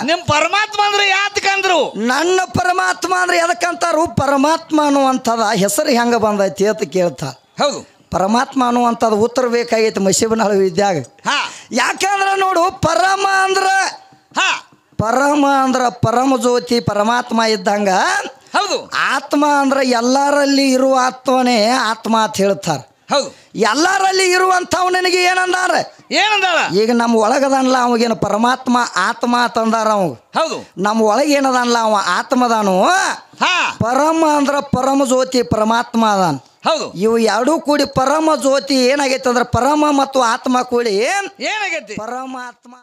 ನಿಮ್ ಪರಮಾತ್ಮ ಅಂದ್ರೆ ಯಾತಕಂದ್ರು ನನ್ನ ಪರಮಾತ್ಮ ಅಂದ್ರೆ ಎದಕ್ಕಂತಾರು ಪರಮಾತ್ಮ ಅನ್ನುವಂಥದ ಹೆಸರು ಹೆಂಗ ಬಂದೈತಿ ಅಂತ ಕೇಳ್ತಾ ಹೌದು ಪರಮಾತ್ಮ ಅನ್ನುವಂಥದ್ದು ಉತ್ತರ ಬೇಕಾಗೈತಿ ಮಸೀಬನಾಳ ವಿದ್ಯಾಗ ಹಾ ಯಾಕಂದ್ರೆ ನೋಡು ಪರಮ ಅಂದ್ರ ಹಾ ಪರಮ ಅಂದ್ರ ಪರಮ ಜ್ಯೋತಿ ಪರಮಾತ್ಮ ಇದ್ದಂಗ ಹೌದು ಆತ್ಮ ಅಂದ್ರೆ ಎಲ್ಲರಲ್ಲಿ ಇರುವ ಆತ್ಮನೇ ಆತ್ಮ ಅಂತ ಹೇಳ್ತಾರೆ ಹೌದು ಎಲ್ಲರಲ್ಲಿ ಇರುವಂಥವ್ ನಿನಗೆ ಏನಂದಾರ ಏನಂದಾಳ ಈಗ ನಮ್ಮ ಒಳಗದನ್ಲ ಅವಾಗೇನು ಪರಮಾತ್ಮ ಆತ್ಮ ಅಂತಂದಾರ ಅವ ಹೌದು ನಮ್ಮ ಒಳಗೆ ಏನದನ್ಲ ಅವ ಆತ್ಮದಾನು ಹಾ ಪರಮ ಅಂದ್ರ ಪರಮ ಜ್ಯೋತಿ ಪರಮಾತ್ಮ ಅದಾನ ಹೌದು ಇವು ಎರಡೂ ಕೂಡಿ ಪರಮ ಜ್ಯೋತಿ ಏನಾಗೈತೆ ಅಂದ್ರೆ ಪರಮ ಮತ್ತು ಆತ್ಮ ಕೂಡಿ ಏನಾಗೈತಿ ಪರಮಾತ್ಮ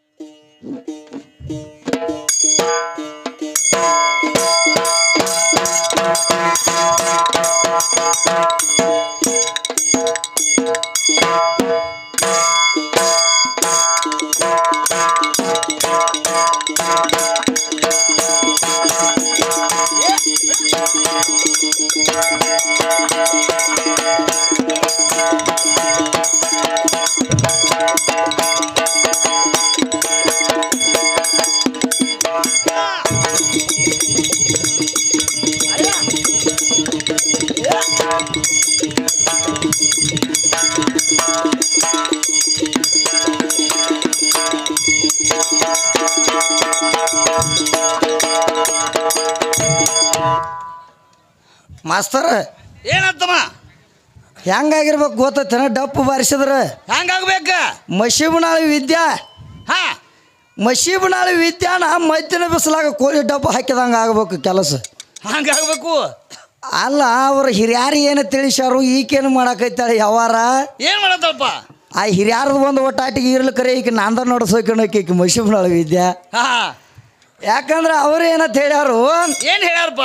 ಮಾಸ್ತರ್ ಏನತ್ತಮ್ಮ ಹೆಂಗಾಗಿರ್ಬೇಕು ಗೊತ್ತೈತೇನ ಡಪ್ಪು ಬಾರಿಸಿದ್ರ ಹಂಗಾಗ್ಬೇಕ ಮಶೀಬನಾಳಿ ವಿದ್ಯಾ ಹಾ ಮಶೀಬನಾಳಿ ವಿದ್ಯಾನ ಮಧ್ಯಾಹ್ನ ಬಿಸಿಲಾಗ ಕೋಳಿ ಡಬ್ಬು ಹಾಕಿದಂಗೆ ಆಗ್ಬೇಕು ಕೆಲಸ ಹಂಗಾಗ್ಬೇಕು ಅಲ್ಲ ಅವ್ರ ಹಿರಿಯಾರು ಏನು ತಿಳಿಸ್ಯಾರು ಈಕೇನು ಮಾಡಕೈತಾಳೆ ಯಾವಾರ ಏನ್ ಮಾಡತ್ತಲ್ಪ ಆ ಹಿರಿಯಾರದು ಒಂದು ಒಟ್ಟಾಟಿಗೆ ಇರ್ಲಿಕ್ಕರೆ ಈಗ ನಾಂದ ನೋಡ್ಸೋಕೆ ಈಕ ಮಶೀಬನಾಳಿ ವಿದ್ಯಾ ಹಾ ಯಾಕಂದ್ರೆ ಅವ್ರು ಏನಂತ ಹೇಳ್ಯಾರು ಏನ್ ಹೇಳ್ಯಾರಪ್ಪ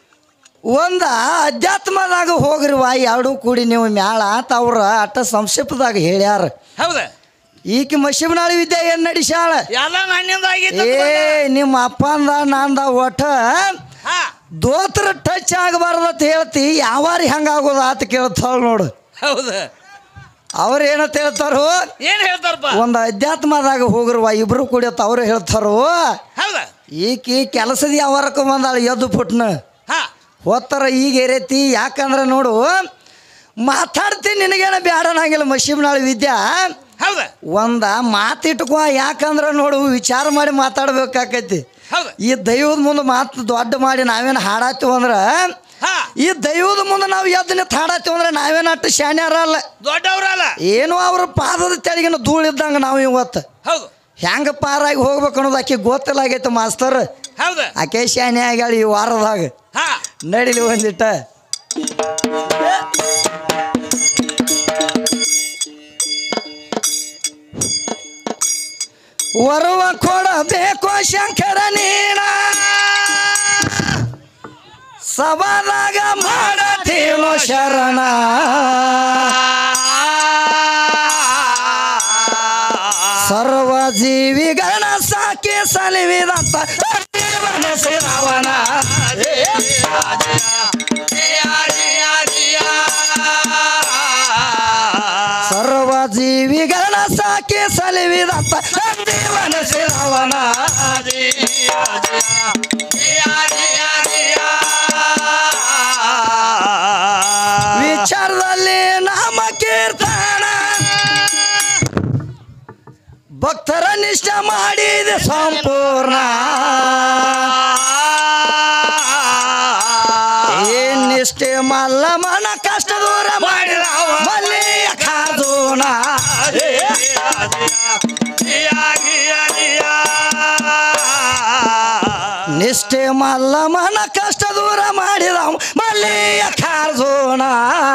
ಒಂದು ಅಧ್ಯಾತ್ಮದಾಗ ಹೋಗ್ರಿವ ಎರಡೂ ಕೂಡಿ ನೀವು ಮ್ಯಾಳ ಅಂತ ಅವ್ರ ಅಟ್ಟ ಸಂಕ್ಷಿಪ್ತದಾಗ ಹೇಳ್ಯಾರ ಹೌದ ಈಕೆ ಮಶೀಬನಾಳಿ ವಿದ್ಯೆ ಏನು ನಡಿಸ್ಯಾಳ ಎಲ್ಲ ನನ್ನಿಂದ ಆಗೈತೆ ಏ ನಿಮ್ಮ ಅಪ್ಪಂದ ನಂದ ಒಟ್ಟ ಹಾ ದೋತ್ರ ಟಚ್ ಆಗಬಾರ್ದು ಅಂತ ಹೇಳ್ತಿ ಯಾವಾರಿ ಹಂಗಾಗೋದು ಆತ ಕೇಳ್ತಾಳ ನೋಡು ಹೌದ ಅವ್ರು ಏನಂತ ಹೇಳ್ತಾರೋ ಏನ್ ಹೇಳ್ತಾರಪ್ಪ ಒಂದು ಅಧ್ಯಾತ್ಮದಾಗ ಹೋಗ್ರವ ಇಬ್ರು ಕುಡಿಯತ್ತ ಅವ್ರು ಹೇಳ್ತಾರೋ ಹೌದ ಈಕಿ ಕೆಲಸದ ಯಾವಾರಕ್ಕೆ ಬಂದಾಳ ಎದ್ದು ಪುಟ್ನ ಹಾ ಹೋಗ್ತಾರ ಈಗ ಏರೈತಿ ಯಾಕಂದ್ರೆ ನೋಡು ಮಾತಾಡ್ತೀನಿ ನಿನಗೇನ ಬ್ಯಾಡನಾಗಿಲ್ಲ ಮಶೀಬ್ನಾಳ ವಿದ್ಯಾ ಹೌದ ಒಂದ ಮಾತಿಟ್ಕೋ ಯಾಕಂದ್ರೆ ನೋಡು ವಿಚಾರ ಮಾಡಿ ಮಾತಾಡ್ಬೇಕಾಕೈತಿ ಹೌದ ಈ ದೈವದ ಮುಂದೆ ಮಾತು ದೊಡ್ಡ ಮಾಡಿ ನಾವೇನು ಹಾಡಾತೀವಿ ಅಂದ್ರೆ ಹಾ ಈ ದೈವದ ಮುಂದೆ ನಾವು ಎದ್ದು ನಿಂತು ಹಾಡಾತೀವಿ ಅಂದ್ರೆ ನಾವೇನು ಅಟ್ಟು ಶಾಣ್ಯಾರಲ್ಲ ದೊಡ್ಡವ್ರಲ್ಲ ಏನೋ ಅವ್ರ ಪಾದದ ತೆಳಗಿನ ಧೂಳಿದ್ದಂಗೆ ನಾವು ಇವತ್ತು ಹೌದು ಹೆಂಗೆ ಪಾರಾಗಿ ಹೋಗ್ಬೇಕು ಅನ್ನೋದು ಆಕೆ ಗೊತ್ತಿಲ್ಲ ಆಗೈತೆ ಮಾಸ್ತರ್ ಹೌದ ಆಕೆ ಶಾಣೆ ಆಗ್ಯಾಳ ಈ ವಾರದಾಗ ಹಾ ನಡಿಲಿ ಒಂದಿಟ್ಟ ವರುವ ಕೊಡಬೇಕು ಶಂಕರ ನೀನ ಸಭಾದಾಗ ಮಾಡತೀವೋ ಶರಣ ಸರ್ವ ಜೀವಿಗಳ ಸಾಕಿ ಸಲಿವಿದಂತ ಶ್ರೀರಾವಣ ಸರ್ವ ಜೀವಿಗಳ ಸಾಕಿ ಸಲಿವಿದಂತ ಜೀವನ ಶ್ರೀರಾವಣ ವಿಚಾರದಲ್ಲಿ ನಾಮ ಕೀರ್ತನ ಭಕ್ತರ ನಿಷ್ಠ ಮಾಡಿದೆ ಸಂಪೂರ್ಣ ಏನ್ ನಿಷ್ಠೆ ಮಲ್ಲ ಮನ ಕಷ್ಟ ದೂರ ಮಾಡಿದ ಮಲ್ಲಿಯ ಕಾದೂನ ನಿಷ್ಠೆ ಮಲ್ಲ ಮನ ಕಷ್ಟ ದೂರ ಮಾಡಿದ ಮಲ್ಲಿಯ ಕಾದೂನ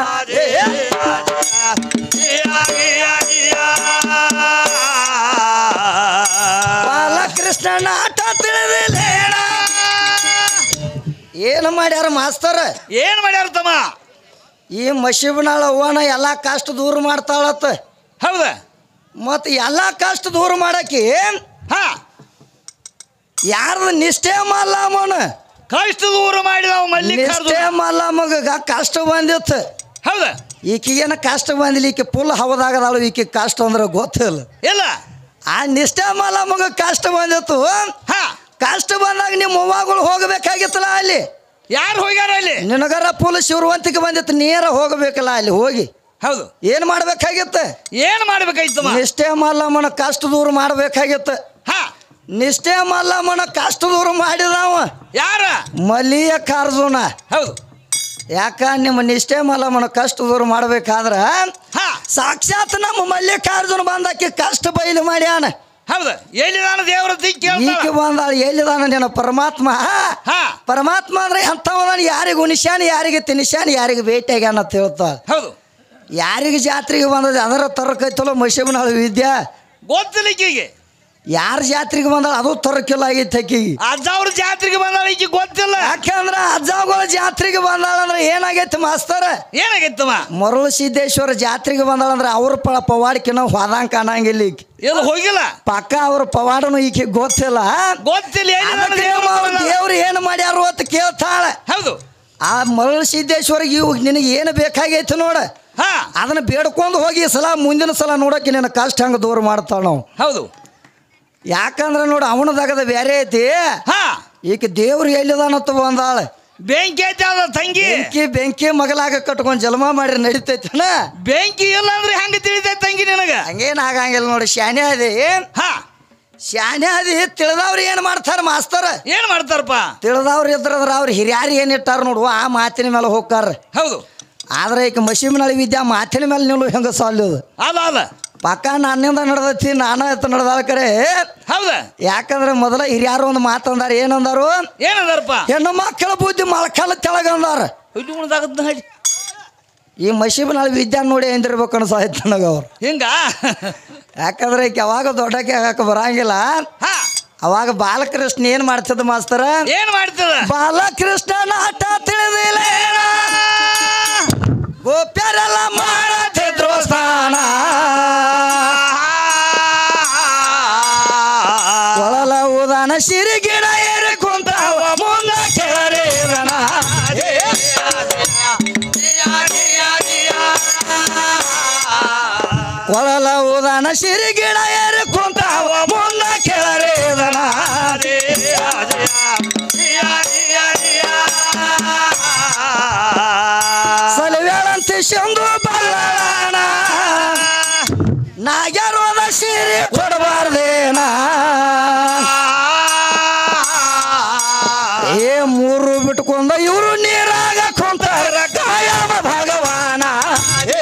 ಬಾಲಕೃಷ್ಣನ ಆಟ ತಿಳಿದಿಲ್ಲೇಣ ಏನು ಮಾಡ್ಯಾರ ಮಾಸ್ತರ್ ಏನ್ ಮಾಡ್ಯಾರ ತಮ್ಮ ಈ ಮಶೀಬ್ನಾಳ ಅವ್ವನ ಎಲ್ಲ ಕಷ್ಟ ದೂರ ಮಾಡ್ತಾಳತ್ತ ಹೌದ ಮತ್ತು ಎಲ್ಲ ಕಷ್ಟ ದೂರ ಮಾಡಕ್ಕೆ ಹಾ ಯಾರ್ದು ನಿಷ್ಠೆ ಮಲ್ಲಮ್ಮನ ಕಷ್ಟ ದೂರ ಮಾಡಿದ ನಿಷ್ಠೆ ಮಲ್ಲಿಕಾರ್ಜುನ ಮಲ್ಲಮ್ಮಗ ಕಷ್ಟ ಬಂದಿತ್ತು ಹೌದ ಈಕಿಗೇನ ಕಷ್ಟ ಬಂದಿಲ್ಲ ಈಕೆ ಫುಲ್ ಹವದಾಗದಾಳು ಈಕೆ ಕಷ್ಟ ಅಂದ್ರೆ ಗೊತ್ತಿಲ್ಲ ಇಲ್ಲ ಆ ನಿಷ್ಠೆ ಮಲ್ಲಮ್ಮಗ ಕಷ್ಟ ಬಂದಿತ್ತು ಹಾ ನಿಮ್ಮ ಅವ್ವಾಗಳು ಹೋಗಬೇಕಾಗಿತ್ತಲ್ಲ ಅಲ್ಲಿ ಯಾರು ಹೋಗ್ಯಾರ ಅಲ್ಲಿ ನಿನಗರ ಫುಲ್ ಶಿವರುವಂತಿಗೆ ಬಂದಿತ್ತು ನೇರ ಹೋಗಬೇಕಲ್ಲ ಅಲ್ಲಿ ಹೋಗಿ ಹೌದು ಏನು ಮಾಡ್ಬೇಕಾಗಿತ್ತು ಏನ್ ಮಾಡ್ಬೇಕಾಯ್ತಮ್ಮ ನಿಷ್ಠೆ ಮಲ್ಲಮ್ಮನ ಕಷ್ಟ ದೂರ ಮಾಡ್ಬೇಕಾಗಿತ್ತು ಹಾ ನಿಷ್ಠೆ ಮಲ್ಲಮ್ಮನ ಕಷ್ಟ ದೂರ ಮಾಡಿದವ ಯಾರ ಮಲ್ಲಿಯ ಕಾರ್ಜುನ ಹೌದು ಯಾಕ ನಿಮ್ಮ ನಿಷ್ಠೆ ಮಲ್ಲಮ್ಮನ ಕಷ್ಟ ದೂರ ಮಾಡ್ಬೇಕಾದ್ರ ಹಾ ಸಾಕ್ಷಾತ್ ನಮ್ಮ ಮಲ್ಲಿಕಾರ್ಜುನ ಬಂದಾಕಿ ಕಷ್ಟ ಬಯಲು ಮಾಡ್ಯಾನ ಹೌದು ಎಲ್ಲಿ ನಾನು ದೇವರ ದಿಕ್ಕ ಈಕೆ ಬಂದಾಳ ಎಲ್ಲಿದಾನ ನಿನ್ನ ಪರಮಾತ್ಮ ಹಾ ಪರಮಾತ್ಮ ಅಂದ್ರೆ ಎಂಥವನ ಯಾರಿಗೂ ನಿಶಾನಿ ಯಾರಿಗೆ ತಿನಿಶಾನಿ ಯಾರಿಗೆ ಭೇಟಿಯಾಗ್ಯಾನ ಅಂತ ಹೇಳ್ತಾಳ ಹೌದು ಯಾರಿಗೆ ಜಾತ್ರೆಗೆ ಬಂದದ ಅದರ ತರಕೈತಲ್ಲ ಮಶಿಬನಾಳ ವಿದ್ಯಾ ಗೊತ್ತಿಲ್ಲ ಈಕಿಗೆ ಯಾರ ಜಾತ್ರೆಗೆ ಬಂದಾಳ ಅದು ತರಕಿಲ್ಲ ಆಗೈತೆ ಆಕಿಗೆ ಅಜ್ಜ ಅವ್ರ ಜಾತ್ರೆಗೆ ಬಂದಾಳ ಈಕಿ ಗೊತ್ತಿಲ್ಲ ಯಾಕಂದ್ರ ಅಜ್ಜಗಳ ಜಾತ್ರೆಗೆ ಬಂದಾಳ ಅಂದ್ರೆ ಏನಾಗೈತೆ ಮಾಸ್ತರ ಏನಾಗೈತಮ್ಮ ಮರಳು ಸಿದ್ದೇಶ್ವರ ಜಾತ್ರೆಗೆ ಬಂದಾಳ ಅಂದ್ರೆ ಅವ್ರ ಪಳ ಪವಾಡಕಿನ ಹೋದಂಗ ಕಾಣಂಗಿಲ್ಲ ಈಕೆ ಎಲ್ಲ ಹೋಗಿಲ್ಲ ಪಕ್ಕ ಅವ್ರ ಪವಾಡನು ಈಕೆ ಗೊತ್ತಿಲ್ಲ ಗೊತ್ತಿಲ್ಲ ಎಲ್ಲಿ ನಾನು ಅದಕ್ಕೆ ದೇವ್ರ ಮಾವ ಬಂದಾಳ? ದೇವ್ರು ಏನು ಮಾಡ್ಯಾರು ಅಂತ ಕೇಳ್ತಾಳ ಹೌದು ಆ ಮರಳು ಸಿದ್ದೇಶ್ವರಿಗೆ ಇವಾಗ ನಿನಗೆ ಏನು ಬೇಕಾಗೈತೆ ನೋಡ ಹಾ ಅದನ್ನ ಬೇಡ್ಕೊಂಡು ಹೋಗಿ ಈ ಸಲ ಮುಂದಿನ ಸಲ ನೋಡಕ್ಕೆ ನಿನ್ನ ಕಷ್ಟ ಹಂಗೆ ದೂರ ಮಾಡ್ತಾಳ ನಾವು ಹೌದು ಯಾಕಂದ್ರೆ ನೋಡು ಅವನದಾಗದ ಬೇರೆ ಐತಿ ಹಾ ಈಕೆ ದೇವ್ರು ಎಲ್ಲಿದಾನತ್ತ ಬಂದಾಳ ಬೆಂಕಿ ಐತೆ ಅದ ತಂಗಿ ಬೆಂಕಿ ಬೆಂಕಿ ಮಗಲಾಗ ಕಟ್ಕೊಂಡು ಜನ್ಮ ಮಾಡ್ರಿ ನಡಿತೈತನ ಬೆಂಕಿ ಇಲ್ಲ ಅಂದ್ರೆ ಹೆಂಗ ತಿಳಿತೈತೆ ತಂಗಿ ನಿನಗ ಹಂಗೇನು ಆಗಂಗಿಲ್ಲ ನೋಡಿ ಶಾನೆ ಅದಿ ಹಾ ಶಾನೆ ಅದಿ ತಿಳಿದವ್ರು ಏನು ಮಾಡ್ತಾರ ಮಾಸ್ತರ ಏನ್ ಮಾಡ್ತಾರಪ್ಪ ತಿಳಿದವ್ರು ಇದ್ರಂದ್ರ ಅವ್ರು ಹಿರಿಯಾರು ಏನು ಇಟ್ಟಾರ ನೋಡು ಆ ಮಾತಿನ ಮೇಲೆ ಹೋಗ್ತಾರ ಹೌದು ಆದ್ರೆ ಈಗ ಮಸೀಮಿನಳಿ ವಿದ್ಯಾ ಮಾತಿನ ಮೇಲೆ ನಿಲ್ಲು ಹೆಂಗ ಸಾಲದು ಅಲ್ಲ ಅಲ್ಲ ಪಕ್ಕ ನನ್ನಿಂದ ನಡೆದೈತಿ ನಾನು ಎತ್ತ ನಡೆದಾಳ ಕರೆ ಹೌದ ಯಾಕಂದ್ರೆ ಮೊದಲ ಹಿರಿಯಾರು ಒಂದು ಮಾತಂದಾರ ಏನಂದಾರು ಏನಂದಾರಪ್ಪ ಹೆಣ್ಣು ಮಕ್ಕಳ ಬುದ್ಧಿ ಮಳಕಾಲ ತೆಳಗಂದಾರ ಇಟ್ಕೊಂಡಾಗತ್ತ ಹೇಳಿ ಈ ಮಸೀಬಿನಾಳ ವಿದ್ಯಾ ನೋಡಿ ಎಂದಿರ್ಬೇಕು ಅನ್ಸಾಯ್ತು ನನಗೆ ಅವ್ರು ಹಿಂಗ ಯಾಕಂದ್ರೆ ಈಕೆ ಯಾವಾಗ ದೊಡ್ಡಕ್ಕೆ ಹಾಕಕ್ಕೆ ಬರಂಗಿಲ್ಲ ಹಾ ಅವಾಗ ಬಾಲಕೃಷ್ಣ ಏನು ಮಾಡ್ತಿದ್ದ ಮಾಸ್ತರ ಏನ್ ಮಾಡ್ತದ ಬಾಲಕೃಷ್ಣನ ಆಟ ತಿಳಿದಿಲ್ಲ ಗೋಪ್ಯರೆಲ್ಲ ಮಾಡತಿದ್ರು ಸ್ನಾನ ಕೊಳಲ ಉದಾನ ಸಿರಿ ಗಿಡ ಏರಿ ಕುಂತಾವ ಮುಂದ ಕೆಳರೇರಣ ಕೊಳಲ ಉದಾನ ಸಿರಿ ಗಿಡ ಏರಿ ಕುಂತಾವ ಮುಂದ ಕೆಳರೇರಣ ಸಲವೇಳಂತೆ ಶಂದು ಬಲ್ಲಣ ನಾಗ್ಯಾರೋದ ಸಿರಿ ಕೊಡಬಾರ್ದೇನ ಏ ಮೂರು ಬಿಟ್ಕೊಂಡ ಇವರು ನೀರಾಗ ಕುಂತಾರ ಕಾಯಮ ಭಗವಾನ ಏ,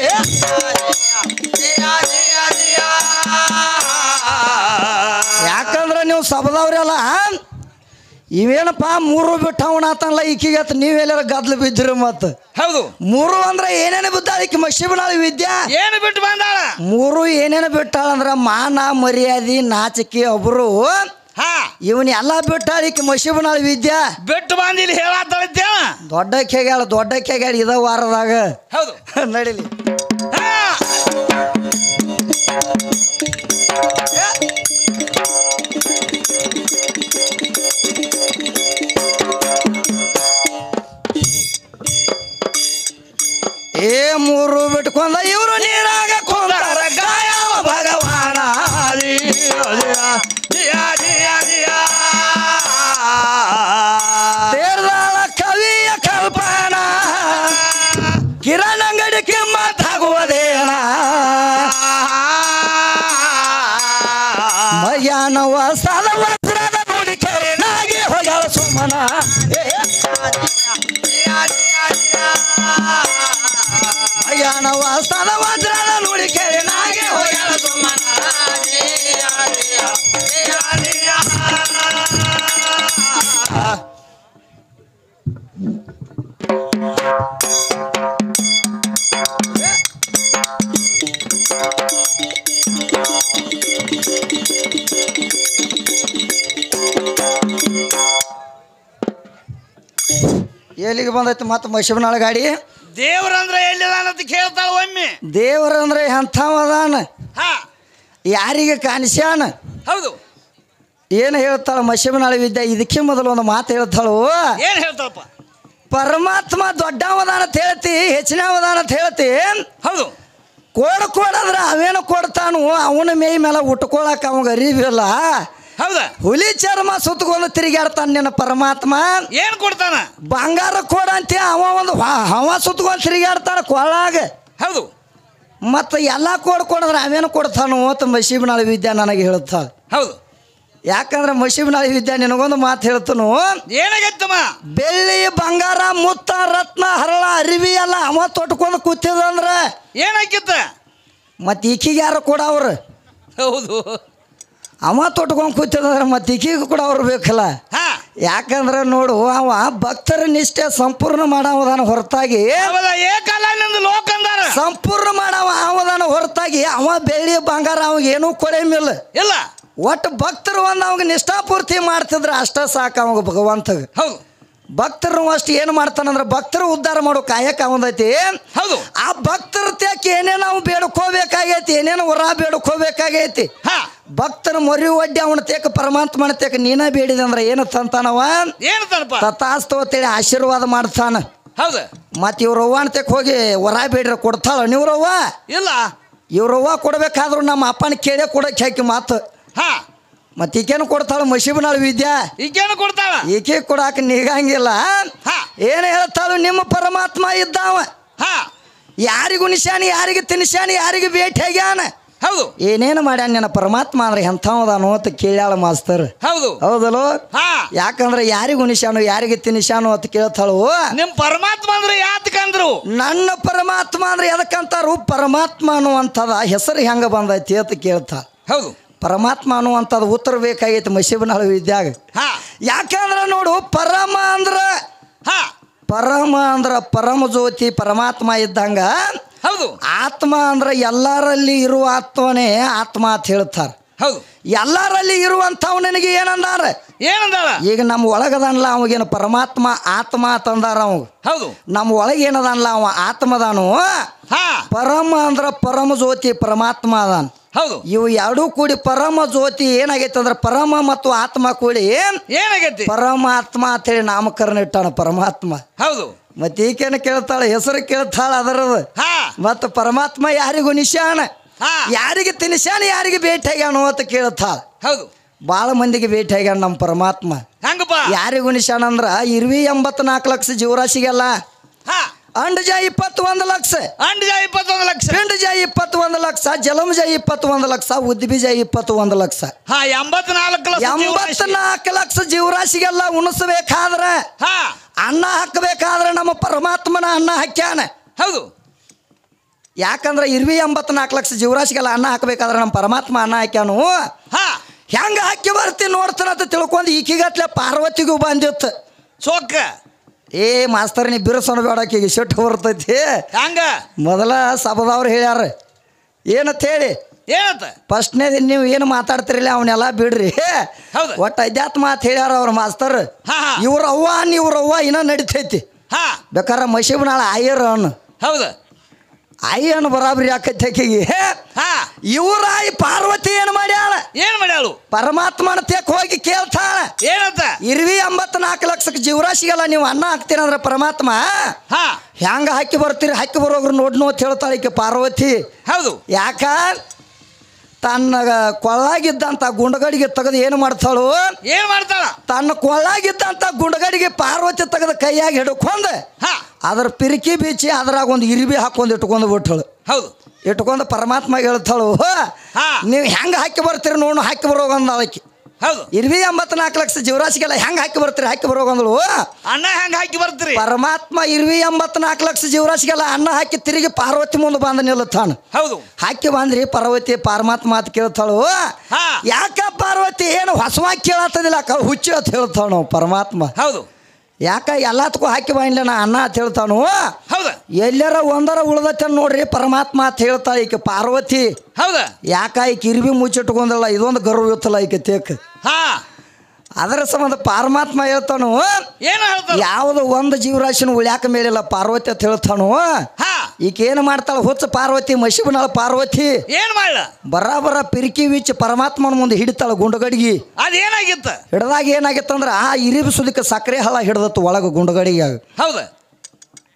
ಯಾಕಂದ್ರ ನೀವು ಸಬದವ್ರೆಲ್ಲ ಇವೇನಪ್ಪ ಮೂರು ಬಿಟ್ಟು ಅವನಾತಲ್ಲ ಈಕಿಗೆ ಆತ ನೀವೆಲ್ಲಾರ ಗದ್ಲು ಬಿದ್ದಿರಿ ಮತ್ತು ಹೌದು ಮೂರು ಅಂದ್ರೆ ಏನೇನು ಬಿದ್ದಾಳ ಈಕಿ ಮಶಿಬನಾಳ ವಿದ್ಯಾ ಏನು ಬಿಟ್ಟು ಬಂದಾಳ ಮೂರು ಏನೇನು ಬಿಟ್ಟಾಳ ಅಂದ್ರೆ ಮಾನ ಮರ್ಯಾದೆ ನಾಚಿಕೆ ಒಬ್ರು ಹಾ ಇವನ್ ಎಲ್ಲ ಬಿಟ್ಟಾಳ ಈಕಿ ಮಶಿಬನಾಳ ವಿದ್ಯಾ ಬಿಟ್ಟು ಬಂದು ಇಲ್ಲಿ ಹೇಳತ್ತೇಳ ದೊಡ್ಡ ಕೆಗ್ಯಾಳ ದೊಡ್ಡ ಕೆಗ್ಯಾಳ ಇದ ವಾರದಾಗ ಹೌದು ನಡಿಲಿ ಹಾ ಏ ಮೂರು ಬಿಟ್ಕೊಂಡ ಇವರು ನೀರಾಗ ಕೊಂದಾರ ಗಾಯವ ಭಗವಾನ ತೇರ್ದಾಳ ಕವಿಯ ಕಲ್ಪನ ಕಿರಣ್ ಅಂಗಡಿ ಕಿಮ್ಮತ್ತಾಗುವುದೇನ ಮಯಾನವ ಸ್ಥಳ ವಜ್ರದ ನೋಡಿ ಕೆರೆನಾಗಿ ಹೋಗ್ಯಾಳ ಸುಮನ ಏ, ಮಯಾನವ ಸ್ಥಳ ವಜ್ರದ ನೋಡಿ ಕೆರೆನಾಗಿ ಹೋಗ್ಯಾಳ ಸುಮನ ಎಲ್ಲಿಗೆ ಬಂದೈತೆ ಮತ್ತೆ ಮಶಿಬನಾಳ ಗಾಡಿ ದೇವ್ರಂದ್ರೆ ಎಲ್ಲಿದಾನಂತ ಕೇಳ್ತಾಳ ಒಮ್ಮೆ ದೇವರಂದ್ರೆ ಎಂಥವದಾನ ಹಾ ಯಾರಿಗೆ ಕಾಣಿಸ್ಯಾನ ಹೌದು ಏನು ಹೇಳ್ತಾಳ ಮಶಿಬನಾಳ ವಿದ್ಯೆ ಇದಕ್ಕೆ ಮೊದಲು ಒಂದು ಮಾತು ಹೇಳ್ತಾಳು ಏನ್ ಹೇಳ್ತಾಳಪ್ಪ ಪರಮಾತ್ಮ ದೊಡ್ಡವದಾನ ಅಂತ ಹೇಳ್ತಿ ಹೆಚ್ಚಿನವದಾನ ಅಂತ ಹೇಳ್ತಿ ಹೌದು ಕೋಡ್ ಕೊಡದ್ರ ಅವೇನು ಕೊಡ್ತಾನು ಅವನ ಮೈ ಮೇಲೆ ಉಟ್ಕೊಳಕ ಅವಂಗ ಅರಿವಿಲ್ಲ ಹೌದ ಹುಲಿ ಚರ್ಮ ಸುತ್ತಕೊಂಡು ತಿರುಗಾಡ್ತಾನ ನಿನ್ನ ಪರಮಾತ್ಮ ಏನ್ ಕೊಡ್ತಾನ ಬಂಗಾರ ಕೊಡ ಅಂತ ಅವ ಒಂದು ಹ- ಹವ ಸುತ್ತಕೊಂಡು ತಿರುಗಾಡ್ತಾನ ಕೊಳಾಗ ಹೌದು ಮತ್ತು ಎಲ್ಲ ಕೊಡ್ ಕೊಡಿದ್ರೆ ಅವೇನು ಕೊಡ್ತಾನು ಅಂತ ಮಸೀಬ್ನಾಳ ವಿದ್ಯಾ ನನಗೆ ಹೇಳ್ತಾಳೆ ಹೌದು ಯಾಕಂದ್ರೆ ಮಸೀಬ್ನಾಳ ವಿದ್ಯಾ ನಿನಗೊಂದು ಮಾತು ಹೇಳ್ತನು ಏನಾಗೈತಮ್ಮ ಬೆಳ್ಳಿ ಬಂಗಾರ ಮುತ್ತ ರತ್ನ ಹರಳ ಅರಿವಿ ಎಲ್ಲ ಅವ ತೊಟ್ಕೊಂಡು ಕೂತಿದಂದ್ರೆ ಏನಾಕಿತ್ತ ಮತ್ತು ಈಕಿಗೆ ಯಾರು ಕೂಡ ಅವ್ರು ಹೌದು ಅವ ತೊಟ್ಕೊಂಡು ಕೂತಿದಂದ್ರೆ ಮತ್ತು ಈಕಿಗೆ ಕೂಡ ಅವ್ರು ಬೇಕಲ್ಲ ಹಾ ಯಾಕಂದ್ರೆ ನೋಡು ಅವ ಭಕ್ತರ ನಿಷ್ಠೆ ಸಂಪೂರ್ಣ ಮಾಡವದಾನ ಹೊರತಾಗಿ ಹೌದ ಏಕಲ್ಲ ನಿಂದು ಲೋಕ ಅಂದಾರ ಸಂಪೂರ್ಣ ಮಾಡವ ಅವದಾನ ಹೊರತಾಗಿ ಅವ ಬೆಳ್ಳಿ ಬಂಗಾರ ಅವಾಗ ಏನೂ ಕೊಡೆಮಿಲ್ಲ ಇಲ್ಲ ಒಟ್ಟು ಭಕ್ತರು ಒಂದು ಅವಾಗ ನಿಷ್ಠಾಪೂರ್ತಿ ಮಾಡ್ತಿದ್ರೆ ಅಷ್ಟ ಸಾಕು ಅವಾಗ ಭಗವಂತಗ ಹೌದು ಭಕ್ತರು ಅಷ್ಟು ಏನು ಮಾಡ್ತಾನಂದ್ರೆ ಭಕ್ತರು ಉದ್ಧಾರ ಮಾಡೋ ಕಾಯಕ ಅವನದೈತಿ ಹೌದು ಆ ಭಕ್ತರ ತ್ಯಾಕ ಏನೇನು ನಾವು ಬೇಡ್ಕೋಬೇಕಾಗೈತಿ ಏನೇನು ವರ ಬೇಡ್ಕೋಬೇಕಾಗೈತಿ ಹಾ ಭಕ್ತರ ಮೊರಿ ಒಡ್ಡಿ ಅವನ ತೇಕ ಪರಮಾತ್ಮನ ತೇಕ ನೀನ ಬೇಡಿದೆ ಅಂದ್ರೆ ಏನು ತಂತಾನವ ಏನು ತನಪ ತಥಾಸ್ತು ಅಂತೇಳಿ ಆಶೀರ್ವಾದ ಮಾಡ್ತಾನ ಹೌದು ಮತ್ತು ಇವ್ರವ್ವ ಅಂತೇಕ್ ಹೋಗಿ ವರ ಬೇಡ್ರೆ ಕೊಡ್ತಾಳ ನೀವ್ರವ್ವ ಇಲ್ಲ ಇವ್ರವ್ವ ಕೊಡ್ಬೇಕಾದ್ರೂ ನಮ್ಮ ಅಪ್ಪನ ಕೇಳೇ ಕೊಡಕ್ಕೆ ಹಾಕಿ ಮಾತು ಹಾ ಮತ್ತು ಈಕೇನು ಕೊಡ್ತಾಳ ಮಸೀಬನಾಳ ವಿದ್ಯಾ ಈಗೇನು ಕೊಡ್ತಾಳ ಈಕೆ ಕೊಡಾಕ ನೀಗಂಗಿಲ್ಲ ಹಾ ಏನು ಹೇಳ್ತಾಳು ನಿಮ್ಮ ಪರಮಾತ್ಮ ಇದ್ದಾವ ಹಾ ಯಾರಿಗೂ ನಿಶಾನಿ ಯಾರಿಗೆ ತಿನಿಶಾನಿ ಯಾರಿಗೆ ಭೇಟಿ ಆಗ್ಯಾನ ಹೌದು ಏನೇನು ಮಾಡ್ಯಾನ ನಿನ್ನ ಪರಮಾತ್ಮ ಅಂದ್ರೆ ಎಂಥವದಾನು ಅಂತ ಕೇಳ್ಯಾಳ ಮಾಸ್ತರ್ ಹೌದು ಹೌದಲ್ಲೋ ಹಾ ಯಾಕಂದ್ರೆ ಯಾರಿಗೂ ನಿಶಾನು ಯಾರಿಗೆ ತಿನಿಶಾನು ಅಂತ ಕೇಳ್ತಾಳು ನಿಮ್ ಪರಮಾತ್ಮ ಅಂದ್ರೆ ಯಾತಕಂದ್ರು ನನ್ನ ಪರಮಾತ್ಮ ಅಂದ್ರೆ ಎದಕ್ಕಂತಾರು ಪರಮಾತ್ಮ ಅನ್ನುವಂಥದ ಹೆಸರು ಹೆಂಗ ಬಂದೈತಿ ಅಂತ ಕೇಳ್ತಾಳ ಹೌದು ಪರಮಾತ್ಮ ಅನ್ನುವಂಥದ್ದು ಉತ್ತರ ಬೇಕಾಗೈತಿ ಮಸೀಬನಾಳ ವಿದ್ಯಾಗ ಹಾ ಯಾಕಂದ್ರೆ ನೋಡು ಪರಮ ಅಂದ್ರ ಹಾ ಪರಮ ಅಂದ್ರ ಪರಮ ಜ್ಯೋತಿ ಪರಮಾತ್ಮ ಇದ್ದಂಗ ಹೌದು ಆತ್ಮ ಅಂದ್ರ ಎಲ್ಲರಲ್ಲಿ ಇರುವ ಆತ್ಮನೇ ಆತ್ಮ ಅಂತ ಹೇಳ್ತಾರ ಹೌದು ಎಲ್ಲರಲ್ಲಿ ಇರುವಂಥವ್ ನನಗೆ ಏನಂದಾರ ಏನಂದಾಳ ಈಗ ನಮ್ಮ ಒಳಗದನ್ಲ ಅವಾಗೇನು ಪರಮಾತ್ಮ ಆತ್ಮ ಅಂತಂದಾರ ಅವ ಹೌದು ನಮ್ಮ ಒಳಗೆ ಏನದನ್ಲ ಅವ ಆತ್ಮದಾನು ಹಾ ಪರಮ ಅಂದ್ರ ಪರಮ ಜ್ಯೋತಿ ಪರಮಾತ್ಮ ಅದಾನ ಹೌದು ಇವು ಎರಡೂ ಕೂಡಿ ಪರಮ ಜ್ಯೋತಿ ಏನಾಗೈತೆ ಅಂದ್ರೆ ಪರಮ ಮತ್ತು ಆತ್ಮ ಕೂಡಿ ಏನಾಗೈತಿ ಪರಮಾತ್ಮ ಅಂತೇಳಿ ನಾಮಕರಣ ಇಟ್ಟಾನ ಪರಮಾತ್ಮ ಹೌದು ಮತ್ತೆ ಈಕೇನು ಕೇಳ್ತಾಳೆ ಹೆಸರು ಕೇಳ್ತಾಳ ಅದರದು ಹಾ ಮತ್ತು ಪರಮಾತ್ಮ ಯಾರಿಗೂ ನಿಶಾನ ಹಾ ಯಾರಿಗೆ ತಿನಿಶಾನ ಯಾರಿಗೆ ಭೇಟಿ ಆಗ್ಯಾನು ಅಂತ ಕೇಳ್ತಾಳ ಹೌದು ಭಾಳ ಮಂದಿಗೆ ಭೇಟಿ ಆಗ್ಯಾನ ನಮ್ಮ ಪರಮಾತ್ಮ ಹಂಗಪ್ಪ ಯಾರಿಗೂ ನಿಶಾನ ಅಂದ್ರ ಇರ್ವಿ ಎಂಬತ್ನಾಲ್ಕು ಲಕ್ಷ ಜೀವರಾಶಿಗೆಲ್ಲ ಹಾ ಅಂಡಜ ಇಪ್ಪತ್ತೊಂದು ಲಕ್ಷ ಅಂಡ್ಜ ಇಪ್ಪತ್ತೊಂದು ಲಕ್ಷ ಪಿಂಡಜ ಇಪ್ಪತ್ತೊಂದು ಲಕ್ಷ ಜಲಮಜ ಇಪ್ಪತ್ತೊಂದು ಲಕ್ಷ ಉದ್ಬೀಜ ಇಪ್ಪತ್ತೊಂದು ಲಕ್ಷ ಹಾ ಎಂಬತ್ನಾಲ್ಕು ಲಕ್ಷ ಜೀವರಾಶಿ. ಎಂಬತ್ನಾಲ್ಕು ಲಕ್ಷ ಜೀವರಾಶಿಗೆಲ್ಲ ಉಣಿಸ್ಬೇಕಾದ್ರೆ ಹಾ ಅನ್ನ ಹಾಕಬೇಕಾದ್ರೆ ನಮ್ಮ ಪರಮಾತ್ಮನ ಅನ್ನ ಹಾಕ್ಯಾನ ಹೌದು ಯಾಕಂದ್ರೆ ಇರ್ವಿ ಎಂಬತ್ನಾಲ್ಕು ಲಕ್ಷ ಜೀವರಾಶಿಗೆಲ್ಲ ಅನ್ನ ಹಾಕಬೇಕಾದ್ರೆ ನಮ್ಮ ಪರಮಾತ್ಮ ಅನ್ನ ಹಾಕ್ಯಾನು ಹಾ ಹೆಂಗೆ ಹಾಕಿ ಬರ್ತೀನಿ ನೋಡ್ತಾನ ಅಂತ ತಿಳ್ಕೊಂಡು ಈಕಿಗಟ್ಲೆ ಪಾರ್ವತಿಗೂ ಬಂದಿತ್ತು ಸೋಕ ಏ ಮಾಸ್ತರ್ ನೀ ಬಿರುಸನ ಬೇಡಕ್ಕಿಗೆ ಸಿಟ್ಟು ಬರ್ತೈತಿ ಹಂಗ ಮೊದಲ ಸಭದವ್ರು ಹೇಳ್ಯಾರ ಏನಂತ ಹೇಳಿ ಏನತ್ತ ಫಸ್ಟ್ನೇ ದಿನ ನೀವು ಏನು ಮಾತಾಡ್ತಿರಲಿಲ್ಲ ಅವನ್ನೆಲ್ಲ ಬಿಡ್ರಿ ಹೌದು. ಒಟ್ಟು ಅಧ್ಯಾತ್ಮ ಮಾತು ಹೇಳ್ಯಾರ ಅವ್ರ ಮಾಸ್ತರ್ ಹಾ ಹಾ ಇವ್ರ ಅವ್ವ ಇವ್ರ ಅವ್ವ ಇನ್ನೂ ನಡಿತೈತಿ ಹಾ ಬೇಕಾದ್ರೆ ಮಸೀಬ್ನಾಳ ಆಯ್ಯರ ಅನ್ನು ಹೌದು ಆಯ್ಯನ ಬರಾಬರಿ ಆಕೈತಿ ಆಕಿಗೆ ಹಾ ಇವ್ರ ಆಯಿ ಪಾರ್ವತಿ ಏನು ಮಾಡ್ಯಾಳ ಏನ್ ಮಾಡ್ಯಾಳು ಪರಮಾತ್ಮನ ತೆಕ್ ಹೋಗಿ ಕೇಳ್ತಾಳ ಏನತ್ತ ಇರ್ವಿ ಎಂಬತ್ನಾಲ್ಕು ಲಕ್ಷಕ್ಕೆ ಜೀವರಾಶಿಗೆಲ್ಲ ನೀವು ಅನ್ನ ಹಾಕ್ತೀರಂದ್ರೆ ಪರಮಾತ್ಮ ಹಾ ಹೆಂಗ ಹಾಕಿ ಬರ್ತೀರಿ ಹಾಕಿ ಬರೋಗ್ರು ನೋಡ್ನು ಅಂತ ಹೇಳ್ತಾಳೆ ಈಕೆ ಪಾರ್ವತಿ ಹೌದು ಯಾಕ ತನ್ನ ಕೊಳ್ಳಾಗಿದ್ದಂಥ ಗುಂಡಗಡಿಗೆ ತೆಗೆದು ಏನು ಮಾಡ್ತಾಳು ಏನ್ ಮಾಡ್ತಾಳ ತನ್ನ ಕೊಳ್ಳಾಗಿದ್ದಂಥ ಗುಂಡಗಡಿಗೆ ಪಾರ್ವತಿ ತೆಗೆದು ಕೈಯಾಗಿ ಹಿಡ್ಕೊಂಡು ಹಾ ಅದ್ರ ಪಿರಿಕಿ ಬೀಚಿ ಅದ್ರಾಗ ಒಂದು ಇರಿಬಿ ಹಾಕೊಂಡು ಇಟ್ಕೊಂಡು ಬಿಟ್ಟಳು ಹೌದು ಇಟ್ಕೊಂಡು ಪರಮಾತ್ಮ ಹೇಳ್ತಾಳು ಹಾ. ನೀವು ಹೆಂಗೆ ಹಾಕಿ ಬರ್ತೀರಿ ನೋಡು ಹಾಕಿ ಬರೋಗಂದ ಅದಕ್ಕೆ ಹೌದು ಇರ್ವಿ ಎಂಬತ್ನಾಲ್ಕು ಲಕ್ಷ ಜೀವರಾಶಿಗೆಲ್ಲ ಹೆಂಗೆ ಹಾಕಿ ಬರ್ತೀರಿ ಹಾಕಿ ಬರೋಗಂದಳು ಅಣ್ಣ ಹೆಂಗ ಹಾಕಿ ಬರ್ತೀರಿ ಪರಮಾತ್ಮ ಇರ್ವಿ ಎಂಬತ್ನಾಲ್ಕು ಲಕ್ಷ ಜೀವರಾಶಿಗೆಲ್ಲ ಅನ್ನ ಹಾಕಿ ತಿರುಗಿ ಪಾರ್ವತಿ ಮುಂದೆ ಬಂದು ನಿಲ್ಲುತ್ತಾನ ಹೌದು ಹಾಕಿ ಬಂದ್ರಿ ಪಾರ್ವತಿ ಪರಮಾತ್ಮ ಮಾತು ಕೇಳ್ತಾಳು ಹಾ. ಯಾಕ ಪಾರ್ವತಿ ಏನು ಹೊಸವಾಗಿ ಕೇಳತ್ತದಿಲ್ಲ ಕ ಹುಚ್ಚು ಅಂತ ಹೇಳ್ತಾವ ನಾವು ಪರಮಾತ್ಮ ಹೌದು ಯಾಕ ಎಲ್ಲದಕ್ಕೂ ಹಾಕಿ ಬಂದ್ಲ ನಾ ಅನ್ನ ಅಂತ ಹೇಳ್ತಾನು ಹೌದ ಎಲ್ಲರ ಒಂದರ ಉಳ್ದತ್ತ ನೋಡ್ರಿ ಪರಮಾತ್ಮ ಅಂತ ಹೇಳ್ತಾಳೆ ಈಕೆ ಪಾರ್ವತಿ ಹೌದ ಯಾಕ ಈಕೆ ಇರ್ಬಿ ಮುಚ್ಚಿಟ್ಕೊಂಡಲ್ಲ ಇದೊಂದು ಗರ್ವ ಇತ್ತಲ್ಲ ಈಕೆ ತೇಕ್ ಹಾ ಅದರ ಸಂಬಂಧ ಪರಮಾತ್ಮ ಹೇಳ್ತಾನು ಏನು ಹೇಳ್ತಾಳ ಯಾವುದು ಒಂದು ಜೀವರಾಶಿನ ಉಳ್ಯಾಕ ಮೇಲಿಲ್ಲ ಪಾರ್ವತಿ ಅಂತ ಹೇಳ್ತಾನು ಹಾ ಈಕೆ ಏನು ಮಾಡ್ತಾಳೆ ಹುಚ್ಚ ಪಾರ್ವತಿ ಮಶಿಬನಾಳ ಪಾರ್ವತಿ ಏನ್ ಮಾಡ್ಲ ಬರಾಬರ ಪಿರಿಕಿ ವಿಚ್ ಪರಮಾತ್ಮನ ಮುಂದೆ ಹಿಡಿತಾಳ ಗುಂಡಗಡಿಗೆ ಅದೇನಾಗಿತ್ತ ಹಿಡ್ದಾಗ ಏನಾಗಿತ್ತಂದ್ರೆ ಆ ಇರಿಬಿ ಸುದಕ್ಕೆ ಸಕ್ಕರೆ ಹಳ ಹಿಡ್ದತ್ತು ಒಳಗೆ ಗುಂಡಗಡಿಗೆ ಹೌದ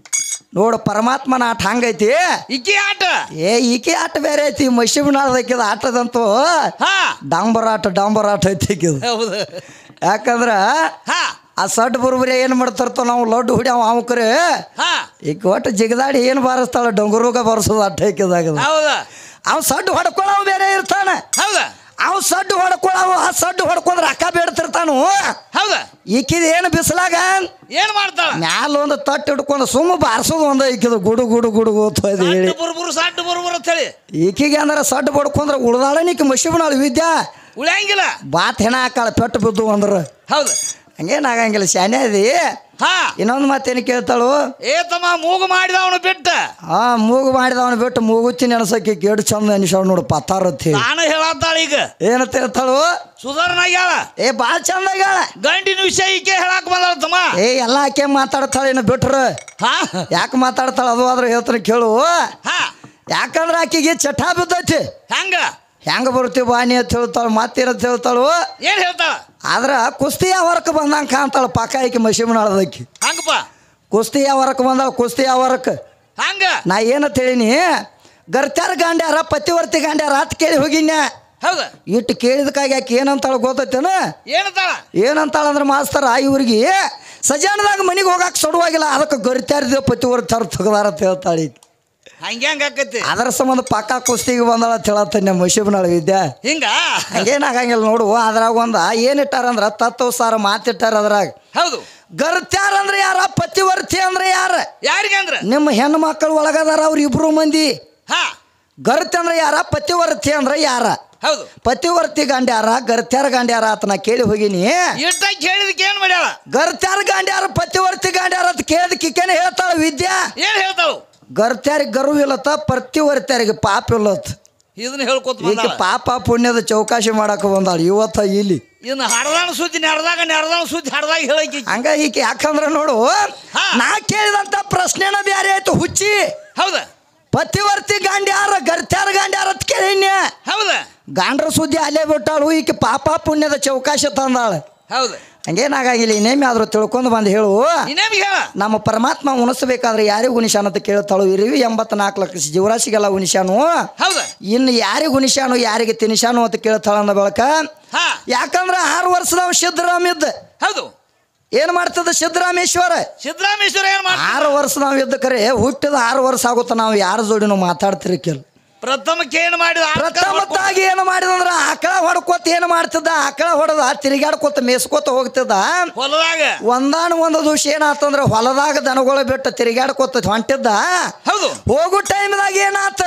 ನೋಡು ಪರಮಾತ್ಮನ ಆಟ ಹಂಗೈತಿ ಇಕ್ಕಿ ಆಟ ಏ ಈಕೆ ಆಟ ಬೇರೆ ಐತಿ ಮಶಿಬನಾಳದಕ್ಕಿದ ಆಟದಂತೂ ಹಾ ಡಾಂಬರ್ ಆಟ ಡಾಂಬರ್ ಆಟ ಐತಿ ಈಕಿದು ಹೌದು ಯಾಕಂದ್ರ ಹಾ ಆ ಸಡ್ ಬರುಬರಿ ಏನು ಮಾಡ್ತಾರತ ನಾವು ಲಡ್ಡು ಹುಡಿ ಅವ ಅವಕ್ರೆ ಹಾ ಈಗ ಒಟ್ಟು ಜಿಗದಾಡಿ ಏನು ಬಾರಿಸ್ತಾಳ ಡೊಂಗುರುಗ ಬಾರಿಸೋದು ಅಡ್ಡ ಐಕಿದಾಗ ಹೌದ ಅವ ಸಡ್ಡು ಹೊಡ್ಕೊಳ್ಳವ ಬೇರೆ ಇರ್ತಾನ ಹೌದ ಅವ ಸಡ್ಡು ಹೊಡ್ಕೊಳ್ಳವ ಆ ಸಡ್ಡು ಹೊಡ್ಕೊಂಡ್ರೆ ಅಕ್ಕ ಬೇಡ್ತಿರ್ತಾನು ಹೌದ ಈಕಿದ ಏನು ಬಿಸಿಲಾಗ ಏನ್ ಮಾಡ್ತಾಳ ಮ್ಯಾಲ ಒಂದು ತಟ್ಟು ಹಿಡ್ಕೊಂಡು ಸುಮ್ಮ ಬಾರಿಸೋದು ಒಂದು ಈಕಿದು ಗುಡು ಗುಡು ಗುಡು ಓದ್ತೋದು ಹೇಳಿ ಸಾಟ್ಟು ಬುರ್ಬುರು ಸಾಟ್ಟು ಬುರ್ಬುರು ಅಂತ ಹೇಳಿ ಈಕಿಗೆ ಅಂದ್ರೆ ಸಡ್ಡು ಬಡ್ಕೊಂಡ್ರೆ ಉಳ್ದಾಳ ನೀಕಿ ಮಶಿಬನಾಳು ವಿದ್ಯಾ ಉಳಿಯಂಗಿಲ್ಲ ಬಾತ್ ಹೆಣ ಹಾಕಾಳ ಪೆಟ್ಟು ಬಿದ್ದು ಅಂದ್ರೆ ಹೌದು ಹಂಗೇನಾಗಂಗಿಲ್ಲ ಶಾನೆ ಅದಿ ಹಾ ಇನ್ನೊಂದು ಮಾತೇನು ಕೇಳ್ತಾಳು ಏ ತಮ್ಮ ಮೂಗು ಮಾಡಿದವನು ಬಿಟ್ಟ ಆ ಮೂಗು ಮಾಡಿದವನು ಬಿಟ್ಟು ಮೂಗುಚ್ಚಿ ನೆನಸಕ್ಕೆ ಕೇಡು ಚಂದ ಅನಿಸವ್ ನೋಡು ಪತ್ತಾರತ್ತಿ ನಾನು ಹೇಳತ್ತಾಳ ಈಗ ಏನಂತ ಹೇಳ್ತಾಳು ಸುಧಾರಣೆ ಆಗ್ಯಾಳ ಏ ಭಾಳ ಚಂದ ಆಗ್ಯಾಳ ಗಂಡಿನ ವಿಷಯ ಈಕೆ ಹೇಳಕ್ ಬಂದಾಳ ತಮ್ಮ ಏ ಎಲ್ಲ ಆಕೆ ಮಾತಾಡ್ತಾಳೆ ಇನ್ನು ಬಿಟ್ರು ಹಾ ಯಾಕೆ ಮಾತಾಡ್ತಾಳ ಅದು ಆದ್ರೆ ಹೇಳ್ತಾನೆ ಕೇಳು ಹಾ ಯಾಕಂದ್ರೆ ಆಕೆಗೆ ಚಟ ಬಿದ್ದೈತಿ ಹೆಂಗ ಹೆಂಗ ಬರ್ತೀವಿ ಬಾನಿ ಅಂತ ಹೇಳ್ತಾಳು ಮತ್ತೇನಂತ ಹೇಳ್ತಾಳು ಏನ್ ಹೇಳ್ತಾಳ ಆದ್ರ ಕುಸ್ತಿ ಯಾವರಕ್ಕೆ ಬಂದಂಗೆ ಕಾಣ್ತಾಳ ಪಕ್ಕ ಆಕಿ ಮಶಿಮನಾಳದಕ್ಕಿ ಹಂಗಪ್ಪ ಕುಸ್ತಿ ಯಾವರಕ್ಕೆ ಬಂದಾಳ ಕುಸ್ತಿ ಯಾವರಕ್ಕೆ ಹಂಗ ನಾ ಏನಂತ ಹೇಳಿನಿ ಗರ್ತ್ಯಾರ ಗಾಂಡ್ಯಾರ ಪತಿವರ್ತಿ ಗಾಂಡ್ಯಾರ ಅಂತ ಕೇಳಿ ಹೋಗಿನ್ಯ ಹೌದ ಇಟ್ಟು ಕೇಳಿದಕ್ಕಾಗಿ ಆಕೆ ಏನಂತಾಳ ಗೊತ್ತೈತೇನ ಏನಂತಾಳ ಏನಂತಾಳಂದ್ರೆ ಮಾಸ್ತರ ಇವ್ರಿಗೆ ಸಜಾನದಾಗ ಮನೆಗೆ ಹೋಗಕ್ಕೆ ಸೊಡುವಾಗಿಲ್ಲ ಅದಕ್ಕೆ ಗರಿತಾರ್ದ ಪತಿವರ್ತಾರ ತೆಗ್ದಾರ ಅಂತ ಹೇಳ್ತಾಳೆ ಈಕಿ. ಹಂಗೆ ಹಂಗ ಆಕತಿ ಅದರ ಸಂಬಂಧ ಪಕ್ಕ ಕುಸ್ತಿಗೆ ಬಂದಾಳ ಅಂತ ಹೇಳತ್ತ ನಮ್ಮ ಮಶಿಬನಾಳ ವಿದ್ಯಾ ಹಿಂಗ ಹಂಗೇನಾಗಂಗಿಲ್ಲ ನೋಡು ಅದ್ರಾಗ ಒಂದ ಏನಿಟ್ಟಾರಂದ್ರ ತತ್ವ ಸಾರ ಮಾತಿಟ್ಟಾರ ಅದ್ರಾಗ ಹೌದು ಗರ್ತ್ಯಾರ ಅಂದ್ರೆ ಯಾರ ಪತಿವರ್ತಿ ಅಂದ್ರೆ ಯಾರ ಯಾರಿಗೆ ಅಂದ್ರ ನಿಮ್ಮ ಹೆಣ್ಣು ಮಕ್ಕಳು ಒಳಗದಾರ ಅವ್ರು ಇಬ್ರು ಮಂದಿ ಹಾ ಗರ್ತಿ ಅಂದ್ರೆ ಯಾರ ಪತಿವರ್ತಿ ಅಂದ್ರೆ ಯಾರ ಹೌದು ಪತಿವರ್ತಿ ಗಾಂಡ್ಯಾರ ಗರ್ತ್ಯಾರ ಗಾಂಡ್ಯಾರ ಅಂತ ನಾ ಕೇಳಿ ಹೋಗಿನಿ ಇಟ್ಟ ಕೇಳಿದಕ್ಕೆ ಏನ್ ಮಾಡ್ಯಾಳ ಗರ್ತ್ಯಾರ ಗಾಂಡ್ಯಾರ ಪತಿವರ್ತಿ ಗಾಂಡ್ಯಾರ ಅಂತ ಕೇಳಿದ ಕಿಕ್ಕೇನೆ ಹೇಳ್ತಾಳ ವಿದ್ಯಾ ಏನ್ ಹೇಳ್ತಾಳು ಗರ್ತ್ಯಾರಿಗೆ ಗರು ಇಲ್ಲತ್ತ ಪತಿವರ್ತ್ಯಾರಿಗೆ ಪಾಪ ಇಲ್ಲತ್ತ ಇದನ್ನ ಹೇಳ್ಕೊತ ಈಗ ಬಂದಾಳ ಪಾಪ ಪುಣ್ಯದ ಚೌಕಾಶಿ ಮಾಡಕ್ಕೆ ಬಂದಾಳ ಇವತ್ತ ಇಲ್ಲಿ ಇನ್ನು ಹಡದಾಣ ಸುದ್ದಿ ನೆಡ್ದಾಗ ನೆಡ್ದಾಣ ಸುದ್ದಿ ಹಡದಾಗ ಹೇಳಕಿ ಹಂಗ ಈಕೆ ಯಾಕಂದ್ರೆ ನೋಡು ಹಾ. ನಾ ಕೇಳಿದಂತ ಪ್ರಶ್ನೆನ ಬ್ಯಾರೆ ಆಯ್ತು ಹುಚ್ಚಿ ಹೌದ ಪತಿವರ್ತಿ ಗಾಂಡ್ಯಾರ ಗರ್ತ್ಯಾರ ಗಾಂಡ್ಯಾರ ಅಂತ ಕೇಳಿನ್ಯ ಹೌದ ಗಾಂಡ್ರ ಸುದ್ದಿ ಅಲ್ಲೇ ಬಿಟ್ಟಾಳು ಈಕೆ ಪಾಪ ಪುಣ್ಯದ ಚೌಕಾಶಿ ತಂದಾಳ ಹೌದ ಹಂಗೇನಾಗಿಲ್ಲ ಇನ್ನೇಮಿ ಆದ್ರೂ ತಿಳ್ಕೊಂಡು ಬಂದು ಹೇಳು ಇನ್ನೇಮ್ ಹೇಳ ನಮ್ಮ ಪರಮಾತ್ಮ ಉಣಿಸ್ಬೇಕಾದ್ರೆ ಯಾರಿಗೆ ಉಣಿಸ್ಯಾನ ಅಂತ ಕೇಳ್ತಾಳು ಇರಿವಿ ಎಂಬತ್ನಾಲ್ಕು ಲಕ್ಷ ಜೀವರಾಶಿಗೆಲ್ಲ ಉಣಿಸ್ಯಾನು ಹೌದ ಇನ್ನು ಯಾರಿಗೆ ಉಣಿಸ್ಯಾನು ಯಾರಿಗೆ ತಿನಿಸ್ಯಾನು ಅಂತ ಕೇಳ್ತಾಳ ಅಂದ ಬಳಕ ಹಾ ಯಾಕಂದ್ರೆ ಆರು ವರ್ಷದವ ಸಿದ್ದರಾಮ ಇದ್ದ ಹೌದು ಏನು ಮಾಡ್ತದ ಸಿದ್ದರಾಮೇಶ್ವರ ಸಿದ್ದರಾಮೇಶ್ವರ ಏನ್ ಮಾಡ ಆರು ವರ್ಷ ನಾವು ಇದ್ದ ಕರೆ ಹುಟ್ಟಿದ ಆರು ವರ್ಷ ಆಗುತ್ತ ನಾವು ಯಾರ ಜೋಡಿನೂ ಮಾತಾಡ್ತಿರಿ ಕೆಲ್ ಪ್ರಥಮಕ್ಕೆ ಏನ್ ಮಾಡಿದ ಪ್ರಥಮತ್ತಾಗಿ ಏನು ಮಾಡಿದಂದ್ರ ಆಕಳ ಹೊಡ್ಕೋತ ಏನು ಮಾಡ್ತಿದ್ದ ಆಕಳ ಹೊಡೆದ ತಿರುಗಾಡ್ಕೋತ ಮೇಸ್ಕೋತ ಹೋಗ್ತಿದ್ದ ಹೊಲದಾಗ ಒಂದಾನ ಒಂದು ದಿವಸ ಏನಾತಂದ್ರ ಹೊಲದಾಗ ದನಗಳು ಬಿಟ್ಟು ತಿರುಗಾಡ್ಕೋತ ಹೊಂಟಿದ್ದ ಹೌದು ಹೋಗೋ ಟೈಮ್ದಾಗ ಏನಾತ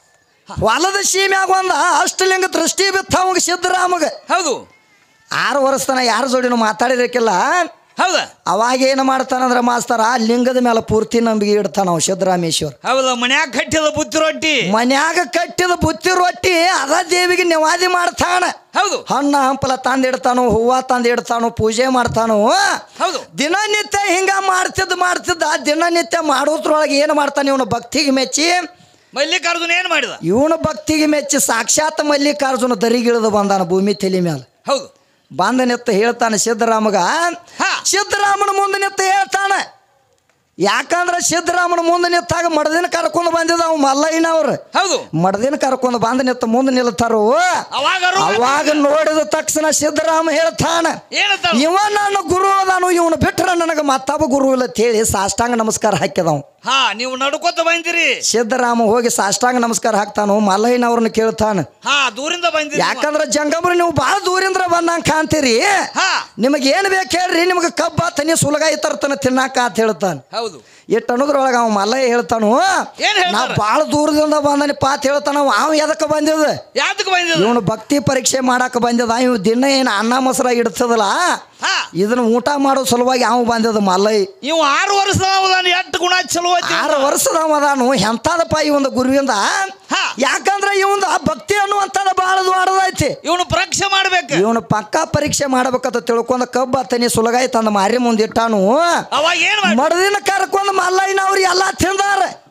ಹೊಲದ ಸೀಮ್ಯಾಗ ಒಂದ ಅಷ್ಟಲಿಂಗ ದೃಷ್ಟಿ ಬಿತ್ತ ಅವಾಗ ಸಿದ್ದರಾಮಗ ಹೌದು ಆರು ವರ್ಷತನ ಯಾರ ಜೋಡಿನೂ ಮಾತಾಡಿರಕ್ಕಿಲ್ಲ ಹೌದ ಅವಾಗ ಏನು ಮಾಡ್ತಾನಂದ್ರ ಮಾಸ್ತರ ಆ ಲಿಂಗದ ಮೇಲೆ ಪೂರ್ತಿ ನಂಬಿಕೆ ಇಡ್ತಾನ ಅವ ಸಿದ್ದರಾಮೇಶ್ವರ ಹೌದ ಮನ್ಯಾಗ ಕಟ್ಟಿದ ಬುತ್ತಿ ರೊಟ್ಟಿ ಮನ್ಯಾಗ ಕಟ್ಟಿದ ಬುತ್ತಿ ರೊಟ್ಟಿ ಅದ ದೇವಿಗೆ ನಿವಾದಿ ಮಾಡ್ತಾನ ಹೌದು ಹಣ್ಣ ಹಂಪಲ ತಂದಿಡ್ತಾನು ಹೂವ ತಂದಿಡ್ತಾನು ಪೂಜೆ ಮಾಡ್ತಾನು ಹೌದು ದಿನನಿತ್ಯ ಹಿಂಗ ಮಾಡ್ತಿದ್ದ ಮಾಡ್ತಿದ್ದ ದಿನನಿತ್ಯ ಮಾಡೋದ್ರೊಳಗೆ ಏನು ಮಾಡ್ತಾನೆ ಇವನು ಭಕ್ತಿಗೆ ಮೆಚ್ಚಿ ಮಲ್ಲಿಕಾರ್ಜುನ ಏನ್ ಮಾಡಿದ ಇವನು ಭಕ್ತಿಗೆ ಮೆಚ್ಚಿ ಸಾಕ್ಷಾತ್ ಮಲ್ಲಿಕಾರ್ಜುನ ದರಿಗಿಳಿದು ಬಂದಾನ ಭೂಮಿ ತಲೆ ಮೇಲೆ ಹೌದು ಬಂದ ನಿತ್ತ ಹೇಳ್ತಾನೆ ಸಿದ್ದರಾಮಗ ಹಾ. ಸಿದ್ದರಾಮನ ಮುಂದೆ ನಿತ್ತ ಹೇಳ್ತಾನೆ ಯಾಕಂದ್ರೆ ಸಿದ್ದರಾಮನ ಮುಂದೆ ನಿತ್ತಾಗ ಮಡದಿನ ಕರ್ಕೊಂಡು ಬಂದಿದ್ದ ಅವ ಮಲ್ಲಯ್ಯನವ್ರು ಹೌದು ಮಡದಿನ ಕರ್ಕೊಂಡು ಬಂದ ನಿತ್ತ ಮುಂದೆ ನಿಲ್ತಾರು ಅವಾಗ ಅವಾಗ ನೋಡಿದ ತಕ್ಷಣ ಸಿದ್ದರಾಮ ಹೇಳ್ತಾನ ಏನಂತ ಇವ ನನ್ನ ಗುರು ಅದಾನು ಇವನು ಬಿಟ್ರ ನನಗೆ ಮತ್ತೊಬ್ಬ ಗುರು ಇಲ್ಲ ಅಂತ ಹೇಳಿ ಸಾಷ್ಟಾಂಗ ನಮಸ್ಕಾರ ಹಾಕಿದವ ಹಾ ನೀವು ನಡ್ಕೋತ ಬಂದಿರಿ ಸಿದ್ದರಾಮ ಹೋಗಿ ಸಾಷ್ಟಾಂಗ ನಮಸ್ಕಾರ ಹಾಕ್ತಾನು ಮಲ್ಲಯ್ಯನವ್ರನ್ನ ಕೇಳ್ತಾನ ಹಾ ದೂರಿಂದ ಬಂದಿರಿ ಯಾಕಂದ್ರೆ ಜಂಗಮ್ರು ನೀವು ಭಾಳ ದೂರಿಂದ ಬಂದಂಗ ಕಾಣ್ತೀರಿ ಹಾ ನಿಮಗೆ ಏನು ಬೇಕು ಹೇಳ್ರಿ ನಿಮಗೆ ಕಬ್ಬ ತನಿ ಸುಲಗಾಯಿ ತರ್ತಾನೆ ತಿನ್ನಾಕ ಅಂತ ಹೇಳ್ತಾನೆ ಹೌದು ಇಟ್ಟು ಅನ್ನೋದ್ರೊಳಗೆ ಅವ ಮಲ್ಲಯ್ಯ ಹೇಳ್ತಾನು ಏನ್ ಹೇಳ್ತಾರ? ನಾ ಭಾಳ ದೂರದಿಂದ ಬಂದನಪ್ಪ ಅಂತ ಹೇಳ್ತಾನ ಅವ ಅವ ಎದಕ್ಕೆ ಬಂದಿದ ಯಾತಕ್ ಬಂದಿದ ಇವನು ಭಕ್ತಿ ಪರೀಕ್ಷೆ ಮಾಡಕ್ಕೆ ಬಂದಿದ ಇವ್ ದಿನ ಏನು ಅನ್ನ ಮೊಸರ ಇಡ್ತದಲ್ಲ ಹಾ ಇದನ್ನ ಊಟ ಮಾಡೋ ಸಲುವಾಗಿ ಅವ ಬಂದಿದ ಮಲ್ಲಯ್ಯ ಇವ್ ಆರು ವರ್ಷದ ಎಷ್ಟು ಗುಣ ಚಲೋ ಐತಿ ಆರು ವರ್ಷದವ ಅದಾನು ಎಂಥದಪ್ಪ ಈ ಒಂದು ಗುರುವಿಂದ ಹಾ. ಯಾಕಂದ್ರೆ ಇವಂದ ಭಕ್ತಿ ಅನ್ನುವಂಥದ್ದು ಭಾಳ ದೊಡ್ಡದೈತಿ ಇವನು ಪರೀಕ್ಷೆ ಮಾಡ್ಬೇಕು ಇವನು ಪಕ್ಕಾ ಪರೀಕ್ಷೆ ಮಾಡ್ಬೇಕಂತ ತಿಳ್ಕೊಂಡ ಕಬ್ಬ ತನಿ ಸುಲಗಾಯಿ ತಂದ ಮಾರಿ ಮುಂದೆ ಇಟ್ಟಾನು ಅವಾಗ ಏನ್ ಮಾಡಿ ಮಡದಿನ ಕರ್ಕೊಂಡು ಮಲ್ಲಯ್ಯನವ್ರು ಎಲ್ಲ ತಿಂದಾರ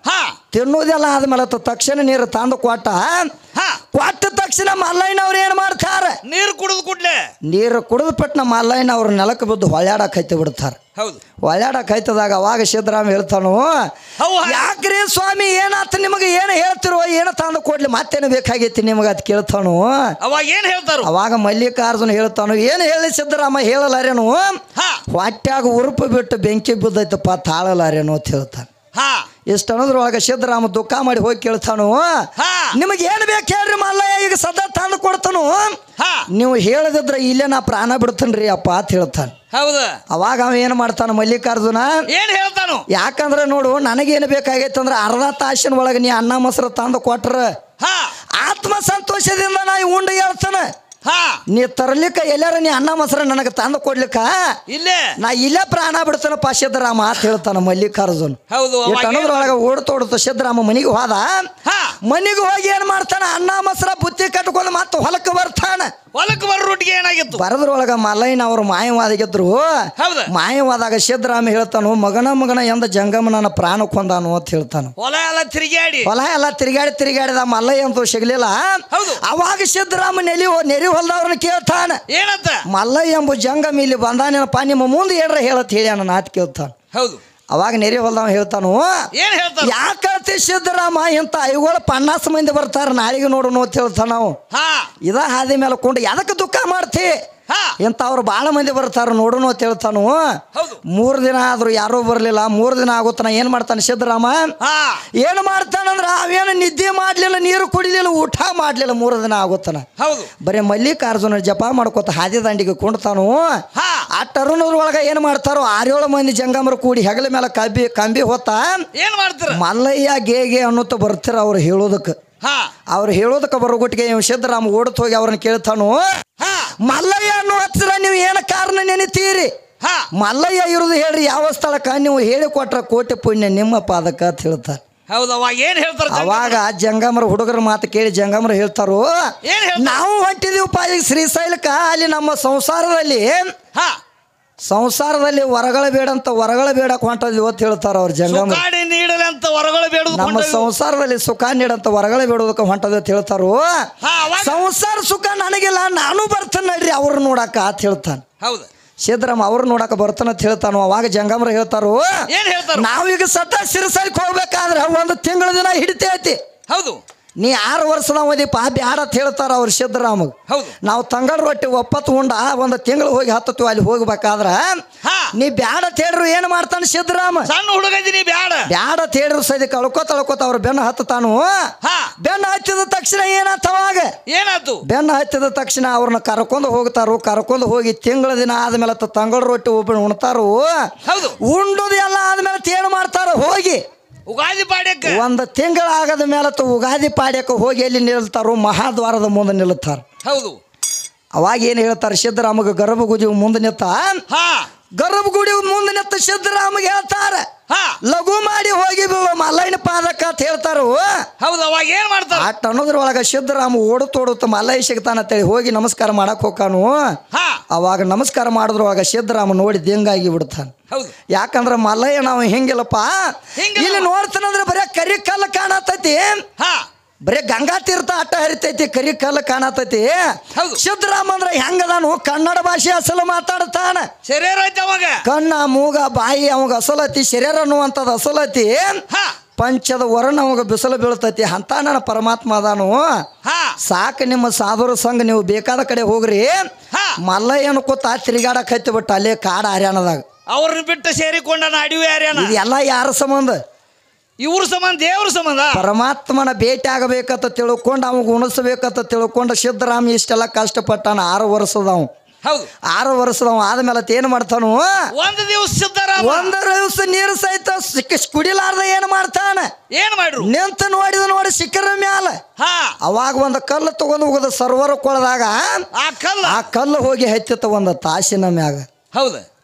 ಹಾ ತಿನ್ನೋದೆಲ್ಲ ಆದ್ಮೇಲೆ ತ- ತಕ್ಷಣ ನೀರು ತಂದು ಕೊಟ್ಟ ಹಾ ಕೊಟ್ಟ ತಕ್ಷಣ ಮಲ್ಲಯ್ಯನವ್ರು ಏನು ಮಾಡ್ತಾರೆ ನೀರು ಕುಡಿದು ಕುಡ್ಲೆ ನೀರು ಕುಡಿದ ಪಟ್ನ ಮಲ್ಲಯ್ಯನ ಅವ್ರ ನೆಲಕ್ಕೆ ಬಿದ್ದು ಹೊಳ್ಯಾಡಕ್ಕೆ ಹತ್ತಿ ಬಿಡ್ತಾರೆ ಹೌದು ಹೊಳ್ಯಾಡಕ್ಕೆ ಹೈತದಾಗ ಅವಾಗ ಸಿದ್ದರಾಮ ಹೇಳ್ತಾನು ಹೌ ಹಾ. ಯಾಕ್ರಿ ಸ್ವಾಮಿ ಏನಾತ ನಿಮಗೆ ಏನು ಹೇಳ್ತಿರೋ ಏನು ತಂದು ಕೊಡ್ಲಿ ಮತ್ತೇನು ಬೇಕಾಗೈತಿ ನಿಮಗೆ ಅಂತ ಕೇಳ್ತಾನು ಅವಾಗ ಏನ್ ಹೇಳ್ತಾರು ಅವಾಗ ಮಲ್ಲಿಕಾರ್ಜುನ ಹೇಳ್ತಾನು ಏನು ಹೇಳಿ ಸಿದ್ದರಾಮ ಹೇಳಲಾರೇನು ಹಾ ಹೊಟ್ಯಾಗ ಉರುಪು ಬಿಟ್ಟು ಬೆಂಕಿ ಬಿದ್ದೈತಪ್ಪ ತಾಳಲಾರೇನು ಅಂತ ಹೇಳ್ತಾನೆ ಹಾ ಇಷ್ಟು ಅನ್ನೋದ್ರೊಳಗೆ ಸಿದ್ದರಾಮ ದುಃಖ ಮಾಡಿ ಹೋಗಿ ಕೇಳ್ತಾನು ಹಾ ನಿಮಗೆ ಏನು ಬೇಕು ಹೇಳ್ರಿ ಮಲ್ಲಯ್ಯ ಈಗ ಸದಾ ತಂದು ಕೊಡ್ತಾನು ಹಾ ನೀವು ಹೇಳದಿದ್ರೆ ಇಲ್ಲೇ ನಾ ಪ್ರಾಣ ಬಿಡ್ತೇನೆ ರೀ ಅಪ್ಪ ಅಂತ ಹೇಳ್ತಾನೆ ಹೌದ ಅವಾಗ ಅವ ಏನು ಮಾಡ್ತಾನ ಮಲ್ಲಿಕಾರ್ಜುನ ಏನ್ ಹೇಳ್ತಾನು ಯಾಕಂದ್ರೆ ನೋಡು ನನಗೇನು ಬೇಕಾಗೈತೆ ಅಂದ್ರೆ ಅರ್ಧ ತಾಸಿನ ಒಳಗೆ ನೀ ಅನ್ನ ಮೊಸರು ತಂದು ಕೊಟ್ರ ಹಾ ಆತ್ಮ ಸಂತೋಷದಿಂದ ನಾ ಈ ಉಂಡು ಹೇಳ್ತಾನೆ ಹಾ ನೀ ತರ್ಲಿಕ್ಕ ಎಲ್ಲಾರ ನೀ ಅನ್ನ ಮೊಸರು ನನಗೆ ತಂದು ಕೊಡ್ಲಿಕ್ಕ ಇಲ್ಲೇ ನಾ ಇಲ್ಲೇ ಪ್ರಾಣ ಬಿಡ್ತಾನಪ್ಪ ಸಿದ್ದರಾಮ ಅಂತ ಹೇಳ್ತಾನ ಮಲ್ಲಿಕಾರ್ಜುನ್ ಹೌದು ಅವಾಗ ಏನ್- ಅನ್ನೋದ್ರೊಳಗೆ ಓಡ್ತೋಡ್ತು ಸಿದ್ದರಾಮ ಮನೆಗೆ ಹೋದ ಹಾ ಮನೆಗೆ ಹೋಗಿ ಏನು ಮಾಡ್ತಾನ ಅನ್ನ ಮೊಸರ ಬುತ್ತಿ ಕಟ್ಕೊಂಡು ಮತ್ತೆ ಹೊಲಕ್ಕೆ ಬರ್ತಾನ ಹೊಲಕ್ಕೆ ಬರೋ ರೂಟ್ಗೆ ಏನಾಗಿತ್ತು ಬರದ್ರೊಳಗ ಮಲ್ಲಯ್ಯನ ಅವರು ಮಾಯವಾದಾಗಿದ್ರು ಹೌದ ಮಾಯವಾದಾಗ ಸಿದ್ದರಾಮ ಹೇಳ್ತಾನು ಮಗನ ಮಗನ ಎಂದ ಜಂಗಮನ ಪ್ರಾಣ ಕೊಂದಾನು ಅಂತ ಹೇಳ್ತಾನು ಹೊಲ ಎಲ್ಲ ತಿರುಗಾಡಿ ಹೊಲ ಎಲ್ಲ ತಿರುಗಾಡಿ ತಿರುಗಾಡಿದ ಮಲ್ಲಯ್ಯ ಅಂತೂ ಸಿಗ್ಲಿಲ್ಲ ಹೌದು. ಅವಾಗ ಸಿದ್ದರಾಮ ನೆಲಿ ನೆರಿ ಹೊಲ್ದವ್ರನ್ನ ಕೇಳ್ತಾನ ಏನಂತ ಮಲ್ಲಯ್ಯ ಎಂಬ ಜಂಗಮ ಇಲ್ಲಿ ಬಂದಾನೇನಪ್ಪ ನಿಮ್ಮ ಮುಂದೆ ಏನ್ರ ಹೇಳತ್ ಹೇಳ್ಯಾನ ನಾತ್ ಕೇಳ್ತಾನ ಹೌದು ಅವಾಗ ನೆರಿ ಹೊಲ್ದವ ಹೇಳ್ತಾನು ಏನ್ ಹೇಳ್ತಾರ ಯಾಕಂತೆ ಸಿದ್ದರಾಮ ಇಂಥ ಐಗಳು ಪನ್ನಾಸ್ ಮಂದಿ ಬರ್ತಾರ ನಾಳೆಗೆ ನೋಡೋಣ ಅಂತ ಹೇಳ್ತಾನ ನಾವು ಹಾ ಇದ ಹಾದಿ ಮೇಲೆ ಕೊಂಡು ಎದಕ್ಕೆ ದುಃಖ ಮಾಡ್ತಿ ಹಾ ಇಂಥವ್ರು ಭಾಳ ಮಂದಿ ಬರ್ತಾರ ನೋಡೋಣ ಅಂತ ಹೇಳ್ತಾನು ಹೌದು ಮೂರು ದಿನ ಆದ್ರೂ ಯಾರೂ ಬರಲಿಲ್ಲ ಮೂರು ದಿನ ಆಗುತ್ತಾನ ಏನು ಮಾಡ್ತಾನೆ ಸಿದ್ದರಾಮ ಹಾ ಏನು ಮಾಡ್ತಾನಂದ್ರ ಅವೇನು ನಿದ್ದೆ ಮಾಡಲಿಲ್ಲ ನೀರು ಕುಡಿಲಿಲ್ಲ ಊಟ ಮಾಡಲಿಲ್ಲ ಮೂರು ದಿನ ಆಗುತ್ತಾನ ಹೌದು ಬರೀ ಮಲ್ಲಿಕಾರ್ಜುನ ಜಪ ಮಾಡ್ಕೊತ ಹಾದಿ ದಂಡಿಗೆ ಕುಣ್ತಾನು ಹಾ ಆ ಟರುಣದ್ರೊಳಗೆ ಏನು ಮಾಡ್ತಾರೋ ಆರೇಳು ಮಂದಿ ಜಂಗಮರು ಕೂಡಿ ಹೆಗಲ ಮೇಲೆ ಕಂಬಿ ಕಂಬಿ ಹೊತ್ತ ಏನ್ ಮಾಡ್ತಾರ ಮಲ್ಲಯ್ಯ ಗೇಗೆ ಅನ್ನೋತ ಬರ್ತೀರ ಅವ್ರು ಹೇಳೋದಕ್ಕೆ ಹಾ ಅವ್ರು ಹೇಳೋದಕ್ಕೆ ಬರೋಗುಟ್ಟಿಗೆ ಇವ್ ಸಿದ್ದರಾಮ ಓಡತ್ ಹೋಗಿ ಅವ್ರನ್ನ ಕೇಳ್ತಾನು ಹಾ ಮಲ್ಲಯ್ಯ ಅನ್ನೋ ಹತ್ತಿರ ನೀವು ಏನು ಕಾರಣ ನೆನಿತೀರಿ ಹಾ ಮಲ್ಲಯ್ಯ ಇರೋದು ಹೇಳ್ರಿ ಯಾವ ಸ್ಥಳಕ್ಕ ನೀವು ಹೇಳಿ ಕೊಟ್ರ ಕೋಟಿ ಪುಣ್ಯ ನಿಮ್ಮ ಪಾದಕ ಅಂತ ಹೇಳ್ತಾರೆ ಹೌದು ಅವಾಗ ಏನ್ ಹೇಳ್ತಾರ ಜಂಗ? ಅವಾಗ ಜಂಗಮರ ಹುಡುಗರ ಮಾತು ಕೇಳಿ ಜಂಗಮರ ಹೇಳ್ತಾರೋ ಏನ್ ಹೇಳ್ತಾರ ನಾವು ಹೊಂಟಿದೀವಪ್ಪ ಈಗ ಶ್ರೀಶೈಲಕ್ಕ ಅಲ್ಲಿ ನಮ್ಮ ಸಂಸಾರದಲ್ಲಿ ಹಾ ಸಂಸಾರದಲ್ಲಿ ಹೊರಗಳ ಬೇಡ ಅಂತ ಹೊರಗಳ ಬೇಡಕ್ ಹೊಂಟದಿವಿ ಅಂತ ಹೇಳ್ತಾರ ಅವ್ರ ಜಂಗಮ ಸುಕಾಡಿ ನೀಡಲಿ ಅಂತ ಹೊರಗಳು ಬೇಡುದು ನಮ್ಮ ಸಂಸಾರದಲ್ಲಿ ಸುಖ ನೀಡಂತ ಹೊರಗಳ ಬೇಡೋದಕ್ಕೆ ಹೊಂಟದ ಅಂತ ಹೇಳ್ತಾರೋ ಹಾ ಅವಾಗ ಸಂಸಾರ ಸುಖ ನನಗಿಲ್ಲ ನಾನು ಬರ್ತೇನೆ ನಡ್ರಿ ಅವ್ರ ನೋಡಾಕ ಅಂತ ಹೇಳ್ತಾನೆ ಹೌದು ಸಿದ್ದರಾಮ ಅವ್ರು ನೋಡಾಕ ಬರ್ತಾನ ಅಂತ ಹೇಳ್ತಾನು ಅವಾಗ ಜಂಗಮರ ಹೇಳ್ತಾರೋ ಏನ್ ಹೇಳ್ತಾರ ನಾವೀಗ ಸದ್ದ ಸಿರಸೈಲ್ಕ್ ಹೋಗ್ಬೇಕಾದ್ರೆ ಒಂದು ತಿಂಗಳ ದಿನ ಹಿಡಿತೈತಿ ಹೌದು ನೀ ಆರು ವರ್ಷದ ಅವಧಿಪ್ಪ ಬ್ಯಾಡ ಅಂತ ಹೇಳ್ತಾರ ಅವ್ರು ಸಿದ್ದರಾಮಗ್ ಹೌದು ನಾವು ತಂಗಡ ರೊಟ್ಟಿ ಒಪ್ಪತ್ತು ಉಂಡ ಒಂದು ತಿಂಗಳು ಹೋಗಿ ಹತ್ತತ್ತು ಅಲ್ಲಿ ಹೋಗ್ಬೇಕಾದ್ರ ಹಾ ನೀ ಬ್ಯಾಡ ಅಂತ ಹೇಳ್ರು ಏನು ಮಾಡ್ತಾನೆ ಸಿದ್ದರಾಮ ಸಣ್ಣ ಹುಡುಗದಿನಿ ಬ್ಯಾಡ ಬ್ಯಾಡ ಅಂತ ಹೇಳ್ರು ಸದ್ಯ ಕಳ್ಕೊತ ಅಳ್ಕೊತ ಅವ್ರ ಬೆನ್ನ ಹತ್ತಾನು ಹಾ ಬೆನ್ನ ಹತ್ತಿದ ತಕ್ಷಣ ಏನಾತ ಅವಾಗ ಏನಾಯ್ತು ಬೆನ್ನ ಹತ್ತಿದ ತಕ್ಷಣ ಅವ್ರನ್ನ ಕರ್ಕೊಂಡು ಹೋಗ್ತಾರು ಕರ್ಕೊಂಡು ಹೋಗಿ ತಿಂಗಳ ದಿನ ಆದ್ಮೇಲೆ ತ- ತಂಗಳ ರೊಟ್ಟಿ ಒಬ್ಬ ಉಣ್ತಾರು ಹೌದು ಉಂಡುದು ಎಲ್ಲ ಆದ್ಮೇಲೆ ಏನು ಮಾಡ್ತಾರ ಹೋಗಿ ಉಗಾದಿ ಪಾಡ್ಯಕ್ಕ ಒಂದು ತಿಂಗಳಾಗದ ಮೇಲೆ ತ ಉಗಾದಿ ಪಾಡ್ಯಕ್ಕೆ ಹೋಗಿ ಎಲ್ಲಿ ನಿಲ್ತಾರೋ ಮಹಾದ್ವಾರದ ಮುಂದೆ ನಿಲ್ತಾರ ಹೌದು ಅವಾಗ ಏನು ಹೇಳ್ತಾರೆ ಸಿದ್ದರಾಮಗೆ ಗರ್ಭಗುಡಿ ಮುಂದೆ ನಿತ್ತ ಹಾ ಗರ್ಭಗುಡಿ ಮುಂದೆ ನಿತ್ತ ಸಿದ್ದರಾಮಗೆ ಹೇಳ್ತಾರ ಹಾ ಲಘು ಮಾಡಿ ಹೋಗಿ ಬೀಳು ಮಲ್ಲಯ್ಯನ ಪಾದಕ್ಕ ಅಂತ ಹೇಳ್ತಾರು ಹೌದು ಅವಾಗ ಏನ್ ಮಾಡ್ತಾರ ಅಟ್ ಅನ್ನೋದ್ರೊಳಗೆ ಸಿದ್ದರಾಮ ಓಡುತ್ತೋಡುತ್ತ ಮಲ್ಲಯ್ಯ ಸಿಗ್ತಾನ ಅಂತೇಳಿ ಹೋಗಿ ನಮಸ್ಕಾರ ಮಾಡಕ್ ಹೋಗಾನು ಹಾ ಅವಾಗ ನಮಸ್ಕಾರ ಮಾಡಿದ್ರೊಳಗ ಸಿದ್ದರಾಮ ನೋಡಿ ದಿಂಗಾಗಿ ಬಿಡ್ತಾನೆ ಹೌದು ಯಾಕಂದ್ರೆ ಮಲ್ಲಯ್ಯ ನಾವು ಹಿಂಗಿಲ್ಲಪ್ಪ ಹಿಂಗಿಲ್ಲ. ಇಲ್ಲಿ ನೋಡ್ತಾನಂದ್ರೆ ಬರೀ ಕರಿ ಕಲ್ಲು ಕಾಣತೈತಿ ಹಾ ಬರೀ ಗಂಗಾ ತೀರ್ಥ ಅಟ್ಟ ಹರಿತೈತಿ ಕರಿ ಕಲ್ಲು ಕಾಣತೈತಿ ಹೌದು. ಸಿದ್ದರಾಮ ಅಂದ್ರೆ ಹೆಂಗದಾನು ಕನ್ನಡ ಭಾಷೆ ಅಸಲು ಮಾತಾಡ್ತಾನ ಶರೀರ ಐತೆ ಅವಾಗ ಕಣ್ಣ ಮೂಗ ಬಾಯಿ ಅವಾಗ ಅಸಲತಿ ಶರೀರ ಅನ್ನುವಂಥದ್ದು ಅಸಲತಿ ಹಾ ಪಂಚದ ವರ್ಣ ಅವಾಗ ಬಿಸಿಲು ಬೀಳ್ತೈತಿ ಅಂತ ನನ್ನ ಪರಮಾತ್ಮ ಅದಾನು ಹಾ ಸಾಕು ನಿಮ್ಮ ಸಾಧುರ ಸಂಘ ನೀವು ಬೇಕಾದ ಕಡೆ ಹೋಗ್ರಿ ಹಾ ಮಲ್ಲಯ್ಯನ ಕೂತ ತಿರುಗಾಡಕ್ ಹತ್ತಿ ಬಿಟ್ಟ ಅಲ್ಲೇ ಕಾಡ ಹರ್ಯಾಣದಾಗ ಅವ್ರನ್ನ ಬಿಟ್ಟು ಸೇರಿಕೊಂಡ ಅಡಿವೆ ಯಾರ್ಯಾನ ಇದೆಲ್ಲ ಯಾರ ಸಂಬಂಧ ಇವ್ರ ಸಂಬಂಧ ದೇವ್ರ ಸಂಬಂಧ ಪರಮಾತ್ಮನ ಭೇಟಿ ಆಗಬೇಕಂತ ತಿಳ್ಕೊಂಡು ಅವಾಗ ಉಣಿಸ್ಬೇಕಂತ ತಿಳ್ಕೊಂಡು ಸಿದ್ದರಾಮ ಇಷ್ಟೆಲ್ಲ ಕಷ್ಟಪಟ್ಟಾನ ಆರು ವರ್ಷದವ ಹೌದು ಆರು ವರ್ಷದವ ಆದ್ಮೇಲೆ ಏನು ಮಾಡ್ತಾನು ಒಂದ್ ದಿವಸ ಸಿದ್ದರಾಮ ಒಂದು ದಿವಸ ನೀರು ಸಹಿತ ಸಿಕ್ಕ ಕುಡಿಲಾರ್ದ ಏನು ಮಾಡ್ತಾನ ಏನ್ ಮಾಡ್ರು ನಿಂತು ನೋಡಿದ ನೋಡಿ ಸಿಕ್ಕರ ಮ್ಯಾಲ ಹಾ ಅವಾಗ ಒಂದು ಕಲ್ಲು ತಗೊಂಡು ಹೋಗೋದು ಸರ್ವರ ಕೊಳದಾಗ ಆ ಕಲ್ಲ ಆ ಕಲ್ಲು ಹೋಗಿ ಹತ್ತಿತ್ತ ಒಂದು ತಾಸಿನ ಮ್ಯಾಗ ಹೌದು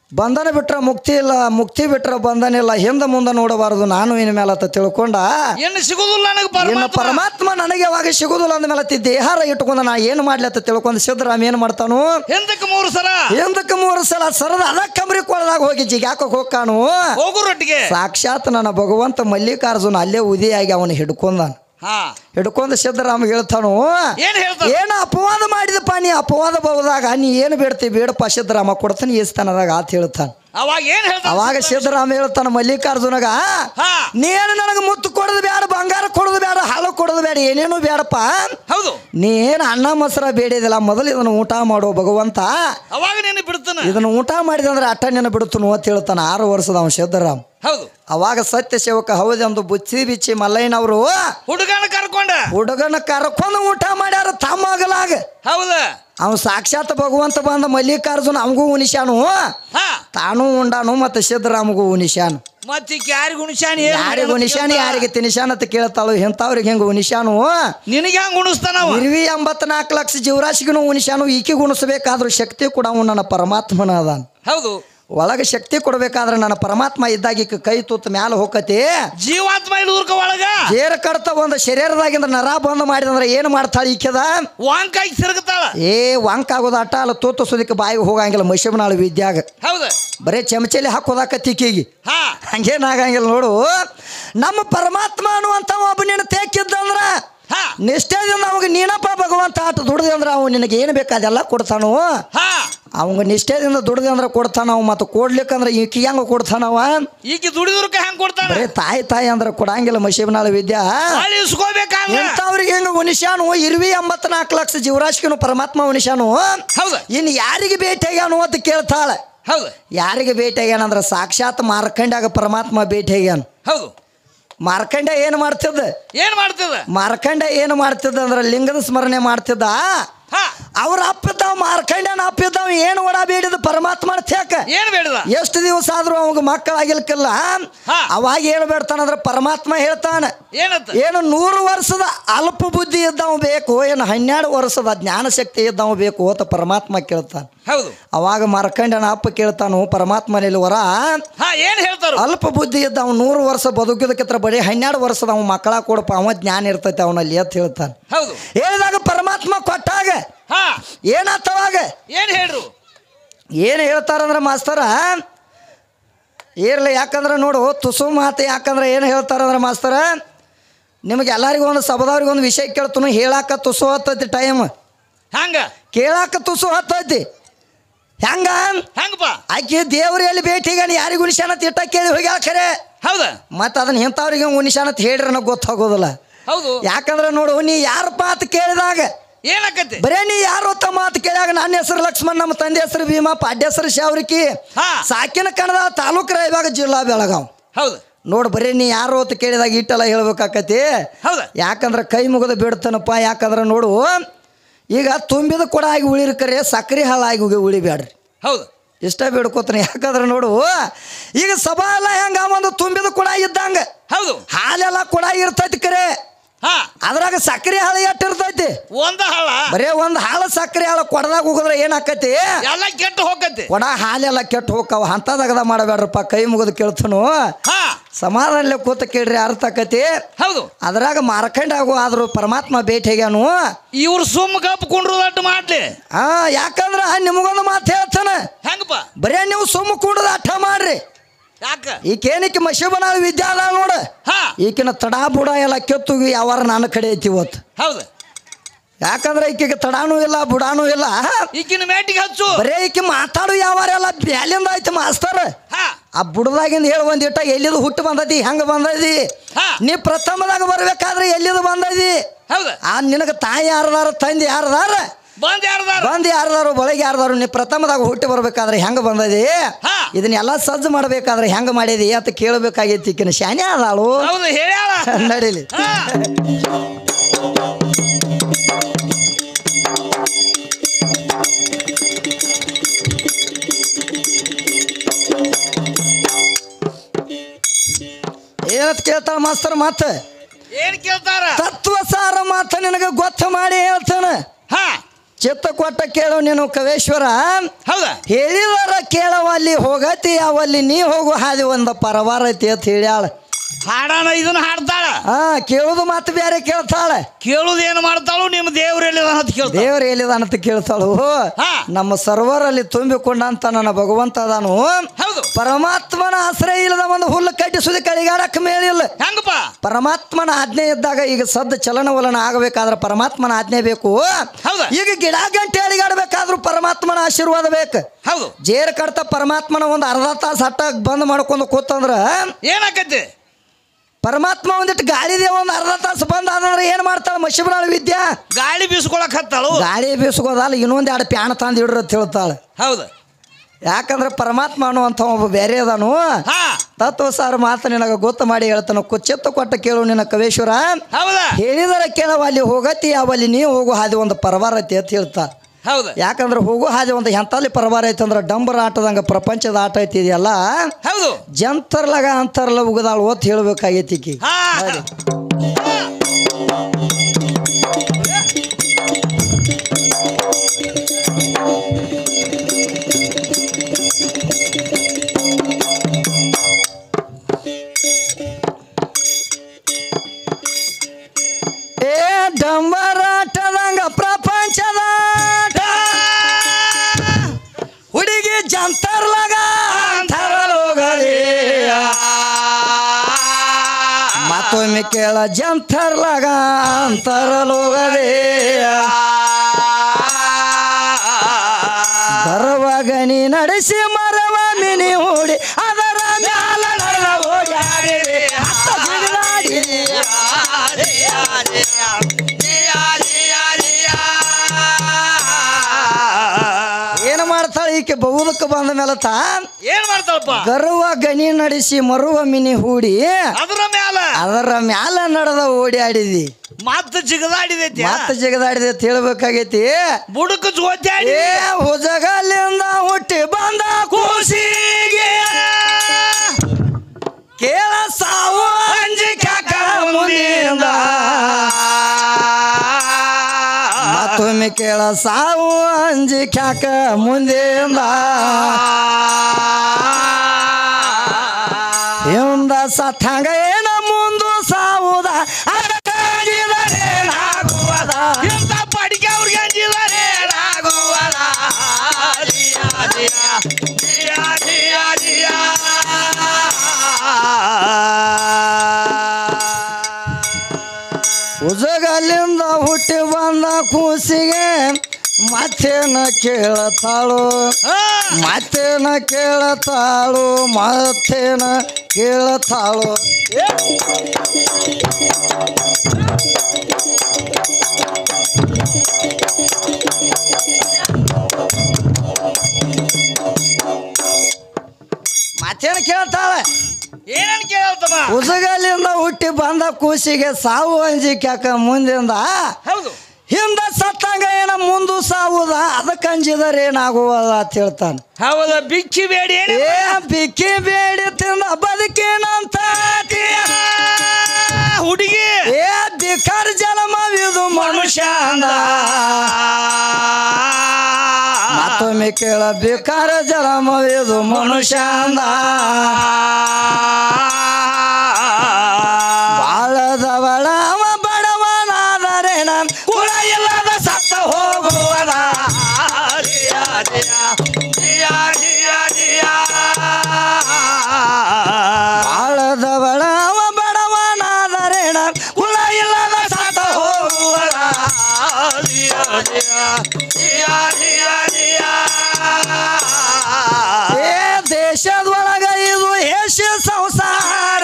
ಬಂಧನ ಬಿಟ್ರ ಮುಕ್ತಿ ಇಲ್ಲ ಮುಕ್ತಿ ಬಿಟ್ರ ಬಂಧನ ಇಲ್ಲ ಹಿಂದೆ ಮುಂದೆ ನೋಡಬಾರದು ನಾನು ಇನ್ ಮೇಲೆ ಅಂತ ತಿಳ್ಕೊಂಡ ಏನು ಸಿಗುದಿಲ್ಲ ನನಗೆ ಇನ್ನು ಪರಮಾತ್ಮ ಪರಮಾತ್ಮ ನನಗೆ ಯಾವಾಗ ಸಿಗುದಿಲ್ಲ ಅಂದ್ಮೇಲೆ ಅತಿ ದೇಹಾರ ಇಟ್ಕೊಂಡ ನಾ ಏನು ಮಾಡ್ಲಿ ಅಂತ ತಿಳ್ಕೊಂಡು ಸಿದ್ದರಾಮ ಏನು ಮಾಡ್ತಾನು ಹಿಂದಕ್ಕೆ ಮೂರು ಸಲ ಹಿಂದಕ್ಕೆ ಮೂರು ಸಲ ಸರದ ಅದ ಕಮ್ರಿ ಕೊಳದಾಗ ಹೋಗಿ ಜಿಗ್ಯಾಕ ಹೋಗ್ಕಾನು ಹೋಗು ರೊಟ್ಟಿಗೆ ಸಾಕ್ಷಾತ್ ನನ್ನ ಭಗವಂತ ಮಲ್ಲಿಕಾರ್ಜುನ ಅಲ್ಲೇ ಉದಿಯಾಗಿ ಅವನು ಹಿಡ್ಕೊಂಡಾನ ಹಾ ಹಿಡ್ಕೊಂಡು ಸಿದ್ದರಾಮ ಹೇಳ್ತಾನು ಏನ್ ಹೇಳ್ತಾರ ಏನು ಅಪವಾದ ಮಾಡಿದಪ್ಪ ನೀ ಅಪವಾದ ಬಹುದಾಗ ನೀ ಏನು ಬೇಡ್ತಿ ಬೇಡಪ್ಪ ಸಿದ್ದರಾಮ ಕೊಡ್ತಾನೆ ಈಸ್ತಾನದಾಗ ಆತ ಹೇಳ್ತಾನ ಅವಾಗ ಏನ್ ಹೇಳ್ತಾರ ಅವಾಗ ಸಿದ್ದರಾಮ ಹೇಳ್ತಾನ ಮಲ್ಲಿಕಾರ್ಜುನಗ ಹಾ ನೀನು ನನಗೆ ಮುತ್ತು ಕೊಡೋದು ಬೇಡ ಬಂಗಾರ ಕೊಡೋದು ಬೇಡ ಹಾಲು ಕೊಡೋದು ಬೇಡ ಏನೇನು ಬೇಡಪ್ಪ ಹೌದು ನೀನು ಅನ್ನ ಮೊಸರ ಬೇಡಿದಿಲ್ಲ ಮೊದಲು ಇದನ್ನು ಊಟ ಮಾಡೋ ಭಗವಂತ ಅವಾಗ ನೀನು ಬಿಡ್ತಾನ ಇದನ್ನು ಊಟ ಮಾಡಿದಂದ್ರೆ ಅಟ್ಟ ನೆನ ಬಿಡುತ್ತನು ಅಂತ ಹೇಳ್ತಾನ ಆರು ವರ್ಷದ ಅವನು ಸಿದ್ದರಾಮ್ ಹೌದು ಅವಾಗ ಸತ್ಯ ಸೇವಕ ಹೌದೆಂದು ಬುಚ್ಚಿ ಬಿಚ್ಚಿ ಮಲ್ಲಯ್ಯನವರು ಹುಡುಗನ ಕರ್ಕೊಂಡ ಹುಡುಗನ ಕರ್ಕೊಂಡು ಊಟ ಮಾಡ್ಯಾರ ತಮ್ಮಗಲಾಗ ಹೌದ ಅವನು ಸಾಕ್ಷಾತ್ ಭಗವಂತ ಬಂದ ಮಲ್ಲಿಕಾರ್ಜುನ ಅವಂಗೂ ಉಣಿಸ್ಯಾನು ಹಾ ತಾನೂ ಉಂಡಾನು ಮತ್ತು ಸಿದ್ದರಾಮಗೂ ಉಣಿಸ್ಯಾನು ಮತ್ತೆ ಯಾರಿಗ ಉಣಿಸ್ಯಾನ ಯಾರಿಗೆ ಉಣಿಸ್ಯಾನು ಯಾರಿಗೆ ತಿನಿಸ್ಯಾನ ಅಂತ ಕೇಳ್ತಾಳು ಇಂಥವ್ರಿಗೆ ಹೆಂಗೆ ಉಣಿಸ್ಯಾನು ನಿನಗೆ ಹಂಗ ಉಣಿಸ್ತಾನವ ಇರ್ವಿ ಎಂಬತ್ನಾಲ್ಕು ಲಕ್ಷ ಜೀವರಾಶಿಗೂ ಉಣಿಸ್ಯಾನು ಈಕಿಗೆ ಉಣಿಸ್ಬೇಕಾದ್ರೂ ಶಕ್ತಿ ಕೂಡ ಅವ್ನು ನನ್ನ ಪರಮಾತ್ಮನ ಅದಾನ ಹೌದು ಒಳಗೆ ಶಕ್ತಿ ಕೊಡ್ಬೇಕಾದ್ರೆ ನನ್ನ ಪರಮಾತ್ಮ ಇದ್ದಾಗ ಈಕ ಕೈ ತೂತ್ ಮ್ಯಾಲ ಹೋಗತಿ ಜೀವಾತ್ಮ ಇಳುದ್ರಕ ಒಳಗ ಜೇರ ಕಡ್ತ ಒಂದು ಶರೀರದಾಗಿಂದ ನರ ಬಂದ್ ಮಾಡಿದಂದ್ರೆ ಏನು ಮಾಡ್ತಾಳೆ ಈಕೆದ ವಾಂಕಾಗಿ ತಿರುಗುತ್ತಾಳ ಏ ವಾಂಕ್ ಆಗೋದು ಅಟ್ಟ ಅಲ್ಲ ತೂತು ಸುದಿಕ್ಕೆ ಬಾಯಿಗೆ ಹೋಗಂಗಿಲ್ಲ ಮಶಿಬನಾಳು ವಿದ್ಯಾಗ ಹೌದ ಬರೇ ಚಮಚಲಿ ಹಾಕೋದಾಕತ್ತಿ ಈಕಿಗೆ ಹಾ ಹಂಗೇನಾಗಂಗಿಲ್ಲ ನೋಡು ನಮ್ಮ ಪರಮಾತ್ಮ ಅನ್ನುವಂಥ ಒಬ್ಬ ನಿನ್ನ ತೇಕಿದ್ದಂದ್ರ ಹಾ ನಿಷ್ಠೆದಿಂದ ಅವಾಗ ನೀನಪ್ಪ ಭಗವಂತ ಆಟ ದುಡ್ದೆ ಅಂದ್ರೆ ಅವ ನಿನಗೆ ಏನು ಬೇಕು ಅದೆಲ್ಲ ಕೊಡ್ತಾನು ಹಾ ಅವಂಗ ನಿಷ್ಠೆದಿಂದ ದುಡ್ದೆ ಅಂದ್ರೆ ಕೊಡ್ತಾನ ಅವ ಮತ್ತು ಕೊಡ್ಲಿಕ್ಕಂದ್ರೆ ಈಕಿ ಹೆಂಗ ಕೊಡ್ತಾನವ ಈಗ ದುಡಿದ್ರಕ ಹೆಂಗ್ ಕೊಡ್ತಾನ ಬರೀ ತಾಯಿ ತಾಯಿ ಅಂದ್ರೆ ಕೊಡಂಗಿಲ್ಲ ಮಶಿಬನಾಳ ವಿದ್ಯಾ ಹೊಳ್ಳಿ ಇಸ್ಕೋಬೇಕಂಗ ಇಂಥವ್ರಿಗೆ ಹೆಂಗ ಉಣಿಸ್ಯಾನು ಇರ್ವಿ ಎಂಬತ್ನಾಲ್ಕು ಲಕ್ಷ ಜೀವರಾಶಿಗೂ ಪರಮಾತ್ಮ ಉಣಿಸ್ಯಾನು ಹೌದ ಇನ್ನು ಯಾರಿಗೆ ಭೇಟಿಯಾಗ್ಯಾನು ಅಂತ ಕೇಳ್ತಾಳೆ ಹೌದು ಯಾರಿಗೆ ಭೇಟಿಯಾಗ್ಯಾನಂದ್ರೆ ಸಾಕ್ಷಾತ್ ಮಾರ್ಕಂಡ್ಯಾಗ ಪರಮಾತ್ಮ ಭೇಟಿಯಾಗ್ಯಾನ ಹೌದು ಮಾರ್ಕಂಡ ಏನು ಮಾಡ್ತಿದ್ದ ಏನ್ ಮಾಡ್ತದ ಮಾರ್ಕಂಡ ಏನು ಮಾಡ್ತಿದ್ದ ಅಂದ್ರೆ ಲಿಂಗದ ಸ್ಮರಣೆ ಮಾಡ್ತಿದ್ದ ಹಾ ಅವ್ರ ಅಪ್ಪಿದ್ದಾವ ಮಾರ್ಕಂಡ್ಯನ ಅಪ್ಪಿದ್ದಾವ ಏನು ಒಡ ಬೇಡಿದ ಪರಮಾತ್ಮನ ಥೇಕ ಏನ್ ಬೇಡದ ಎಷ್ಟು ದಿವಸ ಆದ್ರೂ ಅವಾಗ ಮಕ್ಕಳಾಗಿಲ್ಕಿಲ್ಲ ಹಾ. ಅವಾಗ ಏನು ಬೇಡ್ತಾನಂದ್ರೆ ಪರಮಾತ್ಮ ಹೇಳ್ತಾನ ಏನತ್ತ ಏನು ನೂರು ವರ್ಷದ ಅಲ್ಪ ಬುದ್ಧಿ ಇದ್ದವ ಬೇಕು ಏನು ಹನ್ನೆರಡು ವರ್ಷದ ಜ್ಞಾನ ಶಕ್ತಿ ಇದ್ದವ ಬೇಕು ಅಂತ ಪರಮಾತ್ಮ ಕೇಳ್ತಾನೆ ಹೌದು ಅವಾಗ ಮಾರ್ಕಂಡನ ಅಪ್ಪ ಕೇಳ್ತಾನು ಪರಮಾತ್ಮನಲ್ಲಿ ವರ ಹಾ ಏನ್ ಹೇಳ್ತಾರ ಅಲ್ಪ ಬುದ್ಧಿ ಇದ್ದ ಅವ್ನು ನೂರು ವರ್ಷ ಬದುಕಿದಕ್ಕಿತ್ರ ಬರೀ ಹನ್ನೆರಡು ವರ್ಷದ ಅವ ಮಕ್ಕಳ ಕೊಡಪ್ಪ ಅವ ಜ್ಞಾನ ಇರ್ತೈತೆ ಅವನಲ್ಲಿ ಅಂತ ಹೇಳ್ತಾನೆ ಹೌದು ಹೇಳಿದಾಗ ಪರಮಾತ್ಮ ಕೊಟ್ಟಾಗ ಹಾ ಏನಾತವಾಗ ಏನ್ ಹೇಳ್ರು ಏನು ಹೇಳ್ತಾರಂದ್ರೆ ಮಾಸ್ತರ ಇರಲಿ ಯಾಕಂದ್ರೆ ನೋಡು ತುಸು ಮಾತು ಯಾಕಂದ್ರೆ ಏನು ಹೇಳ್ತಾರಂದ್ರೆ ಮಾಸ್ತರ ನಿಮಗೆ ಎಲ್ಲರಿಗೂ ಒಂದು ಸಭದವ್ರಿಗೆ ಒಂದು ವಿಷಯ ಕೇಳ್ತು ಹೇಳಾಕ ತುಸು ಹತ್ತೈತಿ ಟೈಮ್ ಹಂಗ ಕೇಳಾಕ ತುಸು ಹತ್ತೈತಿ ಹೆಂಗ ಹೆಂಗಪ್ಪ ಆಕೆ ದೇವ್ರು ಎಲ್ಲಿ ಭೇಟಿಗಾನ ಯಾರಿಗೂ ಉಣಿಸ್ಯಾನ ತಿಟ್ಟ ಕೇಳಿ ಹೋಗ್ಯಾಳ ಖರೆ ಹೌದ ಮತ್ತು ಅದನ್ನ ಇಂಥವ್ರಿಗೆ ಉಣಿಸ್ಯಾನ ಅಂತ ಹೇಳ್ರಿ ನನಗೆ ಗೊತ್ತಾಗೋದಿಲ್ಲ ಹೌದು ಯಾಕಂದ್ರೆ ನೋಡು ನೀ ಯಾರಪ್ಪ ಅಂತ ಕೇಳಿದಾಗ ಏನಾಕತಿ ಬರೇ ನೀ ಯಾರು ಅಂತ ಮಾತು ಕೇಳಿದಾಗ ನನ್ನ ಹೆಸರು ಲಕ್ಷ್ಮಣ್ ನಮ್ಮ ತಂದೆ ಹೆಸರು ಭೀಮಾ ಪಾಡ್ಯ ಹೆಸರು ಶಾವ್ರಿಕಿ ಹಾ ಸಾಕಿನ ಕಣದ ತಾಲೂಕು ರಾಯಬಾಗ ಜಿಲ್ಲಾ ಬೆಳಗಾವ್ ಹೌದು ನೋಡು ಬರೀ ನೀ ಯಾರು ಅಂತ ಕೇಳಿದಾಗ ಇಟ್ಟೆಲ್ಲ ಹೇಳ್ಬೇಕಾಕತಿ ಹೌದ ಯಾಕಂದ್ರೆ ಕೈ ಮುಗಿದು ಬಿಡ್ತಾನಪ್ಪ ಯಾಕಂದ್ರೆ ನೋಡು ಈಗ ತುಂಬಿದ ಕೊಡ ಆಗಿ ಉಳಿರ್ಕರೆ ಸಕ್ರೆ ಹಾಳಾಗಿ ಹೋಗಿ ಉಳಿಬ್ಯಾಡ್ರಿ ಹೌದು ಇಷ್ಟ ಬೇಡ್ಕೋತಾನೆ ಯಾಕಂದ್ರೆ ನೋಡು ಈಗ ಸಭಾ ಎಲ್ಲ ಹೆಂಗ ಒಂದು ತುಂಬಿದ ಕೊಡ ಇದ್ದಂಗ ಹೌದು ಹಾಲೆಲ್ಲ ಕೊಡ ಇರ್ತೈತಿ ಕರೆ ಹಾ ಅದ್ರಾಗ ಸಕ್ರೆ ಹಾಳು ಎಟ್ಟು ಇರ್ತೈತಿ ಒಂದ ಹಳ ಬರೇ ಒಂದು ಹಾಲು ಸಕ್ರೆ ಹಾಳು ಕೊಡದಾಗ ಹೋಗಿದ್ರೆ ಏನಾಕತಿ ಎಲ್ಲ ಕೆಟ್ಟು ಹೋಗತಿ ಕೊಡ ಹಾಲೆಲ್ಲ ಕೆಟ್ಟು ಹೋಗ್ತಾವ ಅಂಥದಾಗದ ಮಾಡಬೇಡ್ರಪ್ಪ ಕೈ ಮುಗಿದು ಕೇಳ್ತಾನು ಹಾ ಸಮಾಧಾನಲ್ಲೇ ಕೂತ ಕೇಳ್ರಿ ಅರ್ಥ ಆಕತಿ ಹೌದು ಅದ್ರಾಗ ಮಾರ್ಕಂಡಾಗು ಆದ್ರು ಪರಮಾತ್ಮ ಭೇಟಿ ಆಗ್ಯಾನು ಇವ್ರು ಸುಮ್ಮ ಕಪ್ ಕುಂಡ್ರದಟ್ಟು ಮಾಡ್ಲಿ ಆ ಯಾಕಂದ್ರ ನಿಮಗೊಂದು ಮಾತು ಹೇಳ್ತಾನ ಹೆಂಗಪ್ಪ ಬರೇ ನೀವು ಸುಮ್ಮ ಕುಂಡದ ಅಟ್ಟ ಮಾಡ್ರಿ ಯಾಕ ಈಕೇನಿಕ್ಕೆ ಮಶಿಬನಾಳ ವಿದ್ಯಾ ಅದ ನೋಡ ಹಾ ಈಕಿನ ತಡಾ ಬುಡ ಎಲ್ಲ ಕೆತ್ತು ಯಾವಾರ ನನ್ನ ಕಡೆ ಐತಿ ಇವತ್ತು ಹೌದು ಯಾಕಂದ್ರೆ ಈಕೆಗೆ ತಡಾನೂ ಇಲ್ಲ ಬುಡಾನೂ ಇಲ್ಲ ಈಗಿನ ಮೇಟಿಗೆ ಹಚ್ಚು ಬರೇ ಈಕಿ ಮಾತಾಡು ಯಾವಾರ ಎಲ್ಲ ಬ್ಯಾಲಿಂದ ಐತಿ ಮಾಸ್ತರ್ ಹಾ ಆ ಬುಡದಾಗಿಂದ ಹೇಳಿ ಒಂದಿಟ್ಟ ಎಲ್ಲಿದು ಹುಟ್ಟು ಬಂದೈತಿ ಹೆಂಗ ಬಂದೈತಿ ಹಾ ನೀ ಪ್ರಥಮದಾಗ ಬರ್ಬೇಕಾದ್ರೆ ಎಲ್ಲಿದು ಬಂದೈತಿ ಹೌದ ಆ ನಿನಗೆ ತಾಯಿ ಯಾರದಾರ ತಂದೆ ಯಾರದಾರ ಬಂದ್ ಯಾರ್ದಾರ ಬಂದು ಯಾರದಾರು ಬಳಗೆ ಯಾರದಾರು ನೀ ಪ್ರಥಮದಾಗ ಹುಟ್ಟಿ ಬರ್ಬೇಕಾದ್ರೆ ಹೆಂಗ ಬಂದದಿ ಹಾ ಇದನ್ನೆಲ್ಲ ಸಜ್ಜು ಮಾಡ್ಬೇಕಾದ್ರೆ ಹೆಂಗ ಮಾಡಿದಿ ಅಂತ ಕೇಳಬೇಕಾಗೈತಿ ಈಕಿನ ಶಾನೆ ಅದಾಳು ಹೌದು ಹೇಳ್ಯಾಳ ನಡೀಲಿ ಹಾ ಏನತ್ ಕೇಳ್ತಾಳ ಮಾಸ್ತರ್ ಮಾತ ಏನ್ ಕೇಳ್ತಾರ ತತ್ವ ಸಾರ ಮಾತ ನಿನಗೆ ಗೊತ್ತ ಮಾಡಿ ಹೇಳ್ತಾನ ಹಾ ಚಿತ್ತ ಕೊಟ್ಟ ಕೇಳು ನೀನು ಕವೇಶ್ವರ ಹೌದಾ ಹೇಳಿದರ ಕೇಳವಲ್ಲಿ ಹೋಗತಿ ಅವಲ್ಲಿ ನೀ ಹೋಗು ಹಾದಿ ಒಂದು ಪರವಾರ ಐತಿ ಅಂತ ಹೇಳ್ಯಾಳ ಹಾಡಾನ ಇದನ್ನ ಹಾಡ್ತಾಳ ಹಾ ಕೇಳುದು ಮಾತು ಬೇರೆ ಕೇಳ್ತಾಳೆ ಕೇಳುದು ಏನು ಮಾಡ್ತಾಳು ನಿಮ್ಮ ದೇವ್ರು ಎಲ್ಲಿದ ಅಂತ ಕೇಳ್ತಾಳ ದೇವ್ರ ಎಲ್ಲಿದ ಅಂತ ಕೇಳ್ತಾಳು ಹಾ. ನಮ್ಮ ಸರ್ವರಲ್ಲಿ ತುಂಬಿಕೊಂಡಂತ ನನ್ನ ಭಗವಂತ ಅದಾನು ಹೌದು ಪರಮಾತ್ಮನ ಆಶ್ರಯ ಇಲ್ಲದ ಒಂದು ಹುಲ್ಲು ಕಟ್ಟಿ ಸುದಿ ಕಳಿಗಾಡಕ್ಕೆ ಮೇಳಿಲ್ಲ ಹೆಂಗಪ್ಪ ಪರಮಾತ್ಮನ ಆಜ್ಞೆ ಇದ್ದಾಗ ಈಗ ಸದ್ದ ಚಲನವಲನ ಆಗಬೇಕಾದ್ರೆ ಪರಮಾತ್ಮನ ಆಜ್ಞೆ ಬೇಕು ಹೌದಾ ಈಗ ಗಿಡ ಗಂಟೆ ಅಡಿಗಾಡ್ಬೇಕಾದ್ರೂ ಪರಮಾತ್ಮನ ಆಶೀರ್ವಾದ ಬೇಕು ಹೌದು ಜೇರ್ ಕಡ್ತ ಪರಮಾತ್ಮನ ಒಂದು ಅರ್ಧ ತಾಸು ಹಟ್ಟ ಬಂದ್ ಮಾಡ್ಕೊಂಡು ಕೂತಂದ್ರ ಏನಾಕೈತಿ ಪರಮಾತ್ಮ ಒಂದಿಟ್ಟು ಗಾಳಿದೆ ಒಂದು ಅರ್ಧ ತಾಸು ಬಂದ್ ಆದಂದ್ರೆ ಏನ್ ಮಾಡ್ತಾಳೆ ಮಶಿಬ್ರಾಳ ವಿದ್ಯಾ ಗಾಳಿ ಬೀಸ್ಕೊಳಕ್ ಹತ್ತಾಳು ಗಾಳಿ ಬೀಸ್ಕೋದಲ್ಲ ಇನ್ನೊಂದು ಎರಡು ಪ್ಯಾಣ ತಂದು ಇಡ್ರಿ ಅಂತ ಹೇಳ್ತಾಳೆ ಹೌದು ಯಾಕಂದ್ರೆ ಪರಮಾತ್ಮ ಅನ್ನುವಂಥ ಒಬ್ಬ ಬೇರೆ ಅದಾನು ಹಾ ತತ್ವ ಸಾರ ಮಾತು ನಿನಗೆ ಗೊತ್ತು ಮಾಡಿ ಹೇಳ್ತಾನ ಕುಚ್ಚೆತ್ತು ಕೊಟ್ಟ ಕೇಳು ನಿನ್ನ ಕವೇಶ್ವರ ಹೌದಾ ಹೇಳಿದರ ಕೇಳವ ಅಲ್ಲಿ ಹೋಗತಿ ಅವಲ್ಲಿ ನೀವು ಹೋಗು ಹಾದಿ ಒಂದು ಪರವಾರ ಐತಿ ಅಂತ ಹೇಳ್ತಾ ಹೌದು ಯಾಕಂದ್ರೆ ಹೋಗು ಹಾದಿ ಒಂದು ಎಂತಲ್ಲಿ ಪರವಾರ ಐತಿ ಅಂದ್ರೆ ಡಂಬರ್ ಆಟದಂಗ ಪ್ರಪಂಚದ ಆಟ ಐತಿ ಇದೆಯಲ್ಲ ಹೌದು ಜಂತರ್ಲಗ ಅಂತರ್ಲ ಉಗದಾಳ ಓತ್ ಹೇಳ್ಬೇಕಾಗೈತಿ ಈಕಿ ಹಾ ಏ ಡಂಬರ್ ಆಟದಂಗ ಪ್ರಪಂಚದ ಆಟ ಹುಡುಗಿ ಜಂತರ್ಲಗ ಅಂತರ್ಲ ಉಗದಿ. ಮತ್ತೊಮ್ಮೆ ಕೇಳ ಜಂತರ್ಲಗ ಅಂತರಲೋಗದೆ ಬರುವಾಗ ನಡೆಸಿ ಮರವ ಮಿನಿ ಹೂಡಿ ಅದರ ಮ್ಯಾಲ ನಡೆದ ಓಡಾಡಿದೆ. ಹತ್ತ ಜಿಗಿದಾಡಿದೆ. ಏನು ಮಾಡ್ತಾಳೆ ಈಕೆ ಬಹುದಕ್ಕೆ ಬಂದ ಮೇಲೆ ತಾ ಏನ್ ಮಾಡ್ತಾಳಪ್ಪ ಗರುವ ಗಣಿ ನಡೆಸಿ ಮರುವ ಮಿನಿ ಹೂಡಿ ಅದ್ರ ಮ್ಯಾಲ ಅದರ ಮ್ಯಾಲ ನಡೆದ ಓಡಾಡಿದಿ ಮತ್ತ ಜಿಗದಾಡಿದೈತಿ ಮತ್ತ ಜಗದಾಡಿದೆ ಅಂತ ಹೇಳ್ಬೇಕಾಗೈತಿ ಬುಡಕ ಜೋತ್ಯಾಡಿ ಏ ಹುಜಗಲ್ಲಿಂದ ಹುಟ್ಟಿ ಬಂದ ಕೂಸಿಗೆ ಕೇಳ ಸಾವು ಅಂಜಿಕ್ಯಾಕ ಮುಂದಿಂದ ಮತ್ತೊಮ್ಮೆ ಕೇಳ ಸಾವು ಅಂಜಿಕ್ಯಾಕ ಮುಂದಿಂದ ಹಿಂದ ಸತ್ತಂಗ ಏನ ಮುಂದು ಸಾವುದ ಅದಕ್ಕಾಗಿದರೇನಾಗುವದ ಇಂಥ ಪಡಿಕೆ ಅವ್ರಿಗೆ ಅಂಜಿದಾರೆ ರಾಘವನ. ಜಿಯ, ಜಿಯ, ಜಿಯ, ಜಿಯ, ಜಿಯ. ಉಜಗಲ್ಲಿಂದ ಹುಟ್ಟಿ ಬಂದ ಕೂಸಿಗೆ ಮತ್ತೇನ ಕೇಳತಾಳು ಹಾ, ಮತ್ತೇನ ಕೇಳತಾಳು ಮತ್ತೇನ ಕೇಳತಾಳು ಮತ್ತೇನ ಕೇಳ್ತಾಳೆ ಏನೇನ್ ಕೇಳತ್ತಮ್ಮ ಉಸಗಲ್ಲಿಂದ ಹುಟ್ಟಿ ಬಂದ ಕೂಸಿಗೆ ಸಾವು ಅಂಜಿಕ್ಯಾಕ ಮುಂದಿಂದ ಹೌದು ಹಿಂದ ಸತ್ತಂಗ ಏನ ಮುಂದು ಸಾವುದ ಅದಕ್ಕೆ ಅಂಜಿದರೆ ಏನಾಗುವದ ಅಂತ ಹೇಳ್ತಾನೆ ಹೌದ ಬಿಕ್ಕಿ ಬೇಡಿ ಏನ್ ಏ ಬಿಕ್ಕಿ ಬೇಡಿ ತಿಂದ ಬದುಕೇನಂತ ಹುಡುಗಿ ಏ ಬಿಕರ್ ಜನ್ಮವಿದು ಮನುಷ್ಯ ಅಂದ ಮತ್ತೊಮ್ಮೆ ಕೇಳ ಬಿಕಾರ ಜನ್ಮವಿದು ಮನುಷ್ಯ ಅಂದ ಬಾಳದವಳ ಅವ ಬಡವನಾದರೆ ನಾನು ಕುಲ ಇಲ್ಲದ ಸತ್ತ ಹೋಗುವದ ಬಾಳದವಳ ಅವ ಬಡವನಾದರೆ ನಾನು ಕುಲ ಇಲ್ಲದ ಸತ್ತ ಹೋಗುವದ ಏ ದೇಶದೊಳಗ ಇದು ಹೇಷ ಸಂಸಾರ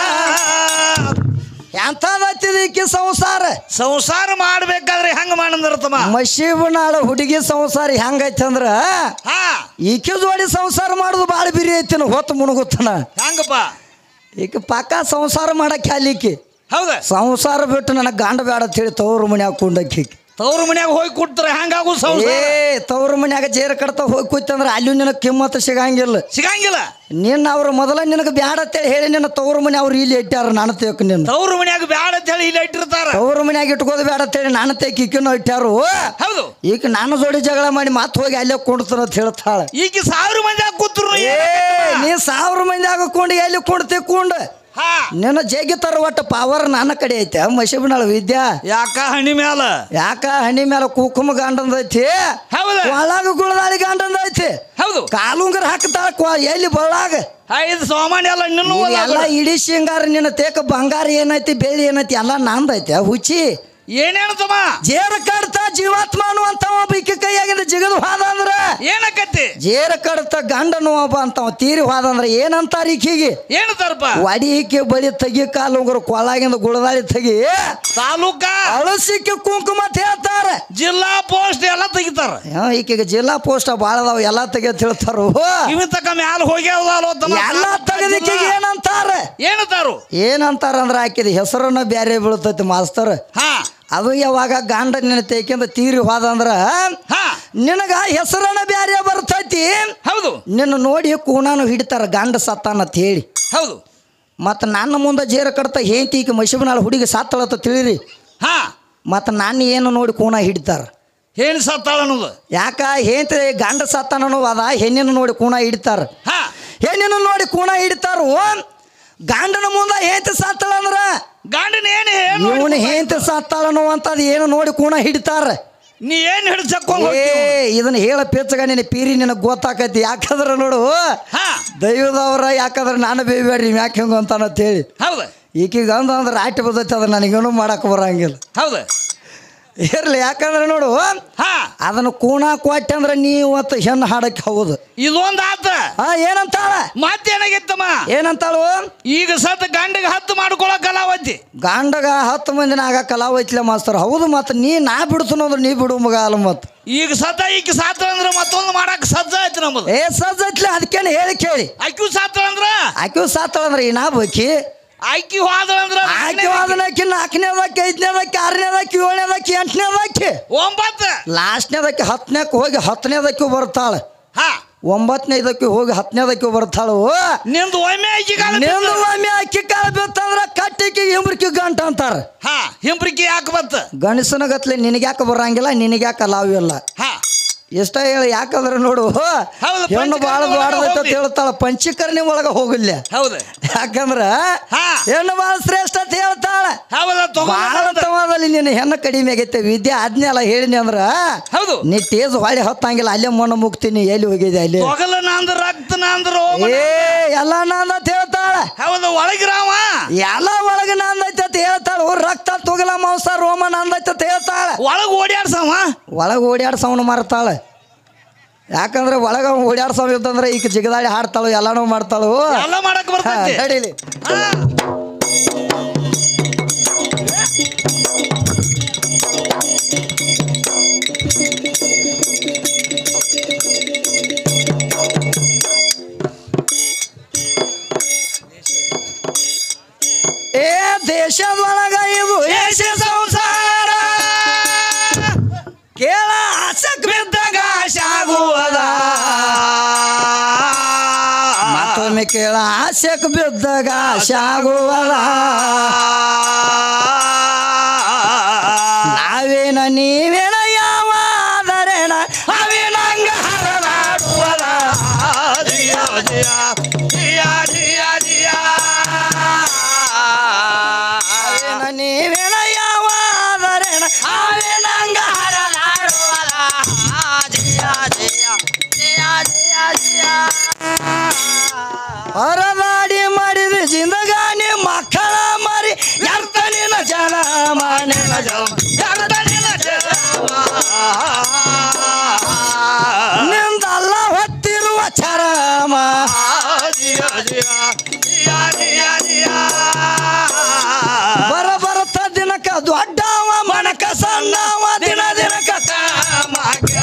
ಎಂಥದತ್ತಿದಕ್ಕೆ ಸಂಸಾರ ಸಂಸಾರ ಮಾಡ್ಬೇಕಾದ್ರೆ ಹೆಂಗ ಮಾಡಂದಿರ್ತಮ್ಮ ಮಶೀಬನಾಳ ಹುಡುಗಿ ಸಂಸಾರ ಹೆಂಗೈತೆ ಅಂದ್ರ ಹಾ ಈಕೆ ಜೋಡಿ ಸಂಸಾರ ಮಾಡೋದು ಭಾಳ ಬಿರಿ ಐತಿನ ಹೊತ್ತು ಮುಣಗುತ್ತನ ಹೆಂಗಪ್ಪ ಈಗ ಪಕ್ಕ ಸಂಸಾರ ಮಾಡಕ್ಕೆ ಅಲ್ಲಿಕ್ಕೆ ಹೌದ ಸಂಸಾರ ಬಿಟ್ಟು ನನಗೆ ಗಂಡ ಬೇಡ ಅಂತ ಹೇಳಿ ತವ್ರ ಮನೆ ಹಾಕೊಂಡಕ್ಕಿ ತವ್ರ ಮನ್ಯಾಗ ಹೋಗಿ ಕೊಡ್ತಾರ ಹಂಗಾಗು ಸಂಸಾರ ಏ ತವ್ರ ಮನ್ಯಾಗ ಜೇರ ಕಡ್ತ ಹೋಗಿ ಕೂತಂದ್ರ ಅಲ್ಲಿ ನಿನಗೆ ಕಿಮ್ಮತ್ತು ಸಿಗಂಗಿಲ್ಲ ಸಿಗಂಗಿಲ್ಲ ನಿನ್ನ ಅವ್ರು ಮೊದಲ ನಿನಗೆ ಬ್ಯಾಡ ಅಂತೇಳಿ ಹೇಳಿ ನಿನ್ನ ತವ್ರ ಮನೆ ಅವ್ರು ಇಲ್ಲಿ ಇಟ್ಟಾರ ನಾನು ತೇಕ್ ನಿನ್ನ ತವ್ರ ಮನ್ಯಾಗ ಬ್ಯಾಡ ಅಂತ ಹೇಳಿ ಇಲ್ಲ ಇಟ್ಟಿರ್ತಾರ ತವ್ರ ಮನ್ಯಾಗ ಇಟ್ಕೋದು ಬೇಡ ಅಂತೇಳಿ ನಾನು ತೇಕ್ ಈಕಿನೂ ಇಟ್ಟಾರು ಹೌದು ಈಗ ನಾನು ಜೋಡಿ ಜಗಳ ಮಾಡಿ ಮತ್ತೆ ಹೋಗಿ ಅಲ್ಲೇ ಕುಂಡ್ತಾನ ಅಂತ ಹೇಳ್ತಾಳ ಈಗ ಸಾವಿರ ಮಂದಿ ಕೂತ್ರು ಏ ನೀ ಸಾವಿರ ಮಂದಿ ಹಾಕೊಂಡು ಎಲ್ಲಿ ಕುಂಡ್ತಿ ಕುಂಡ್ ಹಾ ನಿನ್ನ ಜಗ್ಗಿ ತರ ಒಟ್ಟು ಪವರ್ ನನ್ನ ಕಡೆ ಐತೆ ಮಶಿಬನಾಳ ವಿದ್ಯಾ ಯಾಕ ಹಣ್ಣಿ ಮ್ಯಾಲ ಯಾಕ ಹಣ್ಣಿ ಮೇಲೆ ಕುಕುಮ ಗಂಡಂದ ಐತಿ ಹೌದ ಒಳಗ ಗುಳದಾಳಿ ಗಂಡಂದ ಐತಿ ಹೌದು ಕಾಲುಂಗರ ಹಾಕ್ತಾಳ ಕ್ವ ಎಲ್ಲಿ ಬಳ್ಳಾಗ ಐದು ಸಾಮಾನ್ಯ ಎಲ್ಲ ನಿನ್ನೂ ಎಲ್ಲ ಇಡೀ ಶೃಂಗಾರ ನಿನ್ನ ತೇಕ ಬಂಗಾರ ಏನೈತಿ ಬೆಳ್ಳಿ ಏನೈತಿ ಎಲ್ಲ ನಂದೈತಿ ಹುಚ್ಚಿ ಏನೇನು ತಮ್ಮ ಜೇರ ಕಡ್ತ ಜೀವಾತ್ಮ ಅನ್ನುವಂತ ಒಬ್ಬ ಈಕೆ ಕೈಯಾಗಿಂದ ಜಿಗದು ಹೋದ ಅಂದ್ರ ಏನಕ್ಕತ್ತಿ ಜೇರ ಕಡ್ತ ಗಂಡನು ಒಬ್ಬ ಅಂತವ ತೀರಿ ಹೋದ ಅಂದ್ರ ಏನಂತಾರ ಈಕಿಗೆ ಏನು ತರ್ಪ ವಡಿ ಈಕೆ ಬಳಿ ತಗಿ ಕಾಲುಂಗರ ಕೊಳಾಗಿಂದ ಗುಳದಾಳಿ ತಗಿ ತಾಲೂಕ ಅಳಸಿಕ್ಕೆ ಕುಂಕುಮ ಅಂತ ಹೇಳ್ತಾರ ಜಿಲ್ಲಾ ಪೋಸ್ಟ್ ಎಲ್ಲ ತೆಗಿತಾರ ಹಾ, ಈಕೆಗೆ ಜಿಲ್ಲಾ ಪೋಸ್ಟ್ ಭಾಳ ಅದಾವ ಎಲ್ಲ ತೆಗೆತ್ ಹೇಳ್ತಾರು ಇವ ತಕ ಮ್ಯಾಲ ಹೋಗ್ಯಾವಲ್ಲ ತಮ್ಮ ಎಲ್ಲ ತೆಗೆದಿಕ್ಕಿಗೆ ಏನಂತಾರ ಏನಂತಾರು ಏನಂತಾರ ಅಂದ್ರ ಆಕಿದ ಹೆಸರನ್ನ ಬ್ಯಾರೆ ಬೀಳ್ತೈತಿ ಮಾಸ್ತರ್ ಹಾ ಅದು ಯಾವಾಗ ಗಂಡ ನಿನ್ನ ತೇಕಿಂದ ತೀರಿ ಹೋದ ಅಂದ್ರ ಹಾ ನಿನಗ ಹೆಸರನ್ನ ಬ್ಯಾರೆ ಬರ್ತೈತಿ ಹೌದು ನಿನ್ನ ನೋಡಿ ಕೂಣಾನು ಹಿಡಿತಾರ ಗಂಡ ಸತ್ತಾನ ಅಂತ ಹೇಳಿ ಹೌದು ಮತ್ತು ನನ್ನ ಮುಂದೆ ಜೇರ ಕಡ್ತ ಹೇಂತಿ ಈಕೆ ಮಶಿಬನಾಳ ಹುಡುಗಿ ಸತ್ತಳತ್ತ ತಿಳಿರಿ ಹಾ ಮತ್ತು ನಾನು ಏನು ನೋಡಿ ಕೂಣ ಹಿಡಿತಾರ ಹೇಳಿ ಸತ್ತಾಳ ಅನ್ನೋದು ಯಾಕ ಹೇಂತಿ ಗಂಡ ಸತ್ತಾನೋ ಅದ ಹೆಣ್ಣಿನ ನೋಡಿ ಕೂಣ ಹಿಡಿತಾರ ಹಾ ಹೆಣ್ಣಿನ ನೋಡಿ ಕೂಣ ಹಿಡಿತಾರು ಗಂಡನ ಮುಂದೆ ಹೇಂತಿ ಸತ್ತಳ ಅಂದ್ರ ಗಂಡನ ಏನು ಏನು ಇವನು ಹೇಂತಿ ಸತ್ತಾಳನು ಅಂತದ್ ಏನು ನೋಡಿ ಕೂಣ ಹಿಡಿತಾರ ನೀ ಏನು ಹಿಡ್ಸಕ್ಕೊಂಡ್ ಏ ಇದನ್ನ ಹೇಳ ಪೆಚ್ಚಗ ನಿನ್ನ ಪೀರಿ ನಿನಗೆ ಗೊತ್ತಾಕೈತಿ ಯಾಕಂದ್ರೆ ನೋಡು ಹಾ ದೈವದವ್ರ ಯಾಕಂದ್ರೆ ನಾನು ಬೇಬೇಡ್ರಿ ಯಾಕೆ ಹೆಂಗ ಅಂತಾನ ಹೇಳಿ ಹೌದು ಈಕಿಗೆ ಅಂದ ಅಂದ್ರೆ ರಾಟಿ ಬರ್ತೈತಿ ಅದ್ರ ನನಗೇನು ಮಾಡಕ್ಕೆ ಬರಂಗಿಲ್ಲ ಹೌದು ಇರ್ಲಿ ಯಾಕಂದ್ರೆ ನೋಡು ಹಾ ಅದನ್ನು ಕೂಣ ಕೊಟ್ಟೆ ಅಂದ್ರೆ ನೀ ಇವತ್ತು ಹೆಣ್ಣು ಹಾಡಕ್ಕೆ ಹೌದು ಇದೊಂದು ಆತ ಹಾ ಏನಂತಾಳ ಮತ್ತೇನಾಗಿತ್ತಮ್ಮ ಏನಂತಾಳು ಈಗ ಸತ್ ಗಂಡಗೆ ಹತ್ತು ಮಾಡ್ಕೊಳಕ್ ಕಲಾವತಿ ಗಂಡಗ ಹತ್ತು ಮಂದಿನ ಆಗ ಕಲಾವೈತ್ಲೆ ಮಾಸ್ತರ್ ಹೌದು ಮತ್ತು ನೀ ನಾ ಬಿಡ್ತಾನ ಅಂದ್ರೆ ನೀ ಬಿಡು ಮಗ ಅಲ್ಲ ಮತ್ತು ಈಗ ಸತ ಈಗ ಸಾತ್ರ ಅಂದ್ರೆ ಮತ್ತೊಂದು ಮಾಡಕ್ ಸಜ್ಜ ಆಯ್ತು ನಮ್ಮದು ಏ ಸಜ್ಜೈತ್ಲೆ ಅದಕ್ಕೇನು ಹೇಳಿ ಕೇಳಿ ಅಕ್ಕಿ ಸಾತ್ರ ಅಂದ್ರ ಆಕಿವ್ ಸಾತಾಳ ಅಂದ್ರೆ ಈ ನಾ ಬಕ್ಕಿ ಅಕ್ಕಿ ಹೋದ ಅಂದ್ರ ಆಕೆ ವಾದನಕ್ಕೆ ನಾಲ್ಕನೇದಕ್ಕೆ ಐದನೇದಕ್ಕೆ ಆರನೇದಕ್ಕೆ ಏಳನೇದಕ್ಕೆ ಎಂಟನೇದಕ್ಕೆ ಒಂಬತ್ತು ಲಾಸ್ಟ್ನೇದಕ್ಕೆ ಹತ್ತನೇಕ್ಕೆ ಹೋಗಿ ಹತ್ತನೇದಕ್ಕೆ ಬರ್ತಾಳೆ ಹಾ ಒಂಬತ್ತನೇದಕ್ಕೆ ಹೋಗಿ ಹತ್ತನೇದಕ್ಕೆ ಬರ್ತಾಳು ನಿಂದು ಒಮ್ಮೆ ಅಕ್ಕಿ ಕಾಲ ನಿಂದು ಒಮ್ಮೆ ಅಕ್ಕಿ ಕಾಲ ಬಿತ್ತಂದ್ರ ಕಟ್ಟಿಗೆ ಹಿಂಬ್ರಿಕಿ ಗಂಟ ಅಂತಾರ ಹಾ ಹಿಂಬ್ರಿಕಿ ಯಾಕೆ ಬಂತ ಗಣಸನ ಗತ್ಲೆ ನಿನಗ್ಯಾಕೆ ಬರಂಗಿಲ್ಲ ನಿನಗ್ಯಾಕೆ ಲಾವ್ ಇಲ್ಲ ಹಾ ಇಷ್ಟ ಹೇಳಿ ಯಾಕಂದ್ರೆ ನೋಡು ಹೌದು, ಹೆಣ್ಣು ಭಾಳ ಪಂಚಕರ್ಣಿ ಒಳಗೆ ದೊಡ್ಡದೈತೆ ಅಂತ ಹೋಗ್ಲಿ. ಹೇಳ್ತಾಳ ಪಂಚಕರ್ಣಿ ಒಳಗೆ ಹೋಗಿಲ್ಲ ಹೌದು ಯಾಕಂದ್ರ ಹಾ. ಹೆಣ್ಣು ಭಾಳ ಶ್ರೇಷ್ಠ ಅಂತ ಹೇಳ್ತಾಳ ಹೌದ ಭಾಳ ತವಾದಲ್ಲಿ ನೀನು ಹೆಣ್ಣು ಕಡಿಮೆ ಆಗೈತೆ ವಿದ್ಯೆ ಆದ್ಮೇಲೆ ಹೇಳಿನಿ ಅಂದ್ರ ಹೌದು ನೀ ಟೇಜ್ ಹೊಳೆ ಹೊತ್ತಂಗಿಲ್ಲ ಅಲ್ಲೇ ಮಣ್ಣು ಮುಗ್ತೀನಿ ಎಲ್ಲಿ ಹೋಗಿದೆ ಅಲ್ಲಿ ತೊಗಲ ನಾಂದ್ರ ರಕ್ತ ನಾಂದ್ರ ಏ ಎಲ್ಲ ನಂದ ಅಂತ ಹೇಳ್ತಾಳ ಹೌದು ಒಳಗಿರಾವ ಎಲ್ಲ ಒಳಗೆ ನಂದೈತೆ ಅಂತ ಹೇಳ್ತಾಳ ಓ ರಕ್ತ ತುಗಲ ಮಾಂಸ ರೋಮ ನಂದೈತೆ ಅಂತ ಹೇಳ್ತಾಳ ಒಳಗ್ ಓಡ್ಯಾಡ್ಸವ ಒಳಗೆ ಓಡ್ಯಾಡ ಸೌಂಡ್ ಮಾರ್ತಾಳ ಯಾಕಂದ್ರೆ ಒಳಗ ಓಡ್ಯಾಡ ಸೌಂಡ್ ಇತ್ತಂದ್ರೆ ಈಗ ಜಿಗದಾಡಿ ಹಾಡ್ತಾಳು ಎಲ್ಲಾನು ಮಾಡ್ತಾಳು ಎಲ್ಲ ಮಾಡಕ್ ಹಾ, ಬರ್ತೈತಿ ನಡೀಲಿ ಹಾ. ಏ ದೇಶದೊಳಗ ಇದು ಏಷ ಸಂಸಾರ ಕೇಳ ಆಸಕ್ ಬಿದ್ದಾಗ ಆಗುವದ ಮತ್ತೊಮ್ಮೆ ಕೇಳ ಆಸಕ್ ಬಿದ್ದಾಗ ಆಗುವದ ನಾವೇನ ನೀವೇನ ಯಾವ ಆದರೇನ ಅವಿನಂಗ ಹರನಾಡುವದ ನಾವೇನ ನೀವೇನ ಯಾವ ಆದರೇನ ಅವಿನಂಗ ಹರನಾಡುವದ ಹೊರದಾಡಿ ಮಾಡಿದ ಜಿಂದಗಾನಿ ಮಕ್ಕಳ ಮರಿ ಎರ್ತನಿನ ಜನ ಮನೆನ ನಿಂದಲ್ಲ ಹೊತ್ತಿರುವ ಚರಮ ಬರ ಬರತ ದಿನಕ ದೊಡ್ಡವ ಮಣಕ ಸಣ್ಣವ ದಿನ ದಿನಕ ಕಾಮ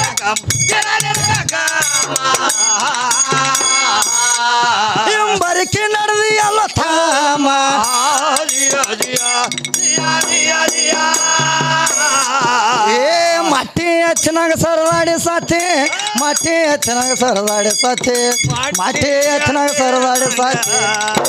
ಹಿಂಬರಿಕೆ ನಡೆದಿ ಎಲ್ಲ ತಾಮ ಏ ಹಚ್ಚನಾಗ ಸರದಾಡಿ ಸಾಥಿ ಮಾಟಿ ಹಚ್ಚನಾಗ ಸರದಾಡಿ ಸಾಥಿ ಮಾಟಿ ಹಚ್ಚನಾಗ ಸರದಾಡಿ ಸಾಥಿ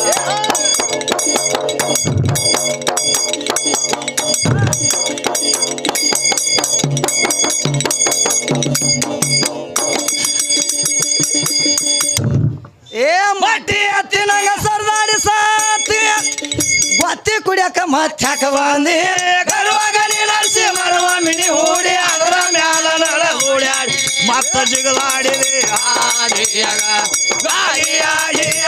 ಏ ಮಟ್ಟಿ ಹತ್ತಿನಾಗ ಸರದಾಡಿ ಸಾಥಿ ಗೊತ್ತಿ ಕುಡಿಯಕ ಮತ್ತಾಕ ಬಂದಿ ಗರುವಾಗ ನೀನರ್ಸಿ ಮರವ ಮಿಣಿ ಹೂಡಿ ಅದರ ಮ್ಯಾಲ ನಳ ಹೂಡ್ಯಾಡಿ ಮತ್ತ ಜಿಗಲಾಡಿದೆ ಆಡಿಯಾಗ ಗಾಳಿಯಾಗಿಯ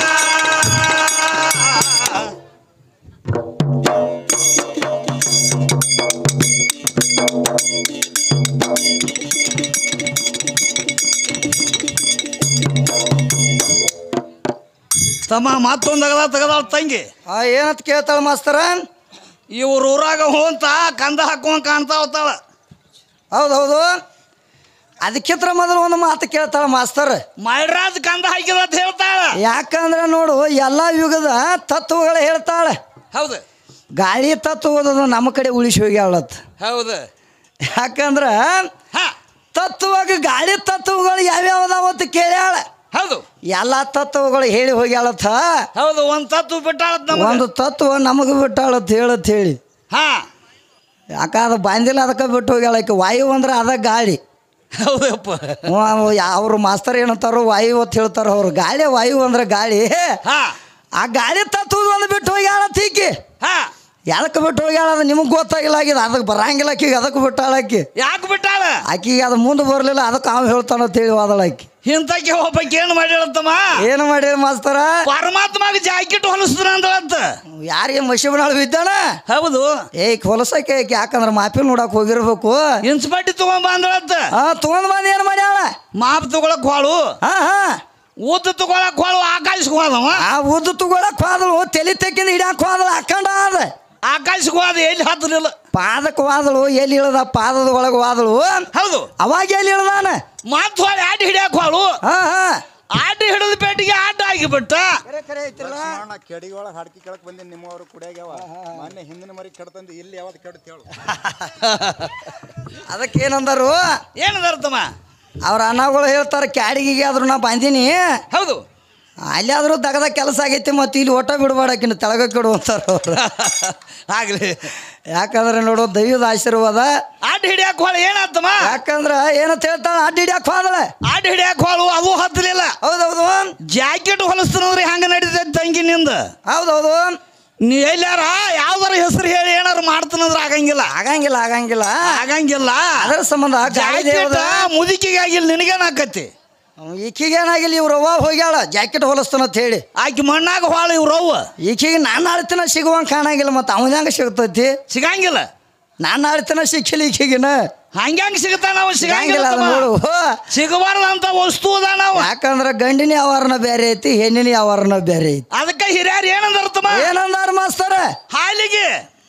ತಮ್ಮ ಮತ್ತೊಂದು ಅಗದ ತೆಗದಾಳ ತಂಗಿ ಆ ಏನಂತ ಕೇಳ್ತಾಳ ಮಾಸ್ತರ ಇವ್ರ ಊರಾಗ ಹೋಂತ ಕಂದ ಹಾಕೊಂಡ್ ಕಾಣ್ತಾ ಹೋಗ್ತಾಳ ಹೌದೌದು ಅದಕ್ಕಿಂತ ಮೊದಲು ಒಂದು ಮಾತು ಕೇಳ್ತಾಳ ಮಾಸ್ತರ್ ಮೈರಾಜ್ ಕಂದ ಹಾಕಿದ ಅಂತ ಹೇಳ್ತಾಳ ಯಾಕಂದ್ರೆ ನೋಡು ಎಲ್ಲ ಯುಗದ ತತ್ವಗಳು ಹೇಳ್ತಾಳೆ ಹೌದು ಗಾಳಿ ತತ್ವದ ನಮ್ಮ ಕಡೆ ಉಳಿಸಿ ಹೋಗ್ಯಾಳತ್ ಹೌದು ಯಾಕಂದ್ರೆ ಹಾ ತತ್ವಗ ಗಾಳಿ ತತ್ವಗಳು ಯಾವ್ಯಾವ ಅದಾವತ್ತು ಕೇಳ್ಯಾಳ ಹೌದು ಎಲ್ಲ ತತ್ವಗಳು ಹೇಳಿ ಹೋಗ್ಯಾಳತ್ತ ಹೌದು ಒಂದ್ ತತ್ತು ಬಿಟ್ಟಾಳತ್ ನಮ್ಗೆ ಒಂದು ತತ್ವ ನಮಗೆ ಬಿಟ್ಟಾಳತ್ ಹೇಳತ್ ಹೇಳಿ ಹಾ ಯಾಕ ಅದು ಬಂದಿಲ್ಲ ಅದಕ್ಕೆ ಬಿಟ್ಟು ಹೋಗ್ಯಾಳ ಆಕಿ ವಾಯು ಅಂದ್ರೆ ಅದ ಗಾಳಿ ಹೌದಪ್ಪ ಅವ್ರು ಮಾಸ್ತರ್ ಏನಂತಾರೋ ವಾಯು ಅಂತ ಹೇಳ್ತಾರ ಅವ್ರು ಗಾಳಿ ವಾಯು ಅಂದ್ರೆ ಗಾಳಿ ಹಾ ಆ ಗಾಳಿ ತತ್ವದ ಒಂದು ಬಿಟ್ಟು ಹೋಗ್ಯಾಳ ಈಕಿ ಹಾ ಎದಕ್ಕೆ ಬಿಟ್ಟು ಹೋಗ್ಯಾಳ ಅದು ನಿಮಗೆ ಗೊತ್ತಾಗಿಲ್ಲ ಆಗಿದೆ ಅದಕ್ಕೆ ಬರಂಗಿಲ್ಲ ಆಕಿಗೆ ಅದಕ್ಕೆ ಬಿಟ್ಟಾಳ ಆಕಿ ಯಾಕೆ ಬಿಟ್ಟಾಳ ಆಕಿಗೆ ಅದು ಮುಂದೆ ಬರಲಿಲ್ಲ ಅದಕ್ಕೆ ಅವ ಹೇಳ್ತಾನ ಅಂತ ಹೇಳಿ ವಾದಳ ಆಕಿ ಇಂತಕ್ಕೆ ಒಬ್ಬಕ್ಕೆ ಏನು ಮಾಡಿಳತ್ತಮ್ಮ ಏನು ಮಾಡಿ ಮಾಸ್ತರ ಪರಮಾತ್ಮಗೆ ಜಾಕೆಟ್ ಹೊಲಸ್ತಾನ ಅಂದಳಂತ ಯಾರಿಗೆ ಮಶಿಬನಾಳು ಬಿದ್ದಾನ ಹೌದು ಏ ಹೊಲಸಕ್ಕೆ ಆಕಿ ಯಾಕಂದ್ರೆ ಮಾಪಿಲ್ ನೋಡಕ್ ಹೋಗಿರ್ಬೇಕು ಇನ್ಸ್ಪೆಕ್ಟಿ ತಗೊಂಡ್ ಬಂದಳಂತ ಆ ತೊಗೊಂಡ್ ಬಂದು ಏನು ಮಾಡ್ಯಾಳ ಮಾಪ್ ತಗೊಳಕ್ ಹೋಳು ಹಾ ಹಾ ಊತ ತಗೊಳಕ್ ಹೋಳು ಆಕಾಶಕ್ಕೆ ಹೋದವ ಆ ಉದ್ದು ತಗೊಳಕ್ ಹೋದಳು ತಲೆ ತೆಕ್ಕಿಂದ ಹಿಡಿಯಕ್ ಹೋದಳು ಹಾಕೊಂಡ ಅದ ಆಕಾಶಕ್ಕೆ ಹೋದ ಎಲ್ಲಿ ಹತ್ತಲಿಲ್ಲ ಪಾದಕ್ಕೆ ವಾದಳು ಎಲ್ಲಿ ಇಳದ ಪಾದದ ಒಳಗೆ ವಾದಳು ಹೌದು ಅವಾಗ ಎಲ್ಲಿ ಇಳ್ದಾನ ಮತ್ ಹೊಳೆ ಆಟ ಹಿಡಿಯಕ್ ಹೋಳು ಹಾ ಹಾ ಆಟ ಹಿಡಿದ ಪೇಟಿಗೆ ಆಟ ಆಗಿಬಿಟ್ಟ ಲಕ್ಷ್ಮಣ ಕೆಡಿಗೆ ಒಳಗೆ ಹಡ್ಕಿ ಕೆಳಕ್ ಬಂದೀನಿ ನಿಮ್ಮವರು ಕುಡಿಯಾಗ್ಯಾವ ಮೊನ್ನೆ ಹಿಂದಿನ ಮರಿ ಕೆಡ್ತಂದು ಇಲ್ಲಿ ಯಾವ್ದು ಕೆಡ್ತ ಹೇಳು ಅದಕ್ಕೆ ಏನಂದರು ಏನದರ್ತಮ್ಮ ಅವ್ರ ಅನ್ನಗಳು ಹೇಳ್ತಾರೆ ಕ್ಯಾಡಿಗೆ ಆದ್ರೂ ನಾ ಬಂದೀನಿ ಹೌದು ಅಲ್ಲಿ ಆದ್ರೂ ದಗದ ಕೆಲಸ ಆಗೈತಿ ಮತ್ತು ಇಲ್ಲಿ ಒಟ್ಟ ಬಿಡಬೇಡಕಿನ ತೆಳಗ ಕೆಡು ಅಂತಾರ ಅವ್ರು ಆಗ್ಲಿ ಯಾಕಂದ್ರೆ ನೋಡು ದೈವದ ಆಶೀರ್ವಾದ ಆಟ ಹಿಡಿಯಕ್ ಹೋಳ ಏನಾತಮ್ಮ ಯಾಕಂದ್ರ ಏನಂತ ಹೇಳ್ತಾಳ ಅಡ್ಡಿ ಹಿಡಿಯಕ್ ಹೋದಳೆ ಆಟ ಹಿಡಿಯಕ್ ಹೋಳು ಅದು ಹತ್ತಲಿಲ್ಲ ಹೌದೌದು ಜಾಕೆಟ್ ಹೊಲಸ್ತಾನಂದ್ರೆ ಹೆಂಗ ನಡೀತೈತಿ ತಂಗಿನಿಂದ ಹೌದೌದು ನೀ ಎಲ್ಲಾರ ಯಾವ್ದಾರ ಹೆಸರು ಹೇಳಿ ಏನಾರು ಮಾಡ್ತಾನಂದ್ರ ಆಗಂಗಿಲ್ಲ ಆಗಂಗಿಲ್ಲ ಆಗಂಗಿಲ್ಲ ಆಗಂಗಿಲ್ಲ ಅದರ ಸಂಬಂಧ ಗಾಳಿ ಜಾಕೆಟ್ ದೇವದ ಮುದುಕಿಗೆ ಆಗಿಲ್ಲ ನಿನಗೇನ್ ಆಕತಿ ಈಕಿಗೇನಾಗಿಲ್ಲ ಇವ್ರ ಅವ್ವ ಹೋಗ್ಯಾಳ ಜಾಕೆಟ್ ಹೊಲಸ್ತಾನ ಅಂತ ಹೇಳಿ ಆಕಿ ಮಣ್ಣಾಗ ಹೊಳ ಇವ್ರವ್ವ ಈಕಿಗೆ ನಾನು ಆಡ್ತಿನ ಸಿಗುವಂಗೆ ಕಾಣಂಗಿಲ್ಲ ಮತ್ತು ಅವನ ಹೆಂಗೆ ಸಿಗ್ತೈತಿ ಸಿಗಂಗಿಲ್ಲ ನಾನು ಆಡ್ತಿನ ಸಿಕ್ಕಿಲ್ಲ ಈಕಿಗಿನ ಹಂಗ್ಯಾಂಗ ಸಿಗತಾನ ಅವ ಸಿಗಂಗಿಲ್ಲ ಅದು ಸಿಗಂಗಿಲ್ಲ ನೋಡು ಸಿಗಬಾರ್ದಂತ ವಸ್ತು ಅದಾನ ಅವ ಯಾಕಂದ್ರ ಗಂಡಿನ ಯಾವಾರನ ಬೇರೆ ಐತಿ ಹೆಣ್ಣಿನ ಯಾವಾರನ ಬೇರೆ ಐತಿ ಅದಕ್ಕೆ ಹಿರಿಯರು ಏನಂದರ್ತಮ್ಮ ಏನಂದಾರ ಮಾಸ್ತರ ಹಾಲಿಗೆ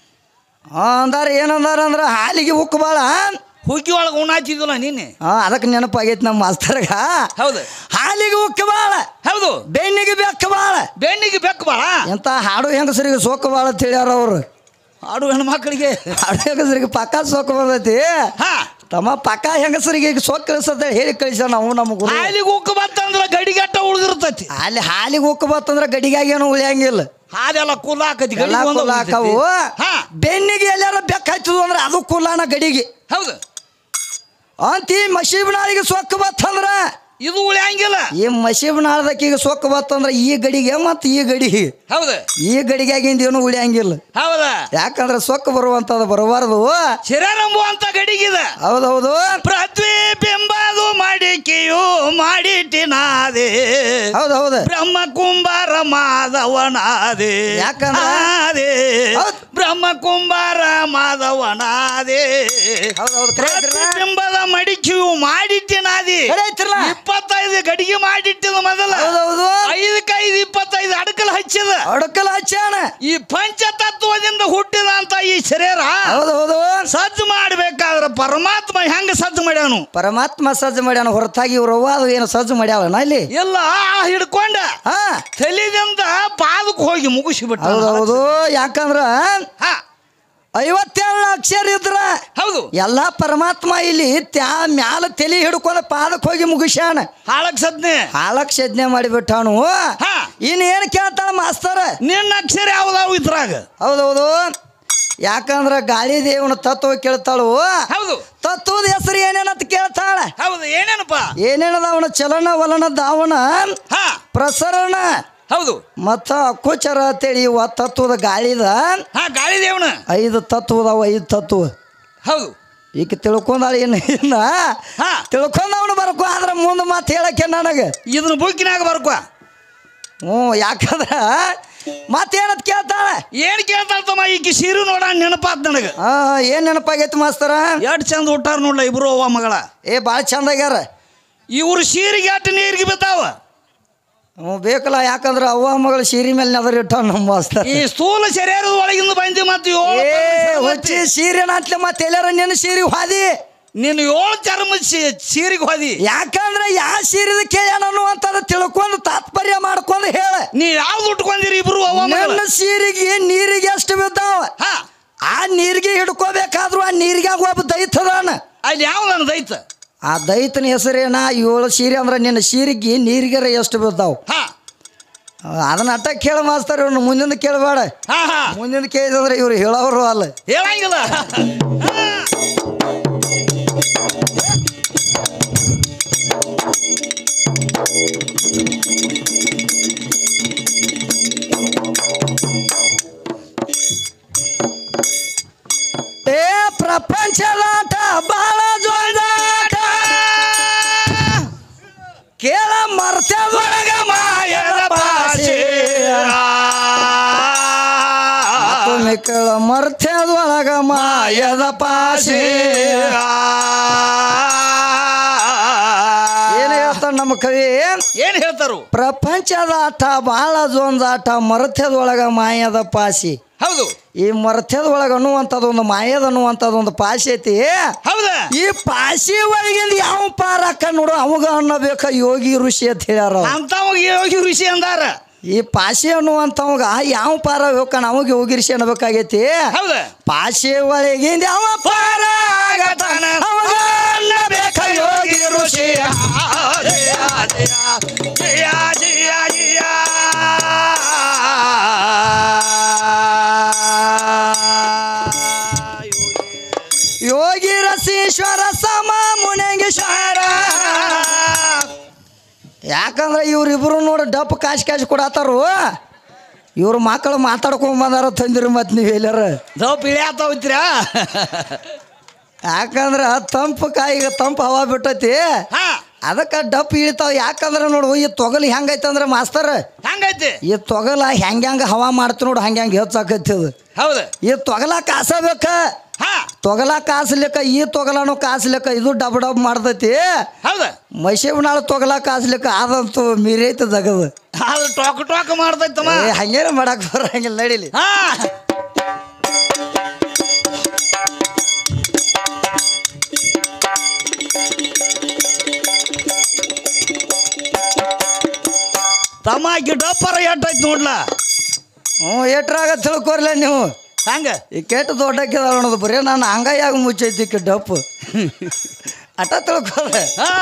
ಹಾ ಅಂದಾರ ಏನಂದಾರ ಅಂದ್ರ ಹಾಲಿಗೆ ಉಕ್ಕು ಬಾಳ ಹುಕ್ಕಿ ಒಳಗೆ ಉಣ್ಣಾಚಿದ್ವಲ್ಲ ನೀನೆ ಹಾ ಅದಕ್ಕೆ ನೆನಪಾಗೈತಿ ನಮ್ಮ ಮಾಸ್ತರ್ಗ ಹೌದು ಹಾಲಿಗೆ ಉಕ್ಕು ಬಾಳ ಹೌದು ಬೆನ್ನಿಗೆ ಬೆಕ್ಕ ಬಾಳ ಬೆಣ್ಣಿಗೆ ಬೆಕ್ಕ ಬಾಳ ಎಂತ ಹಾಡು ಹೆಂಗಸರಿಗೆ ಸೋಕು ಬಾಳ ಅಂತ ಹೇಳ್ಯಾರ ಅವ್ರು ಆಡು ಹೆಣ್ಮಕ್ಳಿಗೆ ಹಾಡು ಹೆಂಗಸರಿಗೆ ಪಕ್ಕ ಸೋಕು ಬಂದೈತಿ ಹಾ ತಮ್ಮ ಪಕ್ಕ ಹೆಂಗಸರಿಗೆ ಈಗ ಸೋಕ್ ಕಳಿಸತ್ತ ಹೇಳಿ ಕಳಿಸ ನಾವು ನಮ್ಮ ಗುರು ಹಾಲಿಗೆ ಉಕ್ಕ ಬತ್ತಂದ್ರ ಗಡಿಗಟ್ಟ ಉಳಿದಿರ್ತೈತಿ ಅಲ್ಲಿ ಹಾಲಿಗೆ ಉಕ್ಕು ಬತ್ತಂದ್ರ ಗಡಿಗಾಗಿ ಏನು ಉಳಿಯಂಗಿಲ್ಲ ಹಾಲೆಲ್ಲ ಕುಲ್ಲ ಹಾಕತಿ ಎಲ್ಲ ಗಡಿಗೆ ಒಂದು ಕುಲ್ಲ ಹಾಕವು ಉಳಿತೈತಿ. ಹಾ ಬೆನ್ನಿಗೆ ಎಲ್ಲಾರ ಬೆಕ್ಕ ಹಚ್ಚದು ಅಂದ್ರೆ ಅದು ಕುಲ್ಲಾನ ಗಡಿಗೆ ಹೌದು ಅಂತಿ ಮಸೀಬ್ನಾಳಿಗೆ ಸೊಕ್ಕ ಬತ್ತಂದ್ರ ಇದು ಉಳಿಯಂಗಿಲ್ಲ ಈ ಮಸೀಬ್ನಾಳದಕ್ಕೀಗ ಸೊಕ್ಕ ಬತ್ತಂದ್ರ ಈ ಗಡಿಗೆ ಮತ್ತು ಈ ಗಡಿಗೆ ಹೌದು ಈ ಗಡಿಗಾಗಿಂದ ಏನು ಉಳಿಯಂಗಿಲ್ಲ ಹೌದ ಯಾಕಂದ್ರೆ ಸೊಕ್ಕ ಬರುವಂಥದ್ದು ಬರಬಾರ್ದು ಶಿರರಂಬುವಂತ ಗಡಿಗಿದೆ ಹೌದೌದು ಪ್ರತಿಬಿಂಬದು ಮಾಡಿಕೆಯು ಮಾಡಿಟ್ಟಿನಾದೆ ಹೌದೌದು ಬ್ರಹ್ಮ ಕುಂಬಾರ ಮಾಧವನಾದೆ ಯಾಕಂದ್ರ? ಆದೆ. ಹೌದ್. ಬ್ರಹ್ಮ ಕುಂಬಾರ ಮಾಧವನಾದೆ ಹೌದೌದು ಕರೆ ಐತ್ರಲ್ಲ? ಪ್ರತಿಬಿಂಬದ ಮಡಿಕೆಯು ಮಾಡಿಟ್ಟಿನಾದಿ ಕರೆ ಐತ್ರಲ್ಲ? ಇಪ್ಪತ್ತೈದು ಗಡಿಗೆ ಮಾಡಿಟ್ಟಿದ ಮೊದಲ ಹೌದೌದು ಐದಕ್ಕೈದು ಇಪ್ಪತ್ತೈದು ಅಡಕಲ್ ಹಚ್ಚಿದ ಅಡಕಲ ಹಚ್ಚಾಣ ಈ ಪಂಚತತ್ವದಿಂದ ಹುಟ್ಟಿದಂತ ಈ ಶರೀರ ಹೌದೌದು ಸಜ್ಜು ಮಾಡ್ಬೇಕಾದ್ರ ಪರಮಾತ್ಮ ಹೆಂಗ ಸಜ್ಜು ಮಾಡ್ಯಾನು ಪರಮಾತ್ಮ ಸಜ್ಜು ಮಾಡ್ಯಾನ ಹೊರತಾಗಿ ಇವ್ರು ಅವ್ವ ಅದು ಏನು ಸಜ್ಜು ಮಾಡ್ಯಾವನ ಅಲ್ಲಿ ಎಲ್ಲ ಹಿಡ್ಕೊಂಡ ಹಾ ತಲೆದಿಂದ ಪಾದಕ್ಕೆ ಹೋಗಿ ಮುಗಿಸಿಬಿಟ್ಟ ಹೌದೌದು ಯಾಕಂದ್ರ ಹಾ ಐವತ್ತೇಳು ಅಕ್ಷರ ಇದ್ರ ಹೌದು ಎಲ್ಲ ಪರಮಾತ್ಮ ಇಲ್ಲಿ ತ್ಯಾ ಮ್ಯಾಲ ತಲೆ ಹಿಡ್ಕೊಂಡು ಪಾದಕ್ಕೆ ಹೋಗಿ ಮುಗಿಸ್ಯಾನ ಹಾಳಕ್ ಸದ್ನೆ ಹಾಳಕ್ ಸಜ್ಞೆ ಮಾಡಿಬಿಟ್ಟಾನು ಹಾ. ಇನ್ ಏನು ಕೇಳ್ತಾಳ ಮಾಸ್ತರ ನಿನ್ನ ಅಕ್ಷರ ಯಾವ್ದಾವು ಇದ್ರಾಗ ಹೌದೌದು ಯಾಕಂದ್ರ ಗಾಳಿ ದೇವನ ತತ್ವ ಕೇಳ್ತಾಳು ಹೌದು ತತ್ವದ ಹೆಸರು ಏನೇನಂತ ಕೇಳ್ತಾಳ ಹೌದು ಏನೇನಪ್ಪ ಏನೇನದ ಅವನ ಚಲನ ವಲನ ದಾವನ ಹಾ ಪ್ರಸರಣ ಹೌದು ಮತ್ತ ಅಕ್ಕುಚರ ಅಂತೇಳಿ ಇವ ತತ್ವದ ಗಾಳಿದ ಹಾ ಗಾಳಿ ದೇವನ ಐದು ತತ್ವದವ ಐದು ತತ್ವ ಹೌದು ಈಗ ತಿಳ್ಕೊಂಡಾಳ ಇನ್ನು ಇನ್ನ ಹಾ ತಿಳ್ಕೊಂಡವನು ಬರ್ಕೊ ಆದ್ರೆ ಮುಂದೆ ಮಾತು ಹೇಳಕ್ಕೆ ನನಗೆ ಇದನ್ನ ಬುಕ್ಕಿನಾಗ ಬರ್ಕೋ ಹ್ಞೂ ಯಾಕಂದ್ರ ಮತ್ತೇನತ್ ಕೇಳ್ತಾಳೆ ಏನ್ ಕೇಳ್ತಾಳ ತಮ್ಮ ಈಕಿ ಸೀರು ನೋಡ ನೆನಪಾತ್ ನನಗ ಹಾ ಏನ್ ನೆನಪಾಗೈತಿ ಮಾಸ್ತರ ಎಷ್ಟ್ ಚಂದ ಹುಟ್ಟಾರ ನೋಡ್ಲ ಇಬ್ರು ಅವ್ವ ಮಗಳ ಏ ಭಾಳ ಚಂದ ಆಗ್ಯಾರ ಇವ್ರು ಸೀರಿಗೆ ಎಟ್ಟು ನೀರಿಗೆ ಬಿದ್ದಾವ ಹ್ಞೂ ಬೇಕಲ್ಲ ಯಾಕಂದ್ರ ಅವ್ವ ಮಗಳು ಸೀರೆ ಮೇಲೆ ನೆದರ್ ಇಟ್ಟಾವ ನಮ್ಮ ಮಾಸ್ತರ ಈ ಸ್ಥೂಲ ಶರೀರದ ಒಳಗಿಂದ ಬಂದಿ ಮತ್ತು ಏಳು ಏ ಚರ್ಮ ಹುಚ್ಚಿ ಸೀರೆ ನಾತ್ಲೆ ಮತ್ತೆ ಎಲ್ಲಾರ ನಿನ್ನ ಸೀರೆ ಹಾದಿ ನೀನು ಏಳು ಚರ್ಮ ಸೀರಿಗೆ ಹೋದಿ ಯಾಕಂದ್ರ ಯಾ ಸೀರಿದ ಕೇಳ್ಯಾನ ಅನ್ನುವಂಥದ್ದು ತಿಳ್ಕೊಂಡು ತಾತ್ಪರ್ಯ ಮಾಡ್ಕೊಂಡು ಹೇಳ ನೀ ಯಾವ್ದು ಉಟ್ಕೊಂಡಿರಿ ಇಬ್ರು ಅವ್ವ ಮಗಳ ನನ್ನ ಸೀರಿಗೆ ನೀರಿಗೆ ಎಷ್ಟು ಬಿದ್ದಾವ ಹಾ ಆ ನೀರಿಗೆ ಹಿಡ್ಕೋಬೇಕಾದ್ರೂ ಆ ನೀರಿಗೆ ಒಬ್ಬ ದೈತದಾನ ಅಲ್ಲಿ ಯಾವ್ದನ್ನ ದೈತ ಆ ದೈತನ ಹೆಸರೇನ ಏಳು ಸೀರೆ ಅಂದ್ರೆ ನಿನ್ನ ಸೀರಿಗೆ ನೀರಿಗೆರ ಎಷ್ಟು ಬಿದ್ದಾವ ಹಾ ಅದನ್ನ ಅಟ್ಟ ಕೇಳ ಮಾಸ್ತಾರ ಇವ್ನು ಮುಂದಿನ ಕೇಳಬೇಡ ಹಾ ಹಾ ಮುಂದಿನ ಕೇಳಿದ್ರೆ ಇವ್ರು ಹೇಳೋರು ಅಲ್ಲ ಹೇಳಂಗಿಲ್ಲ ಹಾ. ಏ ಪ್ರಪಂಚದಾಟ ಬಾಳ ಜೋದಾಟ ಕೇಳ ಮರ್ತೊಳಗ ಮಾಯದ ಭಾಷೆ ಮತ್ತೊಮ್ಮೆ ಕೇಳ ಮರ್ತೊಳಗ ಮಾಯದ ಪಾಸೆ ಏನ್ ಹೇಳ್ತಾನ ನಮ್ಮ ಕವಿ ಏನ್ ಹೇಳ್ತಾರು ಪ್ರಪಂಚದ ಆಟ ಬಾಳ ಜೋಂದಾಟ ಮರಥ್ಯದೊಳಗ ಮಾಯದ ಪಾಸಿ ಹೌದು ಈ ಮರಥ್ಯದ ಒಳಗ ಅನ್ನುವಂಥದ್ದು ಒಂದು ಮಾಯದ ಅನ್ನುವಂಥದ್ದು ಒಂದು ಪಾಸಿ ಐತಿ ಹೌದ ಈ ಪಾಸಿ ಒಳಗಿಂದ ಯಾವ ಪಾರಕ್ಕ ನೋಡು ಅವಾಗ ಅನ್ನಬೇಕ ಯೋಗಿ ಋಷಿ ಅಂತ ಹೇಳ್ಯಾರ ಅವ್ರು. ಅಂತವಾಗ ಯೋಗಿ ಋಷಿ ಅಂದಾರ ಈ ಪಾಸಿ ಅನ್ನುವಂಥವಾಗ ಯಾವ ಪಾರ ಹೋಗ್ಕಣ ಅವಾಗ ಯೋಗಿ ಋಷಿ ಅನ್ನಬೇಕಾಗೈತಿ ಹೌದ ಪಾಸಿ ಒಳಗಿಂದ ಯಾವ ಪಾರ ಆಗತಾನ ಅವಾಗ ಅನ್ನಬೇಕ ಯೋಗಿ ಋಷಿ ಜಯ ಜಯ ಜಯ ಜಯ ಜಯ ಯೋಗಿ ರಸೀಶ್ವರ ಸಮ ಮುನೇಂಗೇಶ್ವರ ಯಾಕಂದ್ರೆ ಇವ್ರಿಬ್ರು ನೋಡಿ ಡಪ್ ಕಾಶಿ ಕಾಶಿ ಕೊಡತ್ತಾರು ಇವ್ರ ಮಕ್ಕಳು ಮಾತಾಡ್ಕೊಂಡ್ ಬಂದಾರ ತಂದಿರಿ ಮತ್ತೆ ನೀವು ಎಲ್ಲಾರ ದಪ್ ಇಳಿಯಾತವತ್ತೀರ ಯಾಕಂದ್ರೆ ತಂಪು ಕಾಯಿಗೆ ತಂಪು ಹವಾ ಬಿಟ್ಟೈತಿ ಹಾ ಅದಕ್ಕೆ ಡಪ್ ಇಳಿತಾವ ಯಾಕಂದ್ರೆ ನೋಡು ಈ ತೊಗಲು ಹೆಂಗೈತೆ ಅಂದ್ರೆ ಮಾಸ್ತರ್ ಹಂಗೈತಿ ಈ ತೊಗಲ ಹೆಂಗೆ ಹೆಂಗೆ ಹವಾ ಮಾಡ್ತಿ ನೋಡು ಹಂಗೆ ಹೆಂಗೆ ಹೆಚ್ಚಾಕೈತಿ ಅದು ಹೌದ ಈ ತೊಗಲ ಕಾಸಬೇಕ ಹಾ ತೊಗಲ ಕಾಸ್ಲಿಕ್ಕ ಈ ತೊಗಲನು ಕಾಸ್ಲಿಕ್ಕ ಇದು ಡಬ್ ಡಬ್ ಮಾಡ್ತೈತಿ ಹೌದ ಮೈಸೂರಿನಾಳ ತೊಗಲ ಕಾಸ್ಲಿಕ್ಕ ಅದಂತೂ ಮೀರೈತೆ ದಗದು ಅದು ಟೊಕ್ ಟೊಕ್ ಮಾಡ್ತೈತಮ್ಮ ಏ ಹಂಗೇನ ಮಾಡಕ್ ಬರಂಗಿಲ್ಲ ನಡಿಲಿ ಹಾ ತಮ್ಮ ಗಿಡಪ್ಪರ ಎಟ್ಟೈತ್ ನೋಡ್ಲ ಹ್ಞೂ ಎಟ್ರಾಗ ತಿಳ್ಕೊರ್ಲ ನೀವು ಹಂಗ ಈ ಕೆಟ್ಟ ದೊಡ್ಡಕ್ಕಿದ ಅನ್ನೋದು ಬರೀ ನಾನು ಹಂಗಾಯಾಗ ಮುಚ್ಚೈತಿ ಈಕಿ ಡಪ್ಪು ಅಟ ತಿಳ್ಕೊರ ಹಾ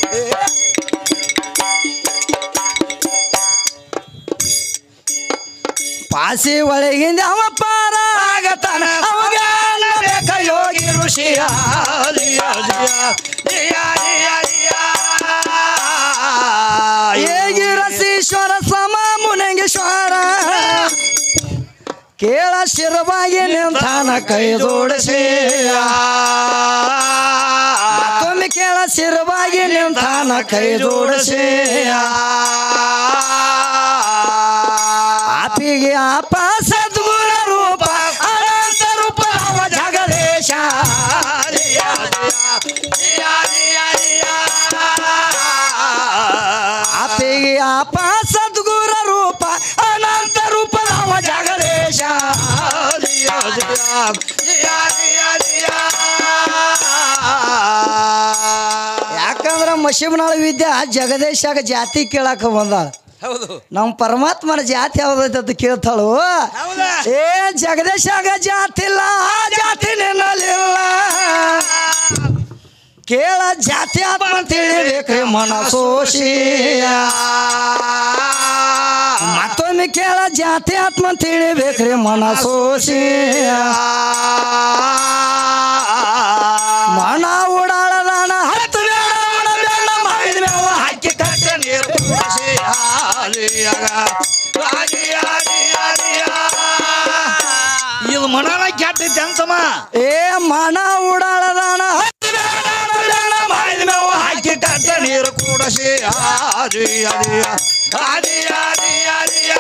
ಪಾಸಿ ಒಳಗಿಂದ ಅವ ಪಾರ ಆಗತಾನ ಅವಾಗ ಅನ್ನಬೇಕ ಯೋಗಿ ಋಷಿಯ ಹೇಗಿ ರಸೀಶ್ವರ ಸಮ ಮುನಂಗೇಶ್ವರ ಕೇಳ ಶಿರವಾಗಿ ನಿಂತಾನ ಕೈ ಜೋಡಿಸಿ ಮತ್ತೊಮ್ಮೆ ಕೇಳ ಶಿರವಾಗಿ ನಿಂತಾನ ಕೈ ಜೋಡಿಸಿ ಆಪಿಗೆ ಆಪ ಸದ್ಗುಣ ರೂಪ ಅನಂತ ರೂಪ ಅವ ಜಗದೇಶ ಆಪಿಗೆ ಆಪ ಸದ್ಗುರ ರೂಪ ಅನಂತ ರೂಪ ಅವ ಜಗದೇಶ ಯಾಕಂದ್ರ ಮಶಿಬನಾಳ ವಿದ್ಯಾ ಜಗದೇಶಾಗ ಜಾತಿ ಕೇಳಾಕ ಬಂದಾಳ ಹೌದು ನಮ್ಮ ಪರಮಾತ್ಮನ ಜಾತಿ ಯಾವ್ದೈತೆ ಅಂತ ಕೇಳ್ತಾಳು ಹೌದಾ ಏ ಜಗದೇಶಾಗ ಜಾತಿ ಇಲ್ಲ ಆ ಜಾತಿ ನಿನ್ನಲ್ಲಿಲ್ಲ ಕೇಳ ಜಾತಿ ಆತ್ಮ ತಿಳಿಬೇಕ್ರಿ ಮನಸೋಷಿ ಮತ್ತೊಮ್ಮೆ ಕೇಳ ಜಾತಿ ಆತ್ಮ ತಿಳಿಬೇಕ್ರಿ ಮನಸೋಷಿ ಮನ ಓಡಾಳದಾನ ಹತ್ತು ಬೇಡ ಉಣಬೇಡ ಮಾಡಿದ ಮೇವ ಹಾಕಿ ಕಟ್ಟ ನೀರು ಕುಡಿಸಿ ಹಾಲಿಯಾಗ. ಇದು ಮನನ ಕೆಟ್ಟೈತೆ ಅನ್ಸಮ್ಮ ಏ ಮನ ಓಡಾಳದಾನ ಹತ್ತು ಬೇಡ ಉಣಬೇಡ ಮಾಡಿದ ಮೇವ ಹಾಕಿ ಕಟ್ಟ ನೀರು ಕುಡಿಸಿ ಆದಿ ಆದಿಯ ಆದಿ ಆದಿ ಆದಿಯ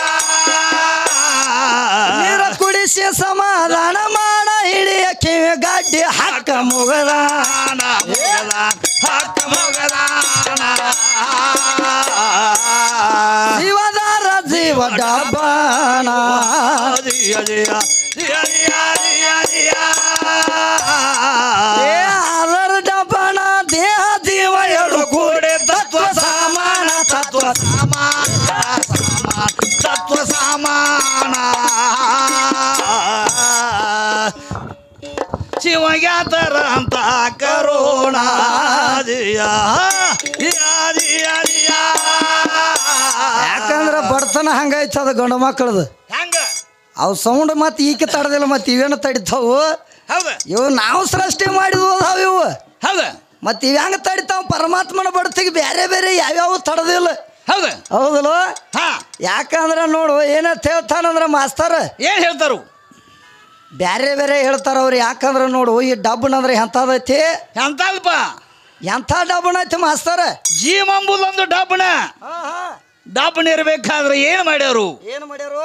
ನೀರ ಕುಡಿಸಿ ಸಮಾಧಾನ ಮಾಡ ಹಿಡಿಯ ಕಿವಿ ಗಡ್ಡಿ ಹಾಕ ಮುಗದ ದಾನ ಮುಗದ ಹಕ್ಕ ಮುಗದಾನ ಜೀವದಾರ ಜೀವ ಡಬ್ಬನ ಆದಿ ಆದಿಯ ಆದಿ ಆದಿ ಆದಿಯ ಏ ಅದರ ಡಬ್ಬನ ದೇಹ ಜೀವ ಎರಡು ಕೂಡಿ ತತ್ವ ಸಮಾನ ತತ್ವ ಸಮಾನ ಸಮಾನ ತತ್ವ ಸಮಾನ ಶಿವಗ್ಯಾತರ ಅಂತ ಕರೋಣ ಯಾಕಂದ್ರ ಬಡತನ ಹಂಗೈತೆ ಅದು ಗಂಡು ಮಕ್ಕಳದು ಹೆಂಗ ಅವು ಸೌಂಡ್ ಮತ್ತೆ ಈಕೆ ತಡದಿಲ್ಲ ಮತ್ತೆ ಇವೇನು ತಡಿತಾವು ಹೌದ ಇವು ನಾವು ಸೃಷ್ಟಿ ಮಾಡಿದ್ವು ಅದಾವ ಇವು ಹೌದ ಮತ್ತೆ ಇವ್ ಹೆಂಗ ತಡಿತಾವ ಪರಮಾತ್ಮನ ಬಡತಿಗೆ ಬೇರೆ ಬೇರೆ ಯಾವ್ಯಾವ ತಡದಿಲ್ಲ ಹೌದ ಹೌದಲ್ವ ಹಾ ಯಾಕಂದ್ರ ನೋಡು ಏನಂತ ಹೇಳ್ತಾನಂದ್ರ ಮಾಸ್ತರ ಏನ್ ಹೇಳ್ತಾರು ಬ್ಯಾರೆ ಬೇರೆ ಹೇಳ್ತಾರ ಅವ್ರು ಯಾಕಂದ್ರ ನೋಡು ಈ ಡಬ್ಬನಂದ್ರೆ ಎಂಥದೈತಿ ಎಂತಲ್ಪ ಎಂಥ ಡಬ್ಬನ ಐತಿ ಮಾಸ್ತರ ಜೀವ ಎಂಬುದೊಂದು ಡಬ್ಬಣ ಡಬ್ಬಣ ಇರ್ಬೇಕಾದ್ರೆ ಏನ್ ಮಾಡ್ಯಾರು ಏನು ಮಾಡ್ಯಾರು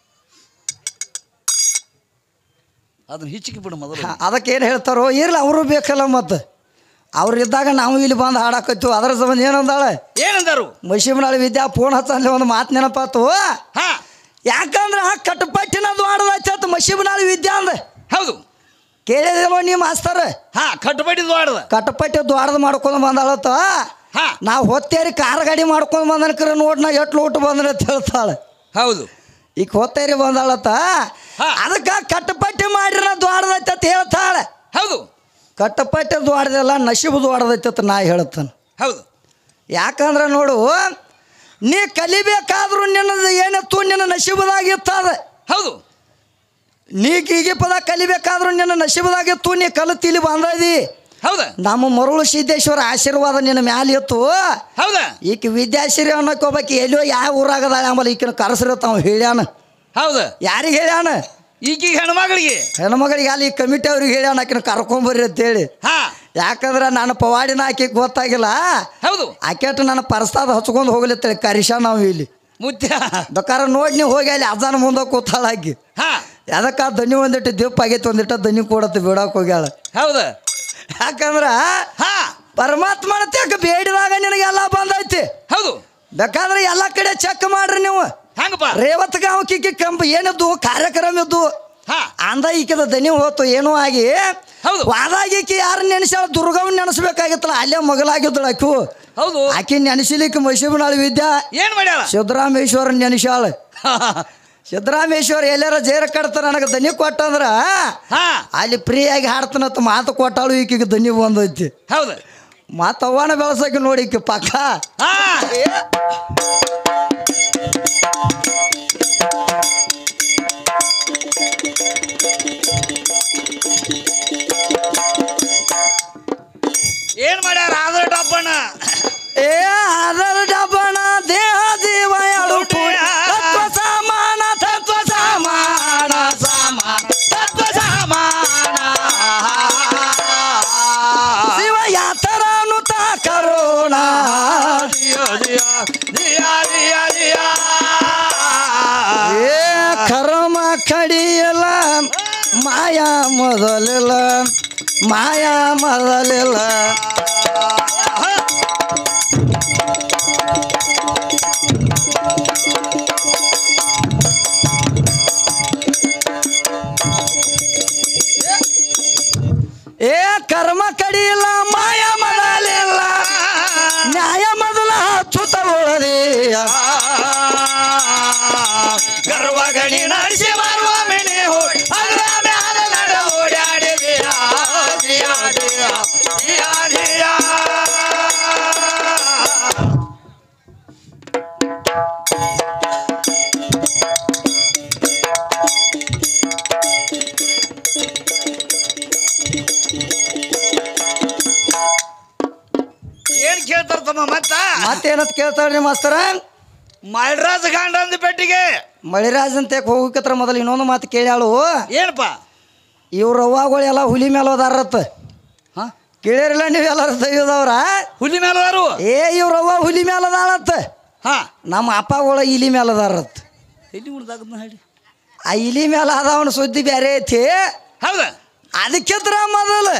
ಅದನ್ನ ಹಿಚ್ಚಿಗೆ ಬಿಡು ಮೊದಲು ಅದಕ್ಕೆ ಏನು ಹೇಳ್ತಾರೋ ಇರ್ಲಿ ಅವರು ಬೇಕಲ್ಲ ಮತ್ತೆ ಅವ್ರು ಇದ್ದಾಗ ನಾವು ಇಲ್ಲಿ ಬಂದು ಹಾಡಾಕತ್ತೀವಿ ಅದರ ಸಂಬಂಧ ಏನಂದಾಳೆ ಏನಂದರು ಮಶೀಮನಾಳಿ ವಿದ್ಯಾ ಫೋನ್ ಹಚ್ಚಲ್ಲಿ ಒಂದು ಮಾತು ನೆನಪಾತು ಹಾ ಯಾಕಂದ್ರ ಆ ಕಟ್ಟಪಟ್ಟಿನದು ಆಡದೈತೆ ಮಶೀಮನಾಳಿ ವಿದ್ಯಾ ಅಂದ ಹೌದು ಕೇಳಿದೇನೋ ನೀವು ಮಾಸ್ತರ ಹಾ ಕಟ್ಟುಬಡಿ ದ್ವಾಡದ ಕಟ್ಟಪಟ್ಟಿ ದ್ವಾರದ ಮಾಡ್ಕೊಂಡು ಬಂದಾಳತ್ತ ಹಾ ನಾವು ಹೊತ್ತೇರಿ ಕಾರ್ ಗಾಡಿ ಮಾಡ್ಕೊಂಡು ಬಂದನಕ್ರ ನೋಡ್ ನಾ ಎಟ್ ಲೋಟ್ ಬಂದ್ರೆ ಅಂತ ಹೇಳ್ತಾಳೆ ಹೌದು ಈಗ ಹೊತ್ತೇರಿ ಬಂದಾಳತ್ತ ಹಾ. ಅದಕ್ಕೆ ಕಟ್ಟಪಟ್ಟಿ ಮಾಡಿರ ದ್ವಾರದೈತೆ ಅಂತ ಹೇಳ್ತಾಳೆ ಹೌದು ಕಟ್ಟಪಟ್ಟಿ ದ್ವಾರದಲ್ಲ ನಶೀಬು ದ್ವಾರದೈತೆ ಅಂತ ನಾ ಹೇಳ್ತಾನೆ ಹೌದು ಯಾಕಂದ್ರೆ ನೋಡು ನೀ ಕಲಿಬೇಕಾದ್ರೂ ನಿನ್ನದು ಏನತ್ತು ನಿನ್ನ ನಶೀಬದಾಗಿರ್ತದ ಹೌದು ನೀ ಗೀಗಿ ಪದ ಕಲಿಬೇಕಾದ್ರೂ ನಿನ್ನ ನಶೀಬದಾಗಿತ್ತು ನೀ ಕಲಿತು ಇಲ್ಲಿ ಬಂದದಿ ಹೌದ ನಮ್ಮ ಮರುಳು ಸಿದ್ದೇಶ್ವರ ಆಶೀರ್ವಾದ ನಿನ್ನ ಮ್ಯಾಲ ಇತ್ತು ಹೌದ ಈಕೆ ವಿದ್ಯಾಶ್ರೀ ಅನ್ನೋಕೆ ಒಬ್ಬಾಕಿ ಎಲ್ಲೋ ಯಾವ ಊರಾಗದಾಳ ಆಮೇಲೆ ಈಕಿನ ಕರೆಸಿರತ್ತಾವ ಹೇಳ್ಯಾನ ಹೌದ ಯಾರಿಗೆ ಹೇಳ್ಯಾನ ಈಗೀಗ ಹೆಣ್ಮಗಳಿಗೆ ಹೆಣ್ಮಗಳಿಗೆ ಅಲ್ಲಿ ಈ ಕಮಿಟಿ ಅವ್ರಿಗೆ ಹೇಳ್ಯಾನ ಆಕಿನ ಕರ್ಕೊಂಬರ್ರಿ ಅಂತೇಳಿ ಹಾ ಯಾಕಂದ್ರೆ ನಾನು ಪವಾಡಿನ ಆಕಿಗೆ ಗೊತ್ತಾಗಿಲ್ಲ ಹೌದು ಆಕೆಟ್ ನನ್ನ ಪರಸ್ತಾದ ಹಚ್ಕೊಂಡು ಹೋಗ್ಲಿತ್ತೇಳಿ ಕರಿಶ ನಾವು ಇಲ್ಲಿ ಮುತ್ಯ ಬೇಕಾದ್ರೆ ನೋಡಿ ನೀವು ಹೋಗಿ ಅಲ್ಲಿ ಅಜಾನ ಮುಂದೆ ಕೂತಾಳ ಆಕಿ ಹಾ ಅದಕ್ಕೆ ಆ ದನಿ ಒಂದಿಟ್ಟು ದೀಪ ಆಗೈತಿ ಒಂದಿಟ್ಟು ದನಿ ಕೊಡತ್ತೆ ಬಿಡಕ್ಕೆ ಹೋಗ್ಯಾಳ ಹೌದ ಯಾಕಂದ್ರ ಹಾ ಪರಮಾತ್ಮನ ತೆಕ್ಕ ಬೇಡಿದಾಗ ನಿನಗೆಲ್ಲ ಬಂದೈತಿ ಹೌದು ಬೇಕಾದ್ರೆ ಎಲ್ಲ ಕಡೆ ಚೆಕ್ ಮಾಡ್ರಿ ನೀವು ಹೆಂಗಪ್ಪ ರೇವತ್ ಗಾಂವ್ ಕಿಕ್ಕಿ ಕೆಂಪು ಏನಿದ್ದು ಕಾರ್ಯಕ್ರಮ ಇದ್ದು ಹಾ ಅಂದ ಈಕಿದ ದನಿ ಹೋತು ಏನೋ ಆಗಿ ಹೌದು. ವಾದಾಗಿ ಈಕಿ ಯಾರು ನೆನೆಸ್ಯಾಳ ದುರ್ಗವನ್ನ ನೆನೆಸ್ಬೇಕಾಗಿತ್ತಲ್ಲ ಅಲ್ಲೇ ಮಗಲಾಗಿದ್ದಳು ಆಕು ಹೌದು ಆಕಿ ನೆನೆಸಲಿಕ್ಕೆ ಮಶೀಬನಾಳು ವಿದ್ಯಾ ಏನ್ ಮಾಡ್ಯಾಳ ಸಿದ್ದರಾಮೇಶ್ವರ ನೆನೆಸ್ಯಾಳ ಸಿದ್ದರಾಮೇಶ್ವರ ಎಲ್ಲಾರ ಜೇರ ಕಡ್ತ ನನಗೆ ದನಿ ಕೊಟ್ಟಂದ್ರ ಹಾ ಅಲ್ಲಿ ಫ್ರೀಯಾಗಿ ಹಾಡ್ತಾನಂತ ಮಾತು ಕೊಟ್ಟಾಳು ಈಕಿಗೆ ದನಿ ಬಂದೈತಿ ಹೌದ ಮಾತು ಅವ್ವನ ಬೆಳಸಕ್ಕೆ ನೋಡಿ ಈಕಿ ಪಕ್ಕ ಹಾ ಏನ್ ಮಾಡ್ಯಾರ ಆದ್ರ ಡಬ್ಬಣ್ಣ ಏ ಅದರ ಡಬ್ಬಣ ದೇಹ ಜೀವ ಎರಡು ಕೂಡಿ ತತ್ವ ಸಮಾನ ತತ್ವ ಸಮಾನ ಸಮಾನ ತತ್ವ ಸಮಾನ ಶಿವ ಯಾತರಾನು ತಾ ಕರೋಣ ದಿಯ ದಿಯ ದಿಯ ದಿಯ ದಿಯ ಏ ಕರ್ಮ ಕಡಿಯಲ್ಲ ಮಾಯಾ ಮೊದಲಿಲ್ಲ ಮಾಯಾ ಮೊದಲಿಲ್ಲ ಏ ಕರ್ಮ ಕಡಿಯಿಲ್ಲ ಮಾಯಾ ಮೊದಲಿಲ್ಲ ನ್ಯಾಯ ಮೊದಲ ಹಚ್ಚುತ್ತ ಉಳದಿ ತಮ್ಮ ಮತ್ತ ಮತ್ತೇನಂತ ಕೇಳ್ತಾಳ್ರಿ ಮಾಸ್ತರ ಮಲ್ರಾಜ್ ಗಂಡ ಅಂದ ಪೆಟ್ಟಿಗೆ ಮಳಿರಾಜ್ ಅಂತ ಹೋಗಕತ್ರ ಮೊದಲು ಇನ್ನೊಂದು ಮಾತು ಕೇಳ್ಯಾಳು ಏನಪ್ಪ ಇವ್ರ ಅವ್ವಾಗಳು ಎಲ್ಲ ಹುಲಿ ಮೇಲೆ ಹೋದಾರತ್ತ ಹಾ ಕೇಳಿರಲ್ಲ ನೀವು ಎಲ್ಲರೂ ದೈವದವ್ರ ಹುಲಿ ಮೇಲದಾರು ಏ ಇವ್ರ ಅವ್ವ ಹುಲಿ ಮೇಲೆ ಅದಾಳತ್ತ ಹಾ ನಮ್ಮ ಅಪ್ಪಗಳ ಇಲಿ ಮೇಲೆ ಅದಾರತ್ತ ಎಲ್ಲಿ ಉಳ್ದಾಗದ್ನ ಹೇಳಿ ಆ ಇಲಿ ಮೇಲೆ ಅದಾವನ ಸುದ್ದಿ ಬೇರೆ ಐತಿ ಹೌದಾ ಅದಕ್ಕಿದ್ರ ಮೊದಲು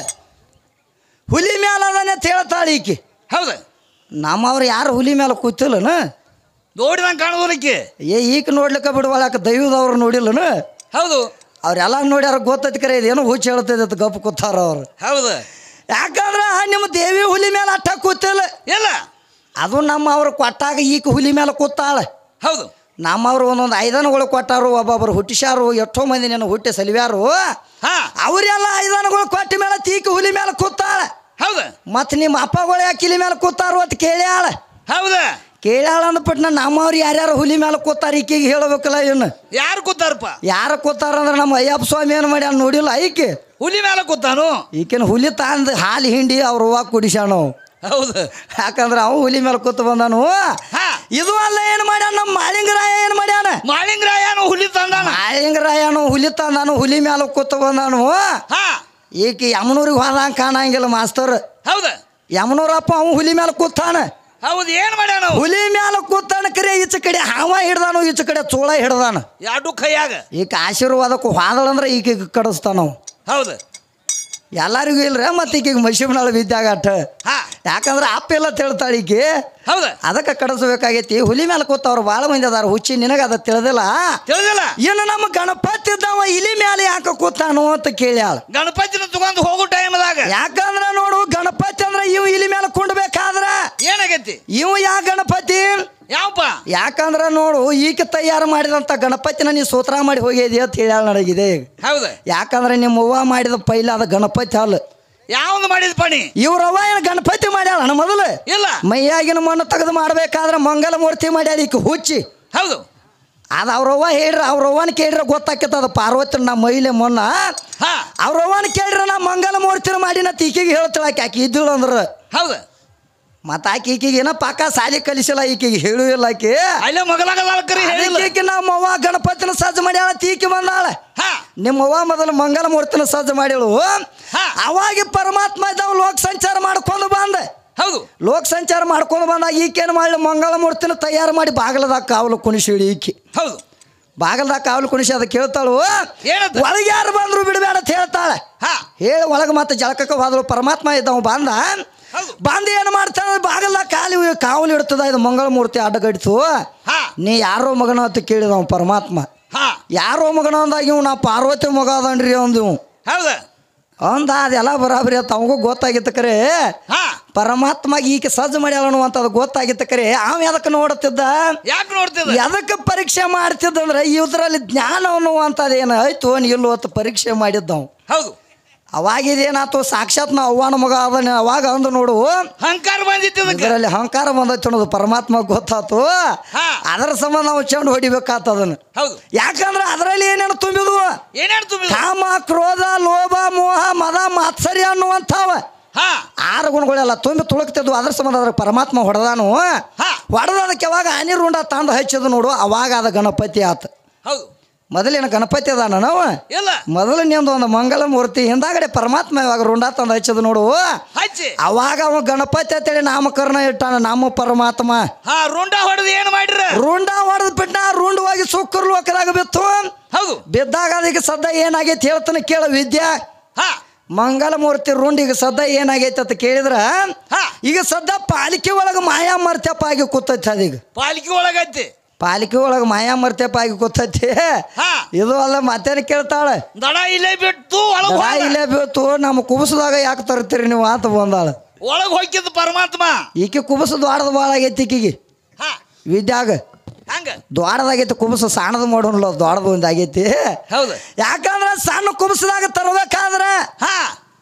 ಹುಲಿ ಮೇಲೆ ಅದಾನೆ ಅಂತ ಹೇಳ್ತಾಳೆ ಈಕಿ ಹೌದಾ ನಮ್ಮವ್ರು ಯಾರು ಹುಲಿ ಮೇಲೆ ಕೂತಿಲ್ಲನ ನೋಡಿದಂಗೆ ಕಾಣೋದಕ್ಕೆ ಏ ಈಗ ನೋಡ್ಲಿಕ್ಕೆ ಬಿಡುವಳಕ ದೈವದವ್ರು ನೋಡಿಲ್ಲನ ಹೌದು ಅವ್ರೆಲ್ಲ ನೋಡ್ಯಾರ ಗೊತ್ತೈತಿ ಕರೆ ಇದೇನೋ ಹುಚ್ಚ ಹೇಳ್ತೈತೆ ಅಂತ ಗಪ್ ಕೂತಾರ ಅವ್ರು ಹೌದು ಯಾಕಂದ್ರೆ ನಿಮ್ಮ ದೇವಿ ಹುಲಿ ಮೇಲೆ ಅಟ್ಟ ಕೂತಿಲ್ಲ ಎಲ್ಲ ಅದು ನಮ್ಮ ಅವ್ರು ಕೊಟ್ಟಾಗ ಈಗ ಹುಲಿ ಮೇಲೆ ಕೂತಾಳೆ ಹೌದು ನಮ್ಮವ್ರು ಒಂದೊಂದು ಐದನಗಳು ಕೊಟ್ಟಾರು ಒಬ್ಬೊಬ್ಬರು ಹುಟ್ಟಿಸ್ಯಾರು ಎಷ್ಟೋ ಮಂದಿ ನೆನ ಹುಟ್ಟಿ ಸಲಿವ್ಯಾರು ಹಾ ಅವರೆಲ್ಲ ಐದನಗಳು ಕೊಟ್ಟ ಮೇಲೆ ತೀಕ ಹುಲಿ ಮೇಲೆ ಕೂತಾಳೆ ಹೌದಾ ಮತ್ತು ನಿಮ್ಮ ಅಪ್ಪಗಳು ಯಾಕೆ ಇಲಿ ಮೇಲೆ ಕೂತಾರು ಅಂತ ಕೇಳ್ಯಾಳ ಹೌದಾ ಕೇಳ್ಯಾಳ ಅಂದ್ಬಿಟ್ಟು ನಮ್ಮವ್ರು ಯಾರ್ಯಾರು ಹುಲಿ ಮೇಲೆ ಕೂತಾರ ಈಕಿಗೆ ಹೇಳ್ಬೇಕಲ್ಲ ಇನ್ನು ಯಾರು ಕೂತಾರಪ್ಪ ಯಾರು ಕೂತಾರ ಅಂದ್ರೆ ನಮ್ಮ ಅಯ್ಯಪ್ಪ ಸ್ವಾಮಿ ಏನು ಮಾಡ್ಯಾನ ನೋಡಿಲ್ಲ ಈಕೆ ಹುಲಿ ಮೇಲೆ ಕೂತಾನು ಈಕಿನ ಹುಲಿ ತಾಂದು ಹಾಲು ಹಿಂಡಿ ಅವ್ರ ಹೂವು ಕುಡಿಸ್ಯಾನು ಹೌದು ಯಾಕಂದ್ರೆ ಅವ ಹುಲಿ ಮೇಲೆ ಕೂತು ಬಂದಾನು ಹಾ ಇದು ಅಲ್ಲ ಏನು ಮಾಡ್ಯಾನ ನಮ್ಮ ಮಾಳಿಂಗರಾಯ ಏನು ಮಾಡ್ಯಾನ ಮಾಳಿಂಗರಾಯನು ಹುಲಿ ತಂದಾನ ಮಾಳಿಂಗರಾಯನು ಹುಲಿ ತಂದಾನು ಹುಲಿ ಮೇಲೆ ಕೂತು ಬಂದಾನು ಹಾ ಈಕೆ ಯಮನೂರಿಗೆ ಹೋದಂಗೆ ಕಾಣಂಗಿಲ್ಲ ಮಾಸ್ತರ್ ಹೌದಾ ಯಮನೂರಪ್ಪ ಅವ ಹುಲಿ ಮೇಲೆ ಕೂತಾನ ಹೌದು ಏನ್ ಮಾಡ್ಯಾನ ಅವ? ಹುಲಿ ಮೇಲೆ ಕೂತಾನ ಕರೆ ಈಚ ಕಡೆ ಹಾವ ಹಿಡ್ದಾನು ಈಚ ಕಡೆ ಚೋಳ ಹಿಡ್ದಾನ ಎರಡು ಕೈಯಾಗ ಈಕ ಆಶೀರ್ವಾದಕ್ಕೂ ಹೋದಳಂದ್ರೆ ಈಕೆಗೆ ಕಡಿಸ್ತಾನವು ಹೌದು ಎಲ್ಲರಿಗೂ ಇಲ್ರ ಮತ್ತೆ ಈಕೆಗೆ ಮಶಿಬ್ನಾಳ ಬಿದ್ದಾಗ ಅಟ್ಟ ಹಾ ಯಾಕಂದ್ರೆ ಅಪ್ಪ ಎಲ್ಲ ತಿಳ್ತಾಳೆ ಈಕೆ ಹೌದಾ ಅದಕ್ಕೆ ಕಡಿಸ್ಬೇಕಾಗೈತಿ ಹುಲಿ ಮೇಲೆ ಕೂತವ್ರು ಭಾಳ ಮಂದಿ ಅದಾರ ಹುಚ್ಚಿ ನಿನಗೆ ಅದ ತಿಳಿದಿಲ್ಲ ತಿಳಿದಿಲ್ಲ ಇನ್ನು ನಮ್ಮ ಗಣಪತಿ ಇದ್ದವ ಇಲಿ ಮೇಲೆ ಯಾಕೆ ಕೂತಾನು ಅಂತ ಕೇಳ್ಯಾಳ ಗಣಪತಿನ ತಗೊಂಡು ಹೋಗೋ ಟೈಮ್ದಾಗ ಯಾಕಂದ್ರ ನೋಡು ಗಣಪತಿ ಅಂದ್ರೆ ಇವ್ ಇಲಿ ಮೇಲೆ ಕುಂಡ್ಬೇಕಾದ್ರ ಏನಾಗೈತಿ ಇವ್ ಯಾ ಗಣಪತಿ ಯಾವಪ್ಪ ಯಾಕಂದ್ರ ನೋಡು ಈಗ ತಯಾರು ಮಾಡಿದಂತ ಗಣಪತಿನ ನೀ ಸೂತ್ರ ಮಾಡಿ ಹೋಗಿದಿ ಅಂತ ಹೇಳ್ಯಾಳ ನನಗಿದೆ ಈಗ ಹೌದ ಯಾಕಂದ್ರೆ ನಿಮ್ಮ ಅವ್ವ ಮಾಡಿದ ಪೈಲ ಅದ ಗಣಪತಿ ಅಲ್ಲ ಯಾವ್ದು ಮಾಡಿದ ಪಣಿ ಇವ್ರವ್ವ ಏನು ಗಣಪತಿ ಮಾಡ್ಯಾಳ ನಮ್ಮ ಮೊದಲು ಇಲ್ಲ ಮೈಯಾಗಿನ ಮಣ್ಣು ತೆಗೆದು ಮಾಡ್ಬೇಕಾದ್ರೆ ಮಂಗಲ ಮೂರ್ತಿ ಮಾಡ್ಯಾಳ ಈಕ ಹುಚ್ಚಿ ಹೌದು ಅದು ಅವ್ರವ್ವ ಹೇಳ್ರ ಅವ್ರವ್ವನ ಕೇಳ್ರ ಗೊತ್ತಾಕೈತೆ ಅದು ಪಾರ್ವತಿ ನಮ್ಮ ಮೈಲೆ ಮೊನ್ನ ಹಾ ಅವ್ರವ್ವನ ಕೇಳ್ರ ನಾ ಮಂಗಲ ಮೂರ್ತಿನ ಮಾಡಿನ ಈಕಿಗೆ ಹೇಳ್ತಾಳ ಆಕೆ ಆಕೆ ಇದ್ದಳು ಅಂದ್ರೆ ಹೌದು ಮತ್ತು ಆಕೆ ಈಕಿಗೆ ಏನೋ ಪಾಕ ಸಾಲಿ ಕಲಿಸಿಲ್ಲ ಈಕಿಗೆ ಹೇಳು ಇಲ್ಲ ಆಕೆ ಅಲ್ಲೇ ಮಗಲಾಗಲ್ಲ ಕರಿ ಹೇಳಿಲ್ಲ ಅದಕ್ಕೆ ನಮ್ಮ ಅವ್ವ ಗಣಪತಿನ ಸಜ್ಜು ಮಾಡ್ಯಾಳ ತೀಕಿ ಬಂದಾಳ ಹಾ ನಿಮ್ಮ ಅವ್ವ ಮೊದಲು ಮಂಗಲ ಮೂರ್ತಿನ ಸಜ್ಜು ಮಾಡ್ಯಾಳು ಹಾ. ಅವಾಗ ಪರಮಾತ್ಮ ಇದ್ದಾವ ಲೋಕ ಸಂಚಾರ ಮಾಡ್ಕೊಂಡು ಬಂದ ಹೌದು ಲೋಕ ಸಂಚಾರ ಮಾಡ್ಕೊಂಡು ಬಂದಾಗ ಈಕೇನು ಮಾಡಲಿ ಮಂಗಳ ಮೂರ್ತಿನ ತಯಾರು ಮಾಡಿ ಬಾಗಲದಾಗ ಕಾವಲು ಕುಣಿಸಿಳಿ ಈಕಿ ಹೌದು ಬಾಗಲದಾಗ ಕಾವಲು ಕುಣಿಸಿ ಅದಕ್ಕೆ ಕೇಳ್ತಾಳು ಏನಂತ? ಒಳಗೆ ಯಾರು ಬಂದ್ರು ಬಿಡಬೇಡ ಅಂತ ಹೇಳ್ತಾಳೆ ಹಾ ಹೇಳಿ ಒಳಗೆ ಮತ್ತೆ ಜಳಕಕ್ಕೆ ಹೋದಳು ಪರಮಾತ್ಮ ಇದ್ದವ ಬಂದ ಹೌದು. ಬಂದು ಏನು ಮಾಡ್ತಾನೆ ಬಾಗಲ್ದಾಗ ಕಾಲಿ ಕಾವಲು ಇಡ್ತದ ಇದು ಮಂಗಳ ಮೂರ್ತಿ ಅಡ್ಡಗಡಿತು ಹಾ ನೀ ಯಾರೋ ಮಗನ ಅಂತ ಕೇಳಿದವ ಪರಮಾತ್ಮ ಹಾ ಯಾರೋ ಮಗನ ಅಂದಾಗ ಇವ್ ನಾ ಪಾರ್ವತಿ ಮಗ ಅದನ್ರಿ ಅಂದ ಇವ್ ಹೌದ ಅಂದ ಅದೆಲ್ಲ ಬರಾಬರಿ ಅಂತ ಅವಂಗೂ ಗೊತ್ತಾಗಿತ್ತು ಕರೆ ಹಾ ಪರಮಾತ್ಮ ಈಕೆ ಸಜ್ಜು ಮಾಡ್ಯಾಳ ಅನ್ನುವಂಥದ್ದು ಗೊತ್ತಾಗಿತ್ತು ಕರೆ ಅವ ಎದಕ್ಕೆ ನೋಡುತ್ತಿದ್ದ ಯಾಕೆ ನೋಡ್ತಿದ್ದ ಎದಕ್ಕೆ ಪರೀಕ್ಷೆ ಮಾಡ್ತಿದ್ದಂದ್ರೆ ಇದ್ರಲ್ಲಿ ಜ್ಞಾನ ಅನ್ನುವಂಥದ್ದು ಏನು ಆಯ್ತು ಇಲ್ಲೋ ಅಂತ ಪರೀಕ್ಷೆ ಮಾಡಿದ್ದವು ಹೌದು ಅವಾಗ ಇದೇನಾತು ಸಾಕ್ಷಾತ್ ನಾ ಅವ್ವನ ಮಗ ಅದನ್ನ ಅವಾಗ ಅಂದು ನೋಡು ಹಂಕಾರ ಬಂದಿತ್ತು ಇದಕ್ಕೆ ಇದರಲ್ಲಿ ಅಹಂಕಾರ ಬಂದೈತೆ ಅನ್ನೋದು ಪರಮಾತ್ಮ ಗೊತ್ತಾತು ಹಾ. ಅದರ ಸಂಬಂಧ ನಾವು ಚೆಂಡು ಹೊಡಿಬೇಕಾತ ಅದನ್ನ ಹೌದು ಯಾಕಂದ್ರೆ ಅದರಲ್ಲಿ ಏನೇನು ತುಂಬಿದ್ವು ಏನೇನು ತುಂಬಿದ ಕಾಮ ಕ್ರೋಧ ಲೋಭ ಮೋಹ ಮದ ಮಾತ್ಸರ್ಯ ಅನ್ನುವಂಥವ ಹಾ ಆರು ಗುಣಗಳೆಲ್ಲ ತುಂಬಿ ತುಳುಕ್ತಿದ್ವು ಅದ್ರ ಸಂಬಂಧ ಅದ್ರ ಪರಮಾತ್ಮ ಹೊಡೆದಾನು ಹಾ. ಹೊಡೆದದಕ್ಕೆ ಯಾವಾಗ ಹನಿ ರುಂಡ ತಂದು ಹಚ್ಚಿದ ನೋಡು ಅವಾಗ ಅದ ಗಣಪತಿ ಆತ ಹೌದು ಮೊದಲೇನು ಗಣಪತಿ ಅದಾನ ನಾವು ಇಲ್ಲ ಮೊದಲು ನಿಂದು ಒಂದು ಮಂಗಲ ಮೂರ್ತಿ ಹಿಂದಾಗಡೆ ಪರಮಾತ್ಮ ಇವಾಗ ರುಂಡ ತಂದು ಹಚ್ಚದ ನೋಡು ಹಚ್ಚಿ ಅವಾಗ ಅವ ಗಣಪತಿ ಅಂತೇಳಿ ನಾಮಕರಣ ಇಟ್ಟಾನ ನಮ್ಮ ಪರಮಾತ್ಮ ಹಾ ರುಂಡ ಹೊಡೆದು ಏನು ಮಾಡಿರ ರುಂಡ ಹೊಡೆದ್ ಬಿಟ್ಟ ರುಂಡ ಹೋಗಿ ಸುಕ್ಕರ್ ಲೋಕದಾಗ ಬಿತ್ತು ಹೌದು ಬಿದ್ದಾಗ ಅದಕ್ಕೆ ಸದ್ದ ಏನಾಗೈತಿ ಹೇಳ್ತಾನೆ ಕೇಳ ವಿದ್ಯಾ ಹಾ ಮಂಗಲ ಮೂರ್ತಿ ರುಂಡ್ ಈಗ ಸದ್ದ ಏನಾಗೈತಿ ಅಂತ ಕೇಳಿದ್ರ ಹಾ ಈಗ ಸದ್ದ ಪಾಲಿಕೆ ಒಳಗೆ ಮಾಯಾ ಮರ್ತಪ್ಪ ಆಗಿ ಕೂತೈತಿ ಅದೀಗ ಪಾಲಿಕೆ ಒಳಗೈತಿ ಪಾಲಿಕೆ ಒಳಗೆ ಮಾಯಾ ಮರ್ತಪ್ಪ ಆಗಿ ಕೂತೈತಿ ಹಾ ಇದು ಅಲ್ಲ ಮತ್ತೇನು ಕೇಳ್ತಾಳೆ ದಡ ಇಲ್ಲೇ ಬಿಟ್ಟು ಒಳಗ್ ದಡ ಹೋದ. ಇಲ್ಲೇ ಬೀಳ್ತು ನಮ್ಮ ಕುಬಸದಾಗ ಯಾಕೆ ತರ್ತೀರಿ ನೀವು ಆತ ಬಂದಾಳ ಒಳಗ್ ಹೋಗಿದ್ದು ಪರಮಾತ್ಮ ಈಕೆ ಕುಬಸ ದ್ವಾರದ ಭಾಳ ಆಗೈತಿ ಈಕಿಗೆ ಹಾ ವಿದ್ಯಾಗ ಹಂಗ ದ್ವಾರದಾಗೈತಿ ಕುಬಸ ಸಣ್ಣದು ಮಾಡೋಣಲ್ಲ ದ್ವಾರದ ಒಂದು ಆಗೈತಿ ಹೌದು ಯಾಕಂದ್ರೆ ಸಣ್ಣ ಕುಬಸದಾಗ ತರಬೇಕಾದ್ರೆ ಹಾ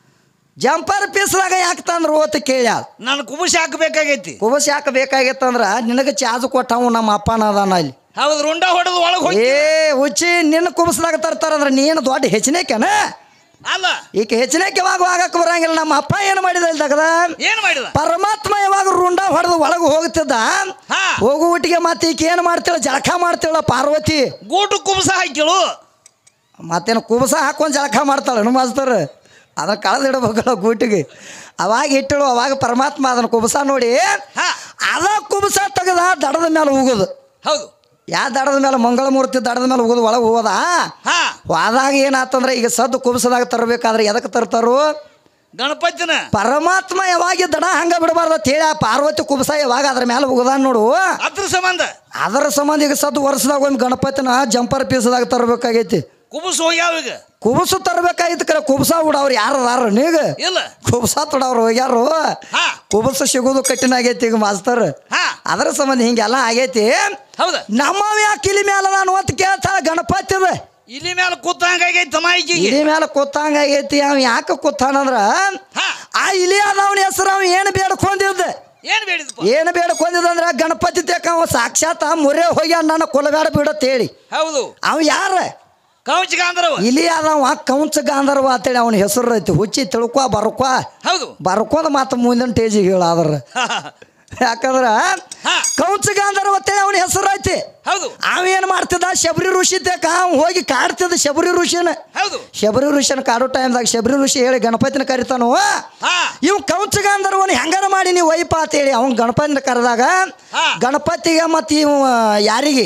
ಜಂಪರ್ ಪೀಸ್ದಾಗ ಯಾಕೆ ತಂದ್ರು ಅಂತ ಕೇಳ್ಯಾಳ ನಾನು ಕುಬುಸಿ ಹಾಕಬೇಕಾಗೈತಿ ಕುಬಸ್ ಯಾಕೆ ಬೇಕಾಗೈತಂದ್ರ ನಿನಗೆ ಚಾರ್ಜ್ ಕೊಟ್ಟವು ನಮ್ಮ ಅಪ್ಪನ ಅದಾನ ಅಲ್ಲಿ ಹೌದು ರುಂಡ ಹೊಡೆದು ಒಳಗ್ ಹೋಗಿ ಏ ಹುಚ್ಚಿ ನಿನ್ನ ಕುಬಸ್ದಾಗ ತರ್ತಾರಂದ್ರ ನೀನು ದೊಡ್ಡ ಹೆಚ್ಚಿನೇಕನ ಅಲ್ಲ ಈಕೆ ಹೆಚ್ಚಿನಕ್ಕೆ ಯಾವಾಗ ಆಗಕ್ಕೆ ಬರಂಗಿಲ್ಲ ನಮ್ಮ ಅಪ್ಪ ಏನು ಮಾಡಿದ ಇಲ್ಲಿ ತಗದ ಏನ್ ಮಾಡಿದ ಪರಮಾತ್ಮ ಯಾವಾಗ ರುಂಡ ಹೊಡೆದು ಒಳಗೆ ಹೋಗ್ತಿದ್ದ ಹಾ ಹೋಗುವಟ್ಟಿಗೆ ಮತ್ತೆ ಈಕೆ ಏನು ಮಾಡ್ತಾಳ ಜಳಕ ಮಾಡ್ತಾಳ ಪಾರ್ವತಿ ಗೂಟು ಕುಬಸ ಹಾಕಿಳು ಮತ್ತೇನು ಕುಬಸ ಹಾಕೊಂಡು ಜಳಕ ಮಾಡ್ತಾಳೆ ಮಾಸ್ತರ್ ಅದನ್ನ ಕಳೆದಿಡಬೇಕಲ್ಲ ಗೂಟಿಗೆ ಅವಾಗ ಇಟ್ಟಳು ಅವಾಗ ಪರಮಾತ್ಮ ಅದನ್ನ ಕುಬಸ ನೋಡಿ ಹಾ ಅದ ಕುಬಸ ತೆಗೆದ ದಡದ ಮೇಲೆ ಹೋಗೋದು ಹೌದು ಯಾವ ದಡದ ಮೇಲೆ ಮಂಗಳಮೂರ್ತಿ ದಡದ ಮೇಲೆ ಹೋಗೋದು ಒಳಗೆ ಹೋದ ಹಾ ಹೋದಾಗ ಏನಾತಂದ್ರೆ ಈಗ ಸದ್ದು ಕುಬಸದಾಗ ತರಬೇಕಾದ್ರೆ ಎದಕ್ಕೆ ತರ್ತಾರು ಗಣಪತಿನ ಪರಮಾತ್ಮ ಯಾವಾಗ ದಡ ಹಂಗ ಬಿಡಬಾರ್ದು ಅಂತ ಹೇಳಿ ಆ ಪಾರ್ವತಿ ಕುಬಸ ಯಾವಾಗ ಅದ್ರ ಮೇಲೆ ಹೋಗದಾನ ನೋಡು ಅದ್ರ ಸಂಬಂಧ ಅದರ ಸಂಬಂಧ ಈಗ ಸದ್ದು ವರ್ಷದಾಗ ಒಂದು ಗಣಪತಿನ ಜಂಪರ್ ಪೀಸದಾಗ ತರಬೇಕಾಗೈತಿ ಕುಬಸ್ ಹೋಗ್ಯಾವ ಈಗ ಕುಬಸ ತರಬೇಕಾಗಿತ್ತು ಕರೆ ಕುಬಸ ಉಡವ್ರು ಯಾರು ಅದಾರ ನೀಗ ಇಲ್ಲ ಕುಬಸ ತೊಡವ್ರು ಹೋಗ್ಯಾರು ಹಾ ಕುಬಸ ಸಿಗೋದು ಕಠಿಣ ಆಗೈತಿ ಈಗ ಮಾಸ್ತರ್ ಹಾ ಅದರ ಸಂಬಂಧ ಹಿಂಗೆಲ್ಲ ಆಗೈತಿ ಹೌದ ನಮ್ಮವ ಯಾಕೆ ಇಲಿ ಮೇಲೆ ನಾನು ಅಂತ ಕೇಳ್ತಾಳ ಗಣಪತಿದ ಇಲ್ಲಿ ಮೇಲೆ ಕೂತಂಗ ಆಗೈತೆ ಮಾಯಿಕಿಗೆ ಇಲಿ ಮೇಲೆ ಕೂತಂಗ ಆಗೈತಿ ಅವ ಯಾಕೆ ಕೂತಾನಂದ್ರ ಹಾ ಆ ಇಲಿ ಅದವನ ಹೆಸರು ಅವ ಏನು ಬೇಡ್ಕೊಂಡಿದ್ದ ಏನ್ ಬೇಡಿದಪ್ಪ ಏನು ಬೇಡ್ಕೊಂಡಿದ್ದ ಅಂದ್ರೆ ಗಣಪತಿ ತೇಕ ಅವ ಸಾಕ್ಷಾತ್ ಮೂರೇ ಹೋಗ್ಯಾನ ನನ್ನ ಕೊಲಬೇಡ ಬಿಡತ್ ಹೇಳಿ ಹೌದು ಅವ ಯಾರ ಕೌಚಿಗ ಅಂದ್ರವ ಇಲಿ ಅದಾವ ಕೌಂಚ ಗಾಂಧರ್ವ ಅಂತೇಳಿ ಅವನ ಹೆಸರು ಐತಿ ಹುಚ್ಚಿ ತಿಳ್ಕೊ ಬರ್ಕೊ ಹೌದು ಬರ್ಕೋದ ಮಾತು ಮುಂದಿನ ಟೇಜಿಗೆ ಹೇಳಾದ್ರ ಯಾಕಂದ್ರ ಹಾ ಕೌಂಚ ಗಾಂಧರ್ವ ಅಂತೇಳಿ ಅವನ ಹೆಸರು ಐತಿ ಹೌದು ಅವ ಏನು ಮಾಡ್ತಿದ್ದ ಶಬರಿ ಋಷಿ ತೇಕ ಅವ ಹೋಗಿ ಕಾಡ್ತಿದ್ದ ಶಬರಿ ಋಷಿನ ಹೌದು ಶಬರಿ ಋಷಿನ ಕಾಡೋ ಟೈಮ್ದಾಗ ಶಬರಿ ಋಷಿ ಹೇಳಿ ಗಣಪತಿನ ಕರಿತಾನು ಹಾ ಇವ್ ಕೌಂಚ ಗಾಂಧರ್ವನ ಹೆಂಗಾರ ಮಾಡಿ ನೀವು ವೈಪ ಅಂತೇಳಿ ಅವ್ನ ಗಣಪತಿನ ಕರೆದಾಗ ಹಾ. ಗಣಪತಿಗೆ ಮತ್ತು ಇವ ಯಾರಿಗೆ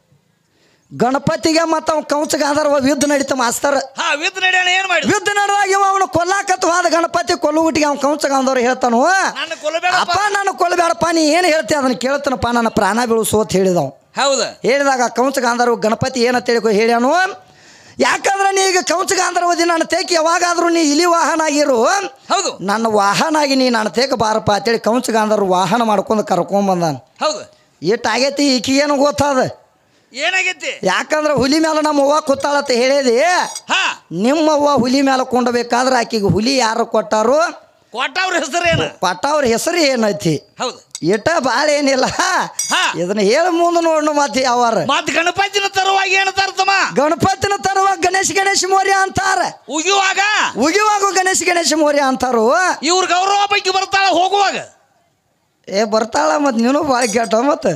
ಗಣಪತಿಗೆ ಮತ್ತು ಅವ್ನ ಕೌಂಚ ಗಾಂಧರ್ವ ಯುದ್ಧ ನಡೀತ ಮಾಸ್ತರ್ ಹಾ ವಿದ್ ನಡೆಯೋಣ ಏನ್ ಮಾಡಿ ಯುದ್ಧ ನಡೆದಾಗ ಇವ ಅವನು ಕೊಲ್ಲಾಕತ್ತು ಹೋದ ಗಣಪತಿ ಕೊಲ್ಲುಗುಟ್ಟಿಗೆ ಅವ್ನ ಕೌಂಚ ಗಾಂಧರ್ವ ಹೇಳ್ತಾನು ನನ್ನ ಕೊಲ್ಲಬೇಡ ಅಪ್ಪ ನಾನು ಕೊಲ್ಲಬೇಡಪ್ಪ ನೀ ಏನು ಹೇಳ್ತಿ ಅದನ್ನ ಕೇಳ್ತಾನಪ್ಪ ನನ್ನ ಪ್ರಾಣ ಬೀಳಿಸು ಅಂತ ಹೇಳಿದವ್ ಹೌದ ಹೇಳಿದಾಗ ಕೌಂಚ ಗಾಂಧರ್ವ ಗಣಪತಿ ಏನಂತ ಹೇಳಿ ಹೇಳ್ಯಾನು ಯಾಕಂದ್ರೆ ನೀ ಈಗ ಕೌಂಚ ಗಾಂಧರ್ವದಿ ನನ್ನ ತೇಕ್ ಯಾವಾಗಾದ್ರೂ ನೀ ಇಲಿ ವಾಹನ ಆಗಿರು ಹೌದು ನನ್ನ ವಾಹನ ಆಗಿ ನೀ ನನ್ನ ತೇಕ ಬಾರಪ್ಪ ಅಂತೇಳಿ ಕೌಂಚ ಗಾಂಧರ್ವ ವಾಹನ ಮಾಡ್ಕೊಂಡು ಕರ್ಕೊಂಬಂದಾನ ಹೌದು ಇಟ್ಟು ಆಗೈತಿ ಈಕಿಗೇನು ಗೊತ್ತದ ಏನಾಗೈತಿ ಯಾಕಂದ್ರೆ ಹುಲಿ ಮೇಲೆ ನಮ್ಮ ಅವ್ವ ಕೂತಾಳತ್ತ ಹೇಳಿದಿ ಹಾ ನಿಮ್ಮವ್ವ ಹುಲಿ ಮೇಲೆ ಕೊಂಡಬೇಕಾದ್ರೆ ಆಕಿಗೆ ಹುಲಿ ಯಾರು ಕೊಟ್ಟಾರು ಕೊಟ್ಟವ್ರ ಹೆಸರೇನು ಪಟ್ಟವ್ರ ಹೆಸರು ಏನೈತಿ ಹೌದು ಇಟ ಭಾಳ ಏನಿಲ್ಲ ಹಾ. ಇದನ್ನ ಹೇಳ ಮುಂದೆ ನೋಡು ಮತ್ತೆ ಯಾವಾರ ಮತ್ ಗಣಪತಿನ ತರುವಾಗ ಏನ್ ತರ್ತಮ್ಮ ಗಣಪತಿನ ತರುವಾಗ ಗಣೇಶ್ ಗಣೇಶ್ ಮೌರ್ಯ ಅಂತಾರ ಉಗಿಯುವಾಗ ಉಗಿವಾಗ ಗಣೇಶ್ ಗಣೇಶ್ ಮೌರ್ಯ ಅಂತಾರು ಇವ್ರ ಗೌರವ ಬಗ್ಗೆ ಬರ್ತಾಳ ಹೋಗುವಾಗ ಏ ಬರ್ತಾಳ ಮತ್ ನೀನು ಭಾಳ ಕೆಟ್ಟ ಮತ್ತ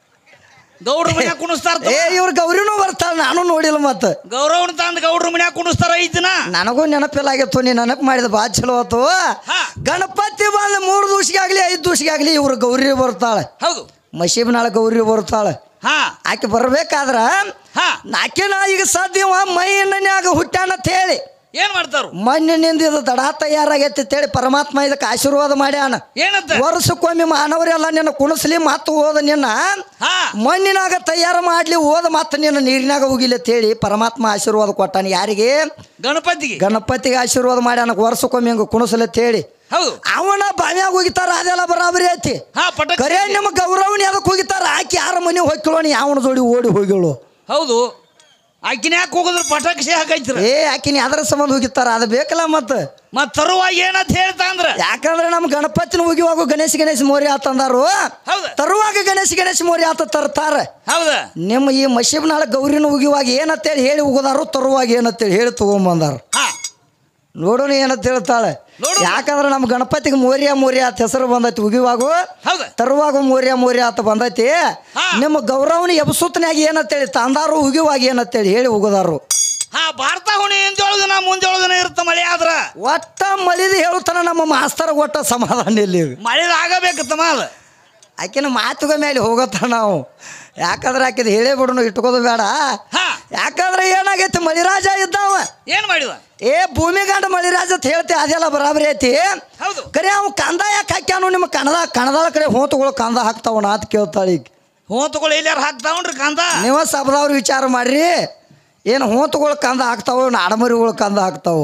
ಗೌಡ್ರ ಮನ್ಯಾಗ ಕುಣಿಸ್ತಾರ ಏ ಇವ್ರ ಗೌರಿನೂ ಬರ್ತಾಳ ನಾನು ನೋಡಿಲ್ಲ ಮತ್ತ ಗೌರವನ ತಂದ್ ಗೌಡ್ರ ಮನ್ಯಾಗ ಕುಣಿಸ್ತಾರ ಐದ್ ದಿನ ನನಗೂ ನೆನಪಿಲ್ಲ ಆಗಿತ್ತು ನೀ ನೆನಪು ಮಾಡಿದ ಬಾ ಚಲೋ ಆತು ಹಾ. ಗಣಪತಿ ಬಂದ ಮೂರು ದಿವ್ಸಿಗೆ ಆಗ್ಲಿ ಐದು ದಿವ್ಸಿಗೆ ಆಗ್ಲಿ ಇವ್ರ ಗೌರಿ ಬರ್ತಾಳೆ ಹೌದು ಮಸೀಬ್ನಾಳ ಗೌರಿ ಬರ್ತಾಳೆ ಹಾ ಆಕೆ ಬರ್ಬೇಕಾದ್ರ ಹಾ ಆಕೆನ ಈಗ ಸದ್ಯವ ಮೈ ಎಣ್ಣನ್ಯಾಗ ಹುಟ್ಟಾನ ಅಂತ ಹೇಳಿ ಏನ್ ಮಾಡ್ತಾರು ಮಣ್ಣಿನಿಂದ ಇದು ದಡ ತಯಾರಾಗೈತಿ ಅಂತೇಳಿ ಪರಮಾತ್ಮ ಇದಕ್ಕೆ ಆಶೀರ್ವಾದ ಮಾಡ್ಯಾನ ಏನಂತ ವರ್ಷಕ್ಕೊಮ್ಮೆ ಮಾನವರೆಲ್ಲ ನಿನ್ನ ಕುಣಿಸ್ಲಿ ಮತ್ತು ಓದ ನಿನ್ನ ಹಾ ಮಣ್ಣಿನಾಗ ತಯಾರು ಮಾಡ್ಲಿ ಓದ ಮತ್ತೆ ನಿನ್ನ ನೀರಿನಾಗ ಹೋಗಿಲ್ಲ ಅಂತೇಳಿ ಪರಮಾತ್ಮ ಆಶೀರ್ವಾದ ಕೊಟ್ಟಾನ ಯಾರಿಗೆ ಗಣಪತಿಗೆ ಗಣಪತಿಗೆ ಆಶೀರ್ವಾದ ಮಾಡ್ಯಾನ ವರ್ಷಕ್ಕೊಮ್ಮೆ ಹಿಂಗೆ ಕುಣಿಸ್ಲಿ ಅಂತೇಳಿ ಹೌದು ಅವನ ಬಾವ್ಯಾಗ ಹೋಗಿತಾರ ಅದೆಲ್ಲ ಬರಾಬರಿ ಐತಿ ಹಾ ಪಟ ಕರೆ ನಿಮ್ಮ ಗೌರವನಿ ಅದಕ್ಕೆ ಹೋಗಿತಾರ ಆಕಿ ಯಾರ ಮನೆ ಹೋಗ್ಕೊಳ್ಳೋಣ ಯಾವನ ಜೋಡಿ ಓಡಿ ಹೋಗಿಳು ಹೌದು ಆಕಿನ ಯಾಕೆ ಹೋಗಿದ್ರು ಪಟಾಕ್ಷಿ ಹಾಕೈತ್ರ ಏ ಆಕಿನ ಅದರ ಸಂಬಂಧ ಹೋಗಿತ್ತಾರ ಅದು ಬೇಕಲ್ಲ ಮತ್ತೆ ಮತ್ ತರುವಾಗ ಏನಂತ ಹೇಳ್ತಾ ಅಂದ್ರ ಯಾಕಂದ್ರೆ ನಮ್ಮ ಗಣಪತಿನ ಹೋಗಿವಾಗ ಗಣೇಶ ಗಣೇಶ ಮೋರಿ ಆತಂದಾರು ಹೌದ ತರುವಾಗ ಗಣೇಶ ಗಣೇಶ ಮೋರಿ ಆತ ತರ್ತಾರ ಹೌದ ನಿಮ್ಮ ಈ ಮಶೀಬ್ನಾಳ ಗೌರಿನ ಉಗಿವಾಗ ಏನಂತೇಳಿ ಹೇಳಿ ಉಗದಾರು ತರುವಾಗ ಏನಂತೇಳಿ ಹೇಳಿ ತಗೊಂಬಂದಾರ ಹಾ ನೋಡೋಣ ಏನಂತ ಹೇಳ್ತಾಳೆ ನೋಡು. ಯಾಕಂದ್ರೆ ನಮ್ಮ ಗಣಪತಿಗೆ ಮೋರಿಯ ಮೋರಿಯ ಅಂತ ಹೆಸರು ಬಂದೈತಿ ಉಗಿವಾಗ ಹೌದ ತರುವಾಗ ಮೋರಿಯ ಮೋರಿಯ ಅಂತ ಬಂದೈತಿ ಹಾ. ನಿಮ್ಮ ಗೌರವನ ಎಬಸುತ್ತನ್ಯಾಗ ಏನಂತೇಳಿ ತಂದಾರು ಉಗಿವಾಗ ಏನಂತೇಳಿ ಹೇಳಿ ಉಗದಾರು ಹಾ ಭಾರತ ಹುಣಿ ಹಿಂದೊಳಗನ ಮುಂದೊಳಗನ ಇರುತ್ತ ಮಳೆ ಆದ್ರ ಒಟ್ಟ ಮಳಿದು ಹೇಳುತ್ತಾನ ನಮ್ಮ ಮಾಸ್ತರ್ ಒಟ್ಟ ಸಮಾಧಾನ ಇಲ್ಲಿ ಮಳೆ ಆಗಬೇಕು ತಮ್ಮ ಅದ ಆಕಿನ ಮಾತುಗ ಮೇಲೆ ಹೋಗತ್ತ ನಾವು ಯಾಕಂದ್ರೆ ಆಕಿದ ಹೇಳೇ ಬಿಡೋಣ ಇಟ್ಕೋದು ಬೇಡ ಹಾ ಯಾಕಂದ್ರೆ ಏನಾಗೈತಿ ಮಳಿರಾಜ ಇದ್ದಾವ ಏನ್ ಮಾಡಿದ ಏ ಭೂಮಿಗಂಡ ಮಳಿರಾಜ ಅಂತ ಹೇಳ್ತಿ ಅದೆಲ್ಲ ಬರಾಬರಿ ಐತಿ ಹೌದು ಕರೆ ಅವ್ ಕಂದ ಯಾಕೆ ಹಾಕ್ಯಾನು ನಿಮ್ಮ ಕಣದ ಕಣದಾಳ ಕಡೆ ಹೋತುಗಳು ಕಂದ ಹಾಕ್ತಾವಣ ಅಂತ ಕೇಳ್ತಾಳೆ ಈಗ ಹೋತಗಳು ಎಲ್ಲಾರು ಹಾಕ್ತಾವನ್ರಿ ಕಾಂತ ನೀವ ಸಬದವ್ರು ವಿಚಾರ ಮಾಡ್ರಿ ಏನು ಹೋತುಗಳು ಕಂದ ಹಾಕ್ತಾವ ಆಡಮರಿಗಳು ಕಂದ ಹಾಕ್ತಾವ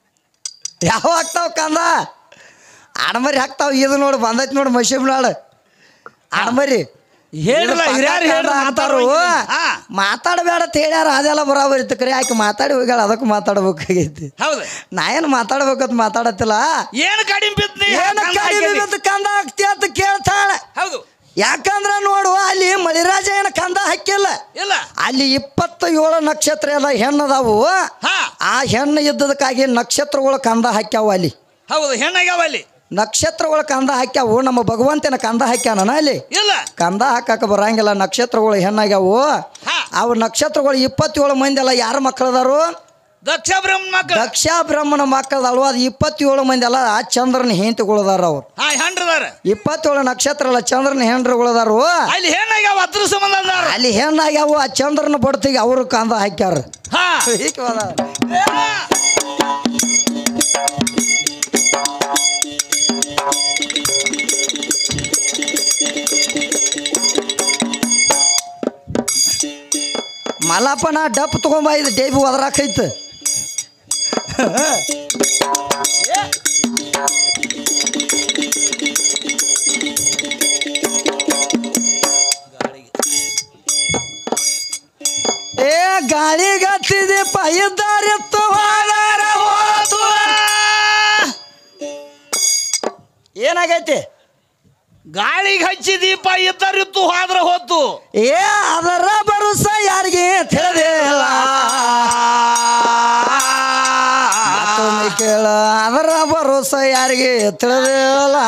ಯಾವ ಹಾಕ್ತಾವ ಕಂದ ಆಡಮರಿ ಹಾಕ್ತಾವ ಇದು ನೋಡಿ ಬಂದೈತಿ ನೋಡಿ ಮಶೀಬ್ನಾಳು ಆಡಮರಿ ಹೇಳ್ರಲ್ಲ, ಹಿರ್ಯಾರು ಹೇಳ್ರಿ, ಅಂತಾರು ಹಾ. ಮಾತಾಡಬೇಡ ಅಂತ ಹೇಳ್ಯಾರ ಅದೆಲ್ಲ ಬರಾಬರಿ ಇತ್ತು ಕರೆ ಆಕೆ ಮಾತಾಡಿ ಹೋಗ್ಯಾಳ ಅದಕ್ಕೆ ಮಾತಾಡ್ಬೇಕಾಗೈತಿ ಹೌದು ನಾ ಏನು ಮಾತಾಡ್ಬೇಕಂತ ಮಾತಾಡತ್ತಿಲ್ಲ ಏನ್ ಕಡಿಮೆ ಬಿತ್ತಿ ಏನು ಕಡಿಮೆ ಬಿದ್ದು ಕಂದ ಹಾಕ್ತಿ ಅಂತ ಕೇಳ್ತಾಳೆ ಹೌದು ಯಾಕಂದ್ರ ನೋಡು ಅಲ್ಲಿ ಮಳಿರಾಜ ಏನು ಕಂದ ಹಾಕಿಲ್ಲ ಇಲ್ಲ ಅಲ್ಲಿ ಇಪ್ಪತ್ತ ಏಳು ನಕ್ಷತ್ರ ಎಲ್ಲ ಹೆಣ್ಣದಾವು ಹಾ ಆ ಹೆಣ್ಣು ಇದ್ದದಕ್ಕಾಗಿ ನಕ್ಷತ್ರಗಳು ಕಂದ ಹಾಕ್ಯಾವ ಅಲ್ಲಿ ಹೌದು ಹೆಣ್ಣಾಗ್ಯಾವ ಅಲ್ಲಿ ನಕ್ಷತ್ರಗಳು ಕಂದ ಹಾಕ್ಯಾವು ನಮ್ಮ ಭಗವಂತನ ಕಂದ ಹಾಕ್ಯಾನ ಅಲ್ಲಿ ಇಲ್ಲ ಕಂದ ಹಾಕಕ್ಕೆ ಬರಂಗಿಲ್ಲ ನಕ್ಷತ್ರಗಳು ಹೆಣ್ಣಾಗ್ಯಾವು ಹಾ ಅವು ನಕ್ಷತ್ರಗಳು ಇಪ್ಪತ್ತೇಳು ಮಂದಿ ಅಲ್ಲ ಯಾರ ಮಕ್ಕಳದಾರು ದಕ್ಷ ಬ್ರಹ್ಮ ಮಕ್ಕಳು ದಕ್ಷ ಬ್ರಹ್ಮನ ಮಕ್ಕಳದಲ್ವ ಅದು ಇಪ್ಪತ್ತೇಳು ಮಂದಿ ಅಲ್ಲ ಆ ಚಂದ್ರನ ಹೆಂಡತಿಗಳದಾರ ಅವ್ರು ಹಾ ಹೆಣ್ರದಾರ ಇಪ್ಪತ್ತೇಳು ನಕ್ಷತ್ರ ಅಲ್ಲ ಚಂದ್ರನ ಹೆಂಡ್ರುಗಳದಾರು ಅಲ್ಲಿ ಹೆಣ್ಣಾಗ್ಯಾವ ಅದ್ರ ಸಂಬಂಧ ಅದಾರ ಅಲ್ಲಿ ಹೆಣ್ಣಾಗ್ಯಾವು ಆ ಚಂದ್ರನ ಬಡ್ತಿಗೆ ಅವರು ಕಂದ ಹಾಕ್ಯಾರ ಹಾ ಹೀಗೆ ಅದಾವ. ಮಲ್ಲಪ್ಪನ ಡಪ್ ತಗೊಂಬ ಇದು ಡೇಬಿ ಒದರಾಕೈತೆ ಏ ಗಾಳಿಗತ್ತಿದೆ ಪೈದಾರಿತ್ತು ಹೋಗಾರ ಹೋತು ಏನಾಗೈತಿ ಗಾಳಿಗೆ ಹಚ್ಚಿ ದೀಪ ಇದ್ದರಿತ್ತು ಹೋದ್ರ ಹೋತು ಏ ಅದರ ಭರೋಸ ಯಾರಿಗೆ ತಿಳಿದಿಲ್ಲ ಮತ್ತೊಮ್ಮೆ ಕೇಳ ಅದರ ಭರೋಸ ಯಾರಿಗೆ ತಿಳಿದಿಲ್ಲ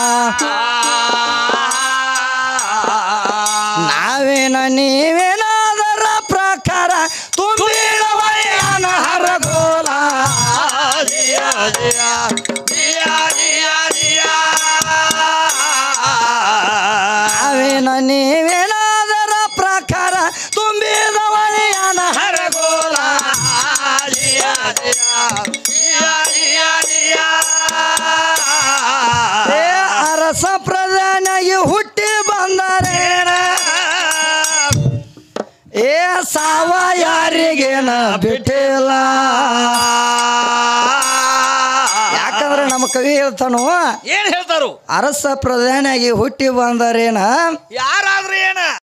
ನಾವೇನ ನೀವೇನ ಅದರ ಪ್ರಕಾರ ತುಂಬಿಡವಯ್ಯನ ಹರಗೋಲ ನಾವೇನ ನೀವೇನ ಅದರ ಪ್ರಕಾರ ತುಂಬಿದವಯ್ಯನ ಹರಗೋಲ ಏ ಅರಸ ಪ್ರಧಾನಿಯಾಗಿ ಹುಟ್ಟಿ ಬಂದರೇನ ಏ ಸಾವ ಯಾರಿಗೇನ ಬಿಟ್ಟಿಲ್ಲ ಯಾಕಂದ್ರೆ ನಮ್ಮ ಕವಿ ಹೇಳ್ತಾನು ಏನ್ ಹೇಳ್ತಾರು ಅರಸ ಪ್ರಧಾನಿಯಾಗಿ ಹುಟ್ಟಿ ಬಂದರೇನ ಯಾರಾದ್ರೂ ಏನ